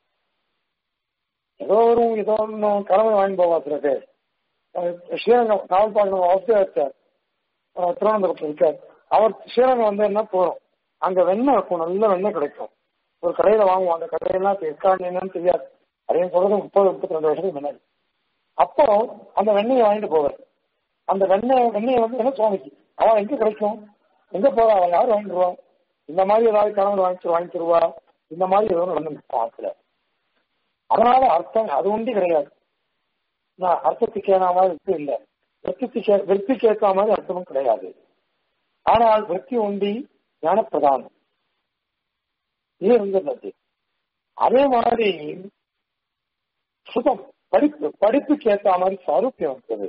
ஏதோ ஒரு ஏதோ ஒன்றும் கடமை வாங்கி போவா சில பேர் ஸ்ரீரங்கம் காவல் பார்க்கணும் அவசியம் திருவனந்தபுரத்தில் இருக்கார் அவர் ஸ்ரீரங்கம் வந்து என்ன போறோம் அங்க வெண்ணெய் இருக்கும் நல்ல வெண்ணெய் கிடைக்கும் ஒரு கடையில வாங்குவோம் அந்த கடையெல்லாம் இருக்கான்னு என்னன்னு தெரியாது அதையும் சொல்றது முப்பது முப்பத்தி ரெண்டு வருஷத்துக்கு முன்னாடி அப்போ அந்த வெண்ணெயை வாங்கிட்டு போவார் அந்த வெண்ணெய் வெண்ணெய் வந்து என்ன சுவாமிக்கு அவன் எங்க கிடைக்கும் எங்க போறா அவன் யார் வாங்கிடுவா இந்த மாதிரி ஏதாவது கணவன் வாங்கி வாங்கி தருவா இந்த மாதிரி ஏதோ வந்து ஆத்துல அதனால அர்த்தம் அது ஒன்றி கிடையாது நான் அர்த்தத்துக்கு ஏற்ற மாதிரி விற்பி இல்லை விற்பிக்கு விற்பிக்கு ஏற்ற மாதிரி அர்த்தமும் கிடையாது ஆனால் விற்பி உண்டி ஞானப்பிரதானம் இது இருந்தது அதே மாதிரி சுதம் படிப்பு படிப்புக்கு ஏற்ற மாதிரி சாரூப்பியம் வந்தது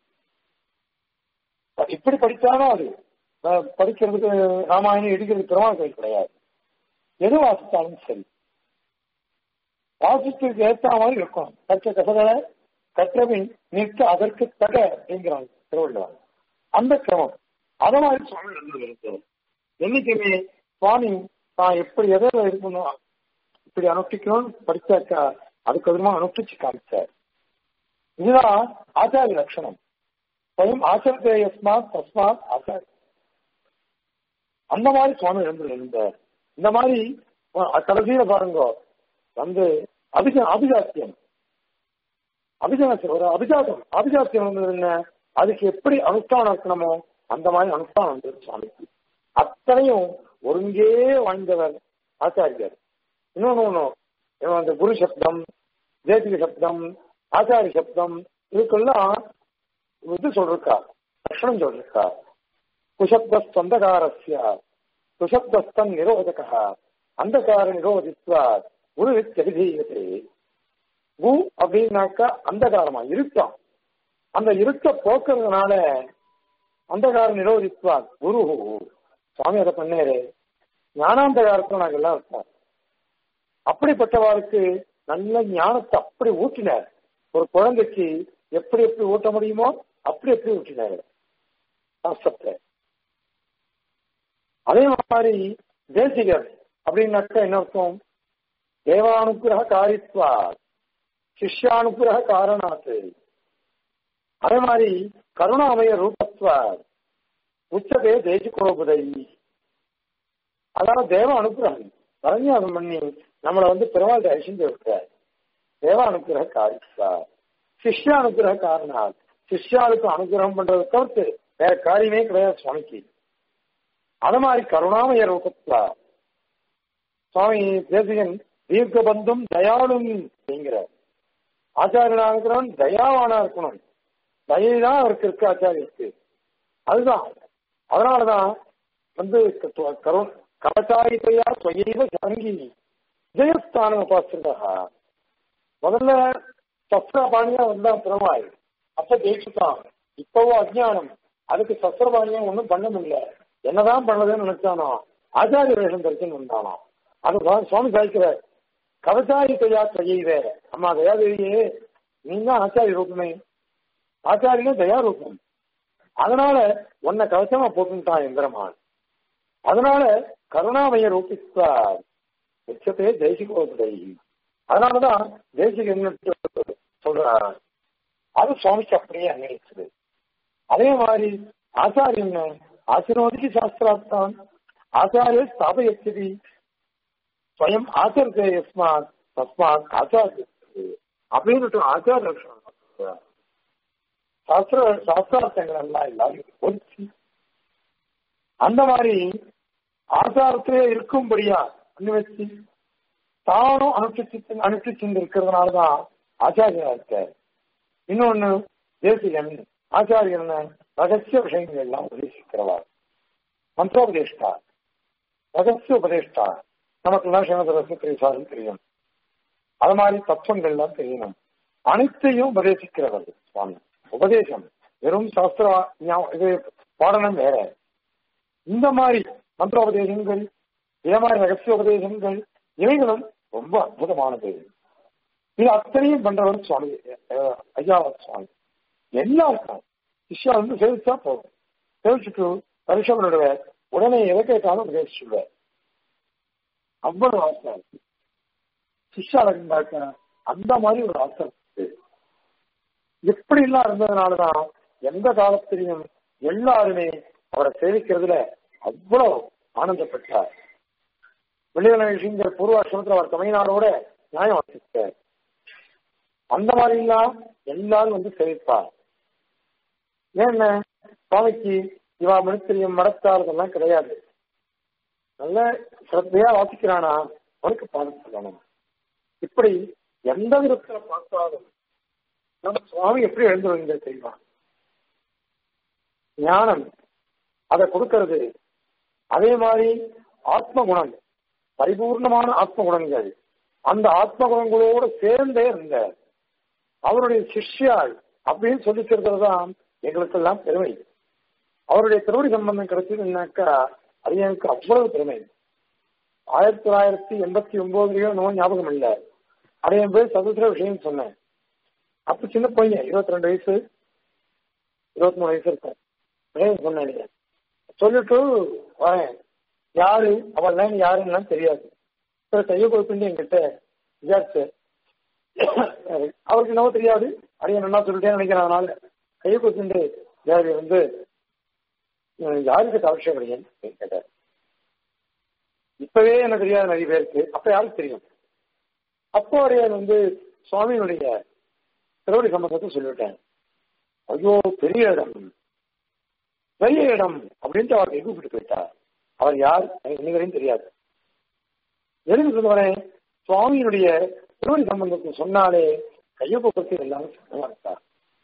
இப்படி படித்தாலும் அது படிக்கிறதுக்கு ராமாயணம் எடுக்கிறது பெருமாள் கோயில் கிடையாது எது வாசித்தாலும் சரி வாசித்துக்கு ஏற்ற மாதிரி இருக்கும் கற்ற கசகளை கற்றபின் நிற்க அதற்கு தக அப்படிங்கிறாங்க திருவள்ளுவர் அந்த கிரமம் அத மாதிரி சுவாமி இருந்தது என்னைக்குமே சுவாமி தான் எப்படி எதை இருக்கணும் இப்படி அனுஷ்டிக்கணும்னு படிச்சாக்கா அதுக்கு விதமா அனுஷ்டிச்சு காமிச்சார் இதுதான் ஆச்சாரிய லட்சணம் ஸ்வயம் ஆச்சரத்தை யஸ்மாத் தஸ்மாத் ஆச்சாரி அந்த மாதிரி சுவாமி எழுந்து இருந்தார் இந்த மாதிரி கடைசியில பாருங்க வந்து அபிஜ அபிஜாத்தியம் அபிஜாத்தியம் ஒரு அபிஜாத்தம் அபிஜாத்தியம் வந்தது என்ன அதுக்கு எப்படி அனுஷ்டானம் இருக்கணுமோ அந்த மாதிரி அனுஷ்டானம் வந்தது சுவாமிக்கு அத்தனையும் ஒருங்கே வாழ்ந்தவர் ஆச்சாரியர் இன்னொன்னு ஒண்ணு அந்த குரு சப்தம் ஜேதிக சப்தம் ஆச்சாரிய சப்தம் இதுக்கெல்லாம் இது சொல்லிருக்கா லட்சணம் சொல்லிருக்கா குஷப்தந்தகாரஸ்ய குஷப்தஸ்தன் நிரோதகா அந்தகார நிரோதித்வா குரு வித்தியபிதீயத்தை கு அப்படின்னாக்கா அந்தகாரமா இருட்டம் அந்த இருட்ட போக்குறதுனால அந்தகார நிரோதித்வா குரு சுவாமி அதை பண்ணாரு ஞானாந்தகாரத்தில் நாங்கள் எல்லாம் இருப்போம் அப்படிப்பட்டவாருக்கு நல்ல ஞானத்தை அப்படி ஊட்டினார் ஒரு குழந்தைக்கு எப்படி எப்படி ஊட்ட முடியுமோ அப்படி எப்படி ஊட்டினார் சாஸ்திரத்தை அதே மாதிரி தேசிகர் அப்படின்னாக்கா என்ன அர்த்தம் தேவானுகிரக காரித்வா சிஷ்யானுகிரக காரணாத்து அதே மாதிரி கருணாமய ரூபத்வா உச்சதே தேசிகோபுதை அதாவது தேவ அனுகிரகம் பரஞ்சாதம் பண்ணி நம்மளை வந்து பெருமாள் அழிச்சு இருக்கிறார் தேவ அனுகிரக காரித்வா சிஷ்ய அனுகிரக காரணா சிஷ்யாளுக்கு அனுகிரகம் பண்றதை தவிர்த்து வேற காரியமே கிடையாது சுவாமிக்கு அது மாதிரி கருணாமய ரூபத்வா சுவாமி தேசிகன் தீர்க்க பந்தும் தயாளும் அப்படிங்கிற ஆச்சாரியனா இருக்கிறவன் தயாவானா இருக்கணும் தயை தான் அவருக்கு இருக்கு ஆச்சாரியருக்கு அதுதான் அதனாலதான் வந்து கருண் கவச்சாரித்தையா ஸ்வயைவ சங்கி விஜயஸ்தானம் உபாசிருந்தா முதல்ல சஸ்திரபாணியா வந்தா பெருமாள் அப்ப ஜெயிச்சுட்டான் இப்பவும் அஜ்ஞானம் அதுக்கு சஸ்திரபாணியா ஒன்றும் பண்ண முடியல என்னதான் பண்ணதுன்னு நினைச்சானோ ஆச்சாரிய வேஷம் தரிசனம் வந்தானோ அது சுவாமி சாய்க்கிற கவச்சாரித்தையா ஸ்வயைவே அம்மா தயாதேவியே நீ தான் ஆச்சாரிய ரூபமே ஆச்சாரியனே தயா ரூபம் அதனால உன்னை கவசமா போட்டுட்டான் எந்திரமான் அதனால கருணாமய ரூபித்தார் உச்சத்தையே தேசிகோபதை அதனாலதான் தேசிக சொல்றார் அது சுவாமிக்கு அப்படியே அன்வயிச்சது அதே மாதிரி ஆச்சாரியன் ஆசீர்வாதிக்கு சாஸ்திரார்த்தான் ஆச்சாரிய ஸ்தாபயச்சதி ஸ்வயம் ஆச்சரித்த யஸ்மாத் தஸ்மாத் ஆச்சாரிய அப்படின்னு ஆச்சார லட்சணம் சாஸ்திர சாஸ்திரார்த்தங்கள் எல்லாம் எல்லாரும் ஒதுக்கி அந்த மாதிரி ஆச்சாரத்திலே இருக்கும்படியா அனுவச்சு தானும் அனுஷ்டிச்சு அனுஷ்டிச்சு இருக்கிறதுனாலதான் ஆச்சாரியா இருக்க இன்னொன்னு தேசிகன் ஆச்சாரியன் ரகசிய விஷயங்கள் எல்லாம் உபதேசிக்கிறவா மந்திரோபதேஷ்டா ரகசிய உபதேஷ்டா நமக்கு எல்லாம் சிவதரசு சாரும் தெரியும் அது மாதிரி தத்துவங்கள் எல்லாம் தெரியணும் அனைத்தையும் உபதேசிக்கிறவர் சுவாமி உபதேசம் வெறும் சாஸ்திர இது பாடனம் வேற இந்த மாதிரி மந்திரோபதேசங்கள் இதே மாதிரி ரகசிய உபதேசங்கள் இவைகளும் ரொம்ப அற்புதமானது இது அத்தனையும் பண்றவர் சுவாமி ஐயாவத் சுவாமி எல்லாருக்கும் சிஷ்யா வந்து சேவிச்சா போதும் சேவிச்சுட்டு பரிசம் விடுவார் உடனே எதை கேட்டாலும் உபதேசிச்சுடுவார் அவ்வளவு ஆசை சிஷ்யாளுக்கு அந்த மாதிரி ஒரு ஆசை எப்படி எல்லாம் இருந்ததுனாலதான் எந்த காலத்திலையும் எல்லாருமே அவரை சேவிக்கிறதுல அவ்வளவு ஆனந்தப்பட்டார் வெளிநகர் பூர்வாசிரமத்தில் அவர் தமிழ்நாடோட நியாயம் வாசித்தார் அந்த மாதிரி எல்லாம் எல்லாரும் வந்து சேவிப்பார் ஏன்னா சுவாமிக்கு இவா மனுத்திரியம் மடத்தார் இதெல்லாம் கிடையாது நல்ல சிரத்தையா வாசிக்கிறானா அவனுக்கு பாடம் சொல்லணும் இப்படி எந்த விதத்துல பார்த்தாலும் நம்ம சுவாமி எப்படி எழுந்துருவீங்க தெரியுமா ஞானம் அதை கொடுக்கறது அதே மாதிரி ஆத்ம குணம் பரிபூர்ணமான ஆத்ம குணங்கள் அந்த ஆத்ம குணங்களோடு சேர்ந்தே இருந்த அவருடைய சிஷ்யாள் அப்படின்னு சொல்லிக்கிறது தான் எங்களுக்கெல்லாம் பெருமை அவருடைய திருவடி சம்பந்தம் கிடைச்சதுன்னாக்கா அது எனக்கு அவ்வளவு பெருமை ஆயிரத்தி தொள்ளாயிரத்தி எண்பத்தி ஒன்பதுலயோ நோ ஞாபகம் இல்லை அது என் பேர் சதுசர விஷயம் சொன்னேன் அப்ப சின்ன பையன் இருபத்தி ரெண்டு வயசு இருபத்தி மூணு வயசு இருக்கும் சொன்னேன் சொல்லிட்டு வரேன் யாரு அவள் யாருன்னா தெரியாது சரி கையை கொடுத்துட்டு என்கிட்ட விசாரிச்சு அவருக்கு என்னவோ தெரியாது அடைய என்ன சொல்லிட்டேன்னு நினைக்கிறேன் அதனால கையை கொடுத்துட்டு யாரு வந்து யாருக்கு அவசியம் கேட்டார் இப்பவே எனக்கு தெரியாது நிறைய பேருக்கு அப்ப யாருக்கு தெரியும் அப்போ அடையார் வந்து சுவாமியினுடைய திருவடி சம்பந்தத்தை சொல்லிவிட்டேன் ஐயோ பெரிய இடம் பெரிய இடம் அப்படின்ட்டு அவர் கூப்பிட்டு போயிட்டார் அவர் யார் எனக்கு இன்னி வரையும் தெரியாது எதுக்கு சொல்லுவாரேன் சுவாமியினுடைய திருவடி சம்பந்தத்தை சொன்னாலே கையொப்பத்தை எல்லாரும் சொன்னார்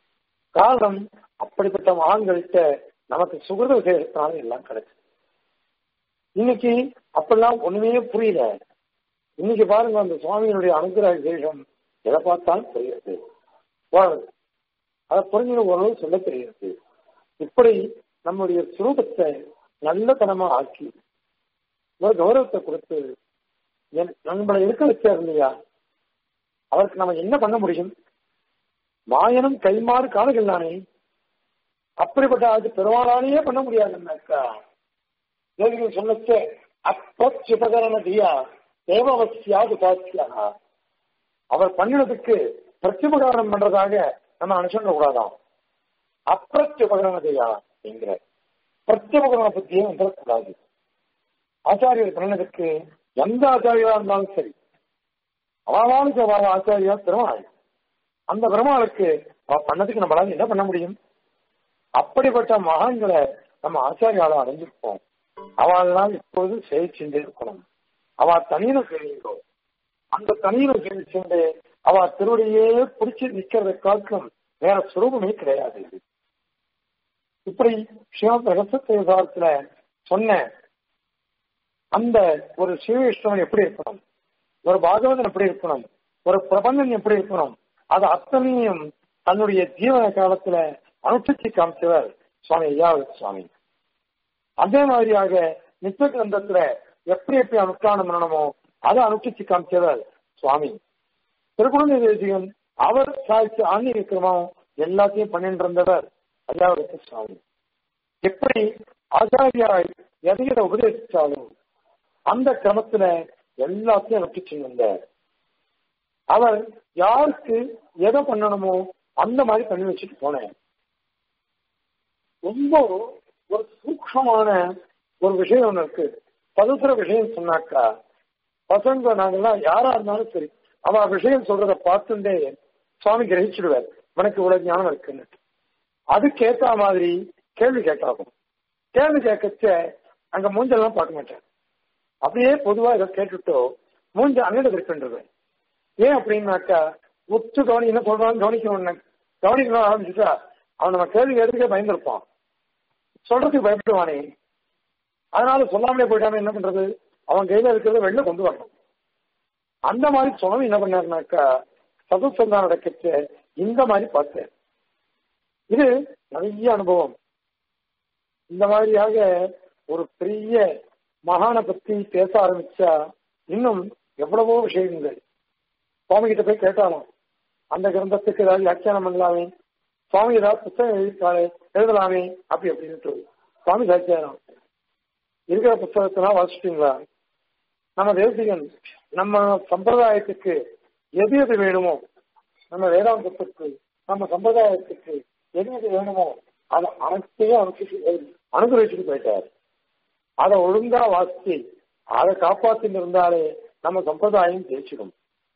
காரணம் அப்படிப்பட்ட மகான்கள்கிட்ட நமக்கு சுகிருத விசேஷத்தினால எல்லாம் கிடைச்சு இன்னைக்கு அப்படிலாம் ஒண்ணுமே புரியல இன்னைக்கு பாருங்க அந்த சுவாமியினுடைய அனுகிரக விசேஷம் எதை பார்த்தாலும் தெரியுது வாழ்றது அதை புரிஞ்சுக்க ஓரளவு சொல்ல தெரியுது இப்படி நம்முடைய சுரூபத்தை நல்ல ஆக்கி ஒரு கௌரவத்தை கொடுத்து என் நம்மளை இருக்க வச்சார் இல்லையா அவருக்கு நம்ம என்ன பண்ண முடியும் மாயனும் கைமாறு காணுகள் தானே அப்படிப்பட்ட அது பெருமாளாலேயே பண்ண முடியாதுன்னாக்கா தேவிகள் சொன்னச்ச அப்பிரச்சுபகரண தியா தேவவசியாது பாத்தியா அவர் பண்ணினதுக்கு பிரத்யுபகாரம் பண்றதாக நம்ம அனுசரிக்க கூடாதாம் அப்பிரத்யுபகரண தியா என்கிற பிரத்யுபகரண புத்தியை வந்துடக்கூடாது ஆச்சாரியர் பண்ணினதுக்கு எந்த ஆச்சாரியரா இருந்தாலும் சரி அவளுக்கு அவ ஆச்சாரியா பெருமாள் அந்த பெருமாளுக்கு அவ பண்ணதுக்கு நம்மளால என்ன பண்ண முடியும் அப்படிப்பட்ட மகான்களை நம்ம ஆச்சாரியால அடைஞ்சிருப்போம் அவள்லாம் இப்போது சேவிச்சுட்டே இருக்கணும் அவ தனியில சேவிக்கிறோம் அந்த தனியில சேவிச்சுட்டு அவ திருவடியே பிடிச்சு நிக்கிறத காட்டிலும் வேற சுரூபமே கிடையாது இப்படி சிவம் ரகசிய விசாரத்துல சொன்ன அந்த ஒரு சிவவிஷ்ணவன் எப்படி இருக்கணும் ஒரு பாகவதன் எப்படி இருக்கணும் ஒரு பிரபந்தன் எப்படி இருக்கணும் அது அத்தனையும் தன்னுடைய ஜீவன காலத்துல அனுஷ்டிச்சு காமிச்சவர் சுவாமி ஐயாவது சுவாமி அதே மாதிரியாக நித்திய கிரந்தத்துல எப்படி எப்படி அனுஷ்டானம் பண்ணணுமோ அதை அனுஷ்டிச்சு காமிச்சவர் சுவாமி திருக்குழந்தை தேசிகன் அவர் சாய்ச்சி ஆன்மீக கிரமம் எல்லாத்தையும் பண்ணிட்டு இருந்தவர் ஐயாவது சுவாமி எப்படி ஆச்சாரியாய் எதையிட உபதேசிச்சாலும் அந்த கிரமத்துல எல்லாத்தையும் அனுப்பிச்சு வந்தார் அவர் யாருக்கு எதை பண்ணணுமோ அந்த மாதிரி பண்ணி வச்சுட்டு போனேன் ரொம்ப ஒரு சூக்ஷமான ஒரு விஷயம் ஒண்ணு இருக்கு பவித்திர விஷயம் சொன்னாக்கா பசங்க நாங்கெல்லாம் யாரா இருந்தாலும் சரி அவ விஷயம் சொல்றத பார்த்துட்டே சுவாமி கிரகிச்சிடுவார் உனக்கு இவ்வளவு ஞானம் இருக்குன்னு அதுக்கேத்த மாதிரி கேள்வி கேட்டாகும் கேள்வி கேட்கச்ச அங்க மூஞ்செல்லாம் பார்க்க மாட்டேன் அப்படியே பொதுவா இதை கேட்டுட்டோ மூஞ்ச அங்கிட்ட இருக்குன்றது ஏன் அப்படின்னாக்கா உத்து கவனி என்ன சொல்றான்னு கவனிக்கணும் கவனிக்கணும் ஆரம்பிச்சுட்டா அவன் நம்ம கேள்வி கேட்டுக்கே பயந்துருப்பான் சொல்றதுக்கு பயப்படுவானே அதனால சொல்லாமலே போயிட்டானே என்ன பண்றது அவன் கையில இருக்கிறத வெளில கொண்டு வரணும் அந்த மாதிரி சுவாமி என்ன பண்ணாருனாக்கா சதுசந்தா நடக்கச்ச இந்த மாதிரி பார்த்தேன் இது நிறைய அனுபவம் இந்த மாதிரியாக ஒரு பெரிய மகானை பத்தி பேச ஆரம்பிச்சா இன்னும் எவ்வளவோ விஷயங்கள் சுவாமி கிட்ட போய் கேட்டாலும் அந்த கிரந்தத்துக்கு ஏதாவது வியாக்கியானம் பண்ணலாமே சுவாமி ஏதாவது புத்தகம் எழுதிட்டாலே எழுதலாமே அப்படி அப்படின்ட்டு சுவாமி சாட்சியாரம் இருக்கிற புத்தகத்தெல்லாம் வாசிச்சிட்டீங்களா நம்ம தேசிகன் நம்ம சம்பிரதாயத்துக்கு எது எது வேணுமோ நம்ம வேதாந்தத்துக்கு நம்ம சம்பிரதாயத்துக்கு எது எது வேணுமோ அதை அனைத்தையும் அனுப்பிச்சு அனுகிரகிச்சுட்டு போயிட்டார் அதை ஒழுங்கா வாசிச்சு அதை காப்பாத்தின்னு இருந்தாலே நம்ம சம்பிரதாயம் ஜெயிச்சிடும்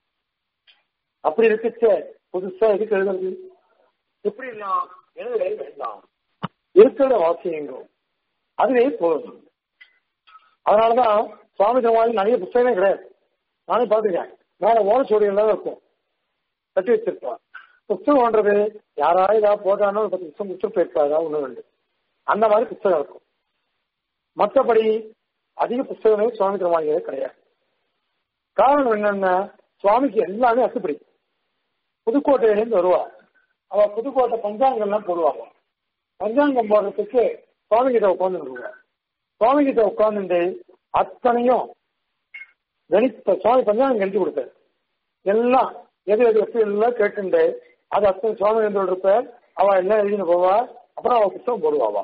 அப்படி இருக்கச்ச புதுசா எதுக்கு எழுதுறது எப்படி எல்லாம் எழுதவே வேண்டாம் இருக்கிற வாசியங்கள் அதுவே போதும் அதனாலதான் சுவாமி சமாதி நிறைய புத்தகமே கிடையாது நானே பார்த்துருக்கேன் மேல ஓரச்சோடிகள் இருக்கும் கட்டி வச்சிருப்பான் புத்தகம்ன்றது யாராவது ஏதாவது போட்டானோ ஒரு பத்து புத்தகம் புத்தகம் போயிருக்காதா ஒண்ணு ரெண்டு அந்த மாதிரி புத்தகம் இருக்கும் மற்றபடி அதிக புத்தகமே சுவாமி திருமாளிகளே கிடையாது காரணம் என்னன்னா சுவாமிக்கு எல்லாமே அத்துப்படி புதுக்கோட்டையிலேருந்து வருவா அவ புதுக்கோட்டை பஞ்சாங்கம்லாம் போடுவாங்க பஞ்சாங்கம் போடுறதுக்கு சுவாமி கிட்ட உட்காந்துருவாங்க சுவாமி கிட்ட உட்காந்துட்டு அத்தனையும் கணித்த சுவாமி பஞ்சாங்கம் கணிச்சு கொடுத்தாரு எல்லாம் எது எது எப்படி எல்லாம் கேட்டுண்டு அது அத்தனை சுவாமி எழுந்து இருப்பார் அவ எல்லாம் எழுதினு போவா அப்புறம் அவ புத்தகம் போடுவாவா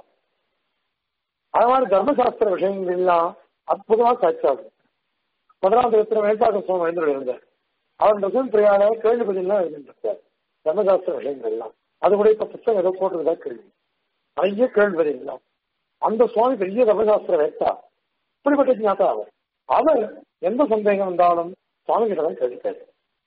அது மாதிரி தர்மசாஸ்திர விஷயங்கள் எல்லாம் அற்புதமா சாட்சியாகும் முதலாம் திருத்திர மேற்பாக்க சுவாமி எழுந்து இருந்தார் அவர் ரசன் பிரியால கேள்வி பதிலாம் எழுதிட்டு தர்மசாஸ்திர விஷயங்கள் எல்லாம் அது கூட இப்ப புத்தகம் ஏதோ போட்டுருந்தா கேள்வி நிறைய கேள்வி பதிலாம் அந்த சுவாமி பெரிய தர்மசாஸ்திர வேத்தா இப்படிப்பட்ட ஞாத்தா அவர் அவர் எந்த சந்தேகம் வந்தாலும் சுவாமி கிட்ட தான் கேட்டுக்காரு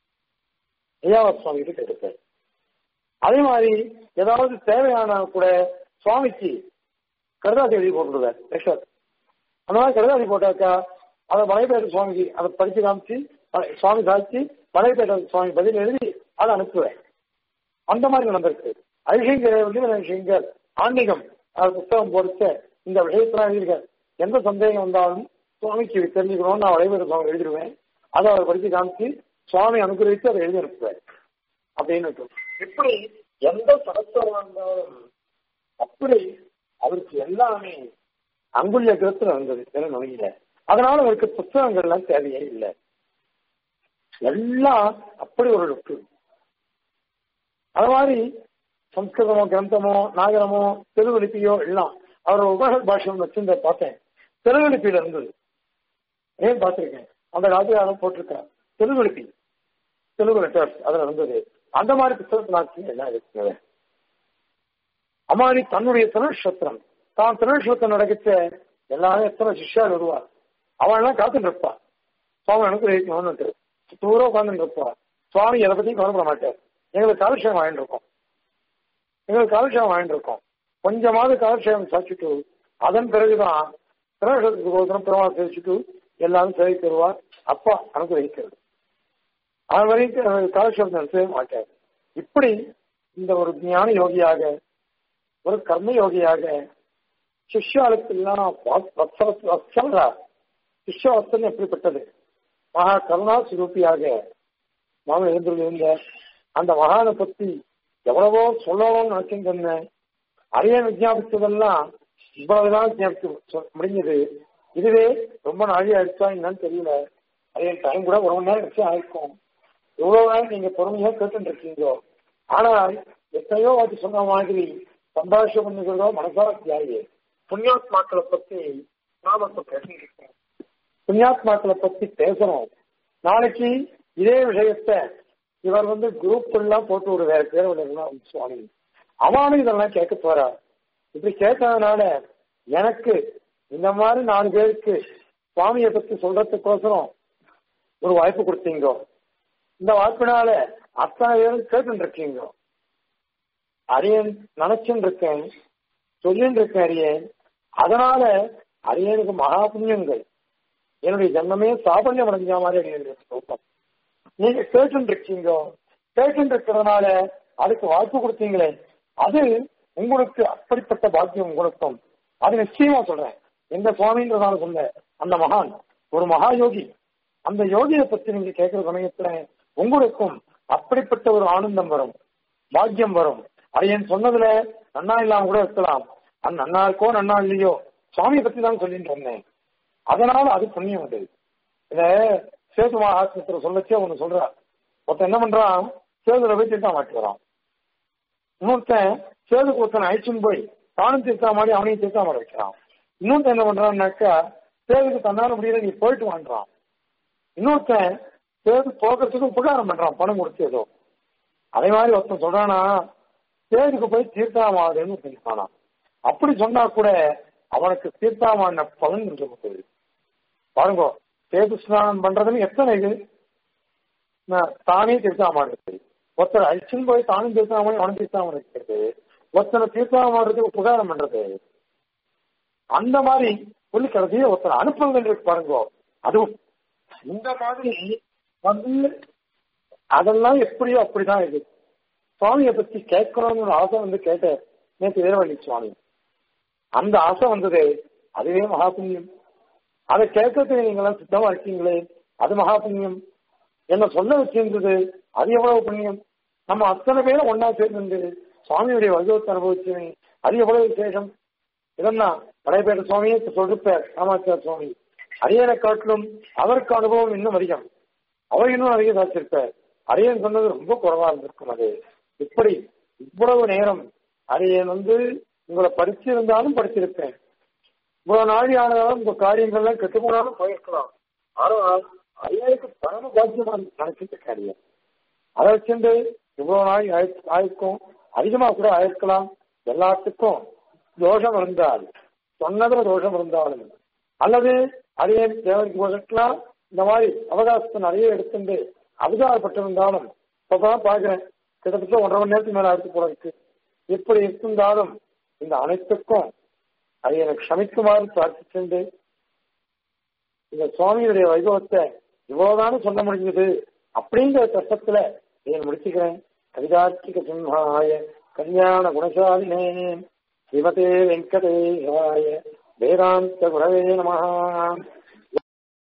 ஐயாவத் சுவாமி கிட்ட கேட்டுக்காரு அதே மாதிரி ஏதாவது தேவையான கூட சுவாமிக்கு கருதாசி எழுதி போட்டுருவார் லெக்சர் அந்த மாதிரி கருதாசி போட்டாக்கா அதை மலைப்பேட்டை சுவாமிக்கு அதை படிச்சு காமிச்சு சுவாமி சாதிச்சு மலைப்பேட்டை சுவாமி பதில் எழுதி அதை அனுப்புவேன் அந்த மாதிரி நடந்திருக்கு ஐஷங்கர் வந்து ஐஷங்கர் ஆன்மீகம் அது புத்தகம் பொறுத்த இந்த விஷயத்துல எழுதியிருக்கார் எந்த சந்தேகம் வந்தாலும் சுவாமிக்கு தெரிஞ்சுக்கணும்னு நான் வளைவர் சுவாமி எழுதிடுவேன் அதை அவர் படித்து காமிச்சு சுவாமி அனுகிரகித்து அதை எழுதி அனுப்புவார் அப்படின்னு இப்படி எந்த சரஸ்வரம் இருந்தாலும் அப்படி அவருக்கு எல்லாமே அங்குள்ள கிரத்துல இருந்தது வேற நோயில அதனால அவருக்கு புத்தகங்கள்லாம் தேவையே இல்லை எல்லாம் அப்படி ஒரு லுக்கு அது மாதிரி சம்ஸ்கிருதமோ கிரந்தமோ நாகரமோ தெலுங்குலிப்பியோ எல்லாம் அவரோட உபக பாஷம் வச்சிருந்த பார்த்தேன் தெலுங்குலிப்பியில இருந்தது ஏன் பார்த்திருக்கேன் அந்த காலத்துல போட்டிருக்கேன் தெலுங்குலிப்பி தெலுங்கு லெட்டர்ஸ் அதுல இருந்தது அந்த மாதிரி புத்தகத்தினாச்சு எல்லாம் இருக்குது அம்மாரி தன்னுடைய திருநட்சத்திரம் தான் திருநட்சத்திரம் நடக்கிச்ச எல்லாரும் எத்தனை சிஷ்யா வருவார் அவன் எல்லாம் காத்துட்டு இருப்பா சுவாமி அனுகிரகிக்கணும்னு தூரம் உட்காந்துட்டு இருப்பா சுவாமி எதை பத்தியும் கவலைப்பட மாட்டார் எங்களுக்கு காலட்சேபம் வாங்கிட்டு இருக்கோம் எங்களுக்கு காலட்சேபம் வாங்கிட்டு இருக்கோம் கொஞ்சமாவது காலட்சேபம் சாச்சிட்டு அதன் பிறகுதான் திருநட்சத்திரத்துக்கு ஒருத்தரம் பெருமாள் சேவிச்சுட்டு எல்லாரும் சேவை தருவார் அப்பா அனுகிரகிக்கிறது அது வரைக்கும் காலட்சேபம் நடத்தவே மாட்டார் இப்படி இந்த ஒரு ஞான யோகியாக ஒரு கர்ம யோகியாக சிஷ்யாளுக்கெல்லாம் வத்சலா சிஷ்யவஸ்தன் எப்படிப்பட்டது மகா கருணா சுரூப்பியாக நாம் எழுந்திருந்த அந்த மகானை பத்தி எவ்வளவோ சொல்லணும்னு நினைச்சுட்டு இருந்தேன் அரிய விஜாபித்ததெல்லாம் இவ்வளவுதான் விஜாபித்து முடிஞ்சது இதுவே ரொம்ப நாழி ஆயிடுச்சா என்னன்னு தெரியல அதே டைம் கூட ஒரு மணி நேரம் வச்சு ஆயிருக்கும் எவ்வளவு நேரம் நீங்க பொறுமையா கேட்டு இருக்கீங்க ஆனால் எத்தனையோ வாட்டி சொன்ன மாதிரி சம்பாஷம் பண்ணுகிறதோ மனசா தியாகி புண்ணியாத்மாக்களை பத்தி நாம இப்ப பேசிட்டு புண்ணியாத்மாக்களை பத்தி பேசணும் நாளைக்கு இதே விஷயத்த இவர் வந்து குரூப் எல்லாம் போட்டு ஒரு வேற பேர் சுவாமி அவனும் இதெல்லாம் கேட்க போறா இப்படி கேட்கறதுனால எனக்கு இந்த மாதிரி நாலு பேருக்கு சுவாமியை பத்தி சொல்றதுக்கோசரம் ஒரு வாய்ப்பு கொடுத்தீங்க இந்த வாய்ப்பினால அத்தனை பேரும் கேட்டு இருக்கீங்க அரியன் நினைச்சுட்டு இருக்கேன் சொல்லிட்டு இருக்கேன் அரியன் அதனால அரியனுக்கு மகா புண்ணியங்கள் என்னுடைய ஜன்மமே சாபல்யம் அடைஞ்ச மாதிரி அரியனுக்கு சொல்றோம் நீங்க கேட்டு இருக்கீங்க கேட்டு இருக்கிறதுனால அதுக்கு வாய்ப்பு கொடுத்தீங்களே அது உங்களுக்கு அப்படிப்பட்ட பாக்கியம் உங்களுக்கும் அது நிச்சயமா சொல்றேன் எந்த சுவாமின்றதால சொல்ல அந்த மகான் ஒரு மகா யோகி அந்த யோகியை பத்தி நீங்க கேட்கிற சமயத்துல உங்களுக்கும் அப்படிப்பட்ட ஒரு ஆனந்தம் வரும் பாக்கியம் வரும் அது என் சொன்னதுல நன்னா இல்லாம கூட இருக்கலாம் அந்த நன்னா இருக்கோ நன்னா இல்லையோ சுவாமியை பத்தி தான் சொல்லிட்டு இருந்தேன் அதனால அது புண்ணியம் அது இத சேது மகாத்மத்துல சொல்லச்சே ஒண்ணு சொல்றா ஒருத்தன் என்ன பண்றான் சேதுல போய் தீர்த்தா மாட்டி வரான் இன்னொருத்தன் சேதுக்கு ஒருத்தன் அழிச்சுன்னு போய் தானும் தீர்த்தா மாதிரி அவனையும் தீர்த்தா மாட வைக்கிறான் இன்னொருத்தன் என்ன பண்றான்னாக்கா சேதுக்கு தன்னால முடியல நீ போயிட்டு வாங்குறான் இன்னொருத்தன் சேது போகிறதுக்கு உபகாரம் பண்றான் பணம் கொடுத்து ஏதோ அதே மாதிரி ஒருத்தன் சொல்றானா சேதுக்கு போய் தீர்த்தாமாடுன்னு சொல்லிப்பானா அப்படி சொன்னா கூட அவனுக்கு தீர்த்தாமான பலன் சொல்லுது பாருங்க சேது ஸ்நானம் பண்றதுன்னு எத்தனை இது தானே தீர்த்தாமாடுறது ஒருத்தர் அழிச்சுன்னு போய் தானும் தீர்த்தாமல் அவனும் தீர்த்தாமல் இருக்கிறது ஒருத்தனை தீர்த்தாமாடுறதுக்கு உபகாரம் பண்றது அந்த மாதிரி சொல்லி கடைசியை ஒருத்தர் அனுப்புங்கள் இருக்கு பாருங்க அதுவும் இந்த மாதிரி வந்து அதெல்லாம் எப்படியோ அப்படிதான் இது சுவாமியை பத்தி கேட்கணும்னு ஒரு ஆசை வந்து கேட்டேன் நேற்று வீரவள்ளி சுவாமி அந்த ஆசை வந்தது அதுவே மகா புண்ணியம் அதை கேட்கறதுக்கு நீங்க எல்லாம் சித்தமா இருக்கீங்களே அது மகா புண்ணியம் என்ன சொல்ல வச்சிருந்தது அது எவ்வளவு புண்ணியம் நம்ம அத்தனை பேரும் ஒன்னா சேர்ந்து சுவாமியுடைய வைபவத்தை அனுபவிச்சேன் அது எவ்வளவு விசேஷம் இதெல்லாம் படைப்பேட்ட சுவாமியே சொல்லிருப்பார் ராமாச்சார் சுவாமி அரியனை காட்டிலும் அவருக்கு அனுபவம் இன்னும் அதிகம் அவர் இன்னும் அதிகம் சாதிச்சிருப்பார் அரியன் சொன்னது ரொம்ப குறைவா இருந்திருக்கும் அது இப்படி இவ்வளவு நேரம் அரியன் வந்து உங்களை படிச்சிருந்தாலும் படிச்சிருப்பேன் இவ்வளவு நாளி ஆனதாலும் உங்க காரியங்கள்லாம் கெட்டு போனாலும் போயிருக்கலாம் ஆனால் அரியனுக்கு பரம பாக்கியமா நினைச்சிட்டு காரியம் அதை வச்சுட்டு இவ்வளவு நாள் ஆயிருக்கும் அதிகமா கூட ஆயிருக்கலாம் எல்லாத்துக்கும் தோஷம் இருந்தால் சொன்னதுல தோஷம் இருந்தாலும் அல்லது அரியன் தேவைக்கு போகலாம் இந்த மாதிரி அவகாசத்தை நிறைய எடுத்துட்டு அவதாரப்பட்டிருந்தாலும் இப்பதான் பாக்குறேன் கிட்டத்தட்ட ஒன்றரை மணி நேரத்துக்கு மேல அடுத்து போல இருக்கு இப்படி இருந்தாலும் இந்த அனைத்துக்கும் அதை எனக்கு க்ஷமிக்குமாறு பிரார்த்திச்சுண்டு இந்த சுவாமியுடைய வைபவத்தை இவ்வளவுதானே சொல்ல முடிஞ்சது அப்படிங்கிற கஷ்டத்துல இதை முடிச்சுக்கிறேன் கவிதார்த்திக சிம்ஹாய கல்யாண குணசாலினே ஸ்ரீமதே வெங்கடேஷாய வேதாந்த குரவே நம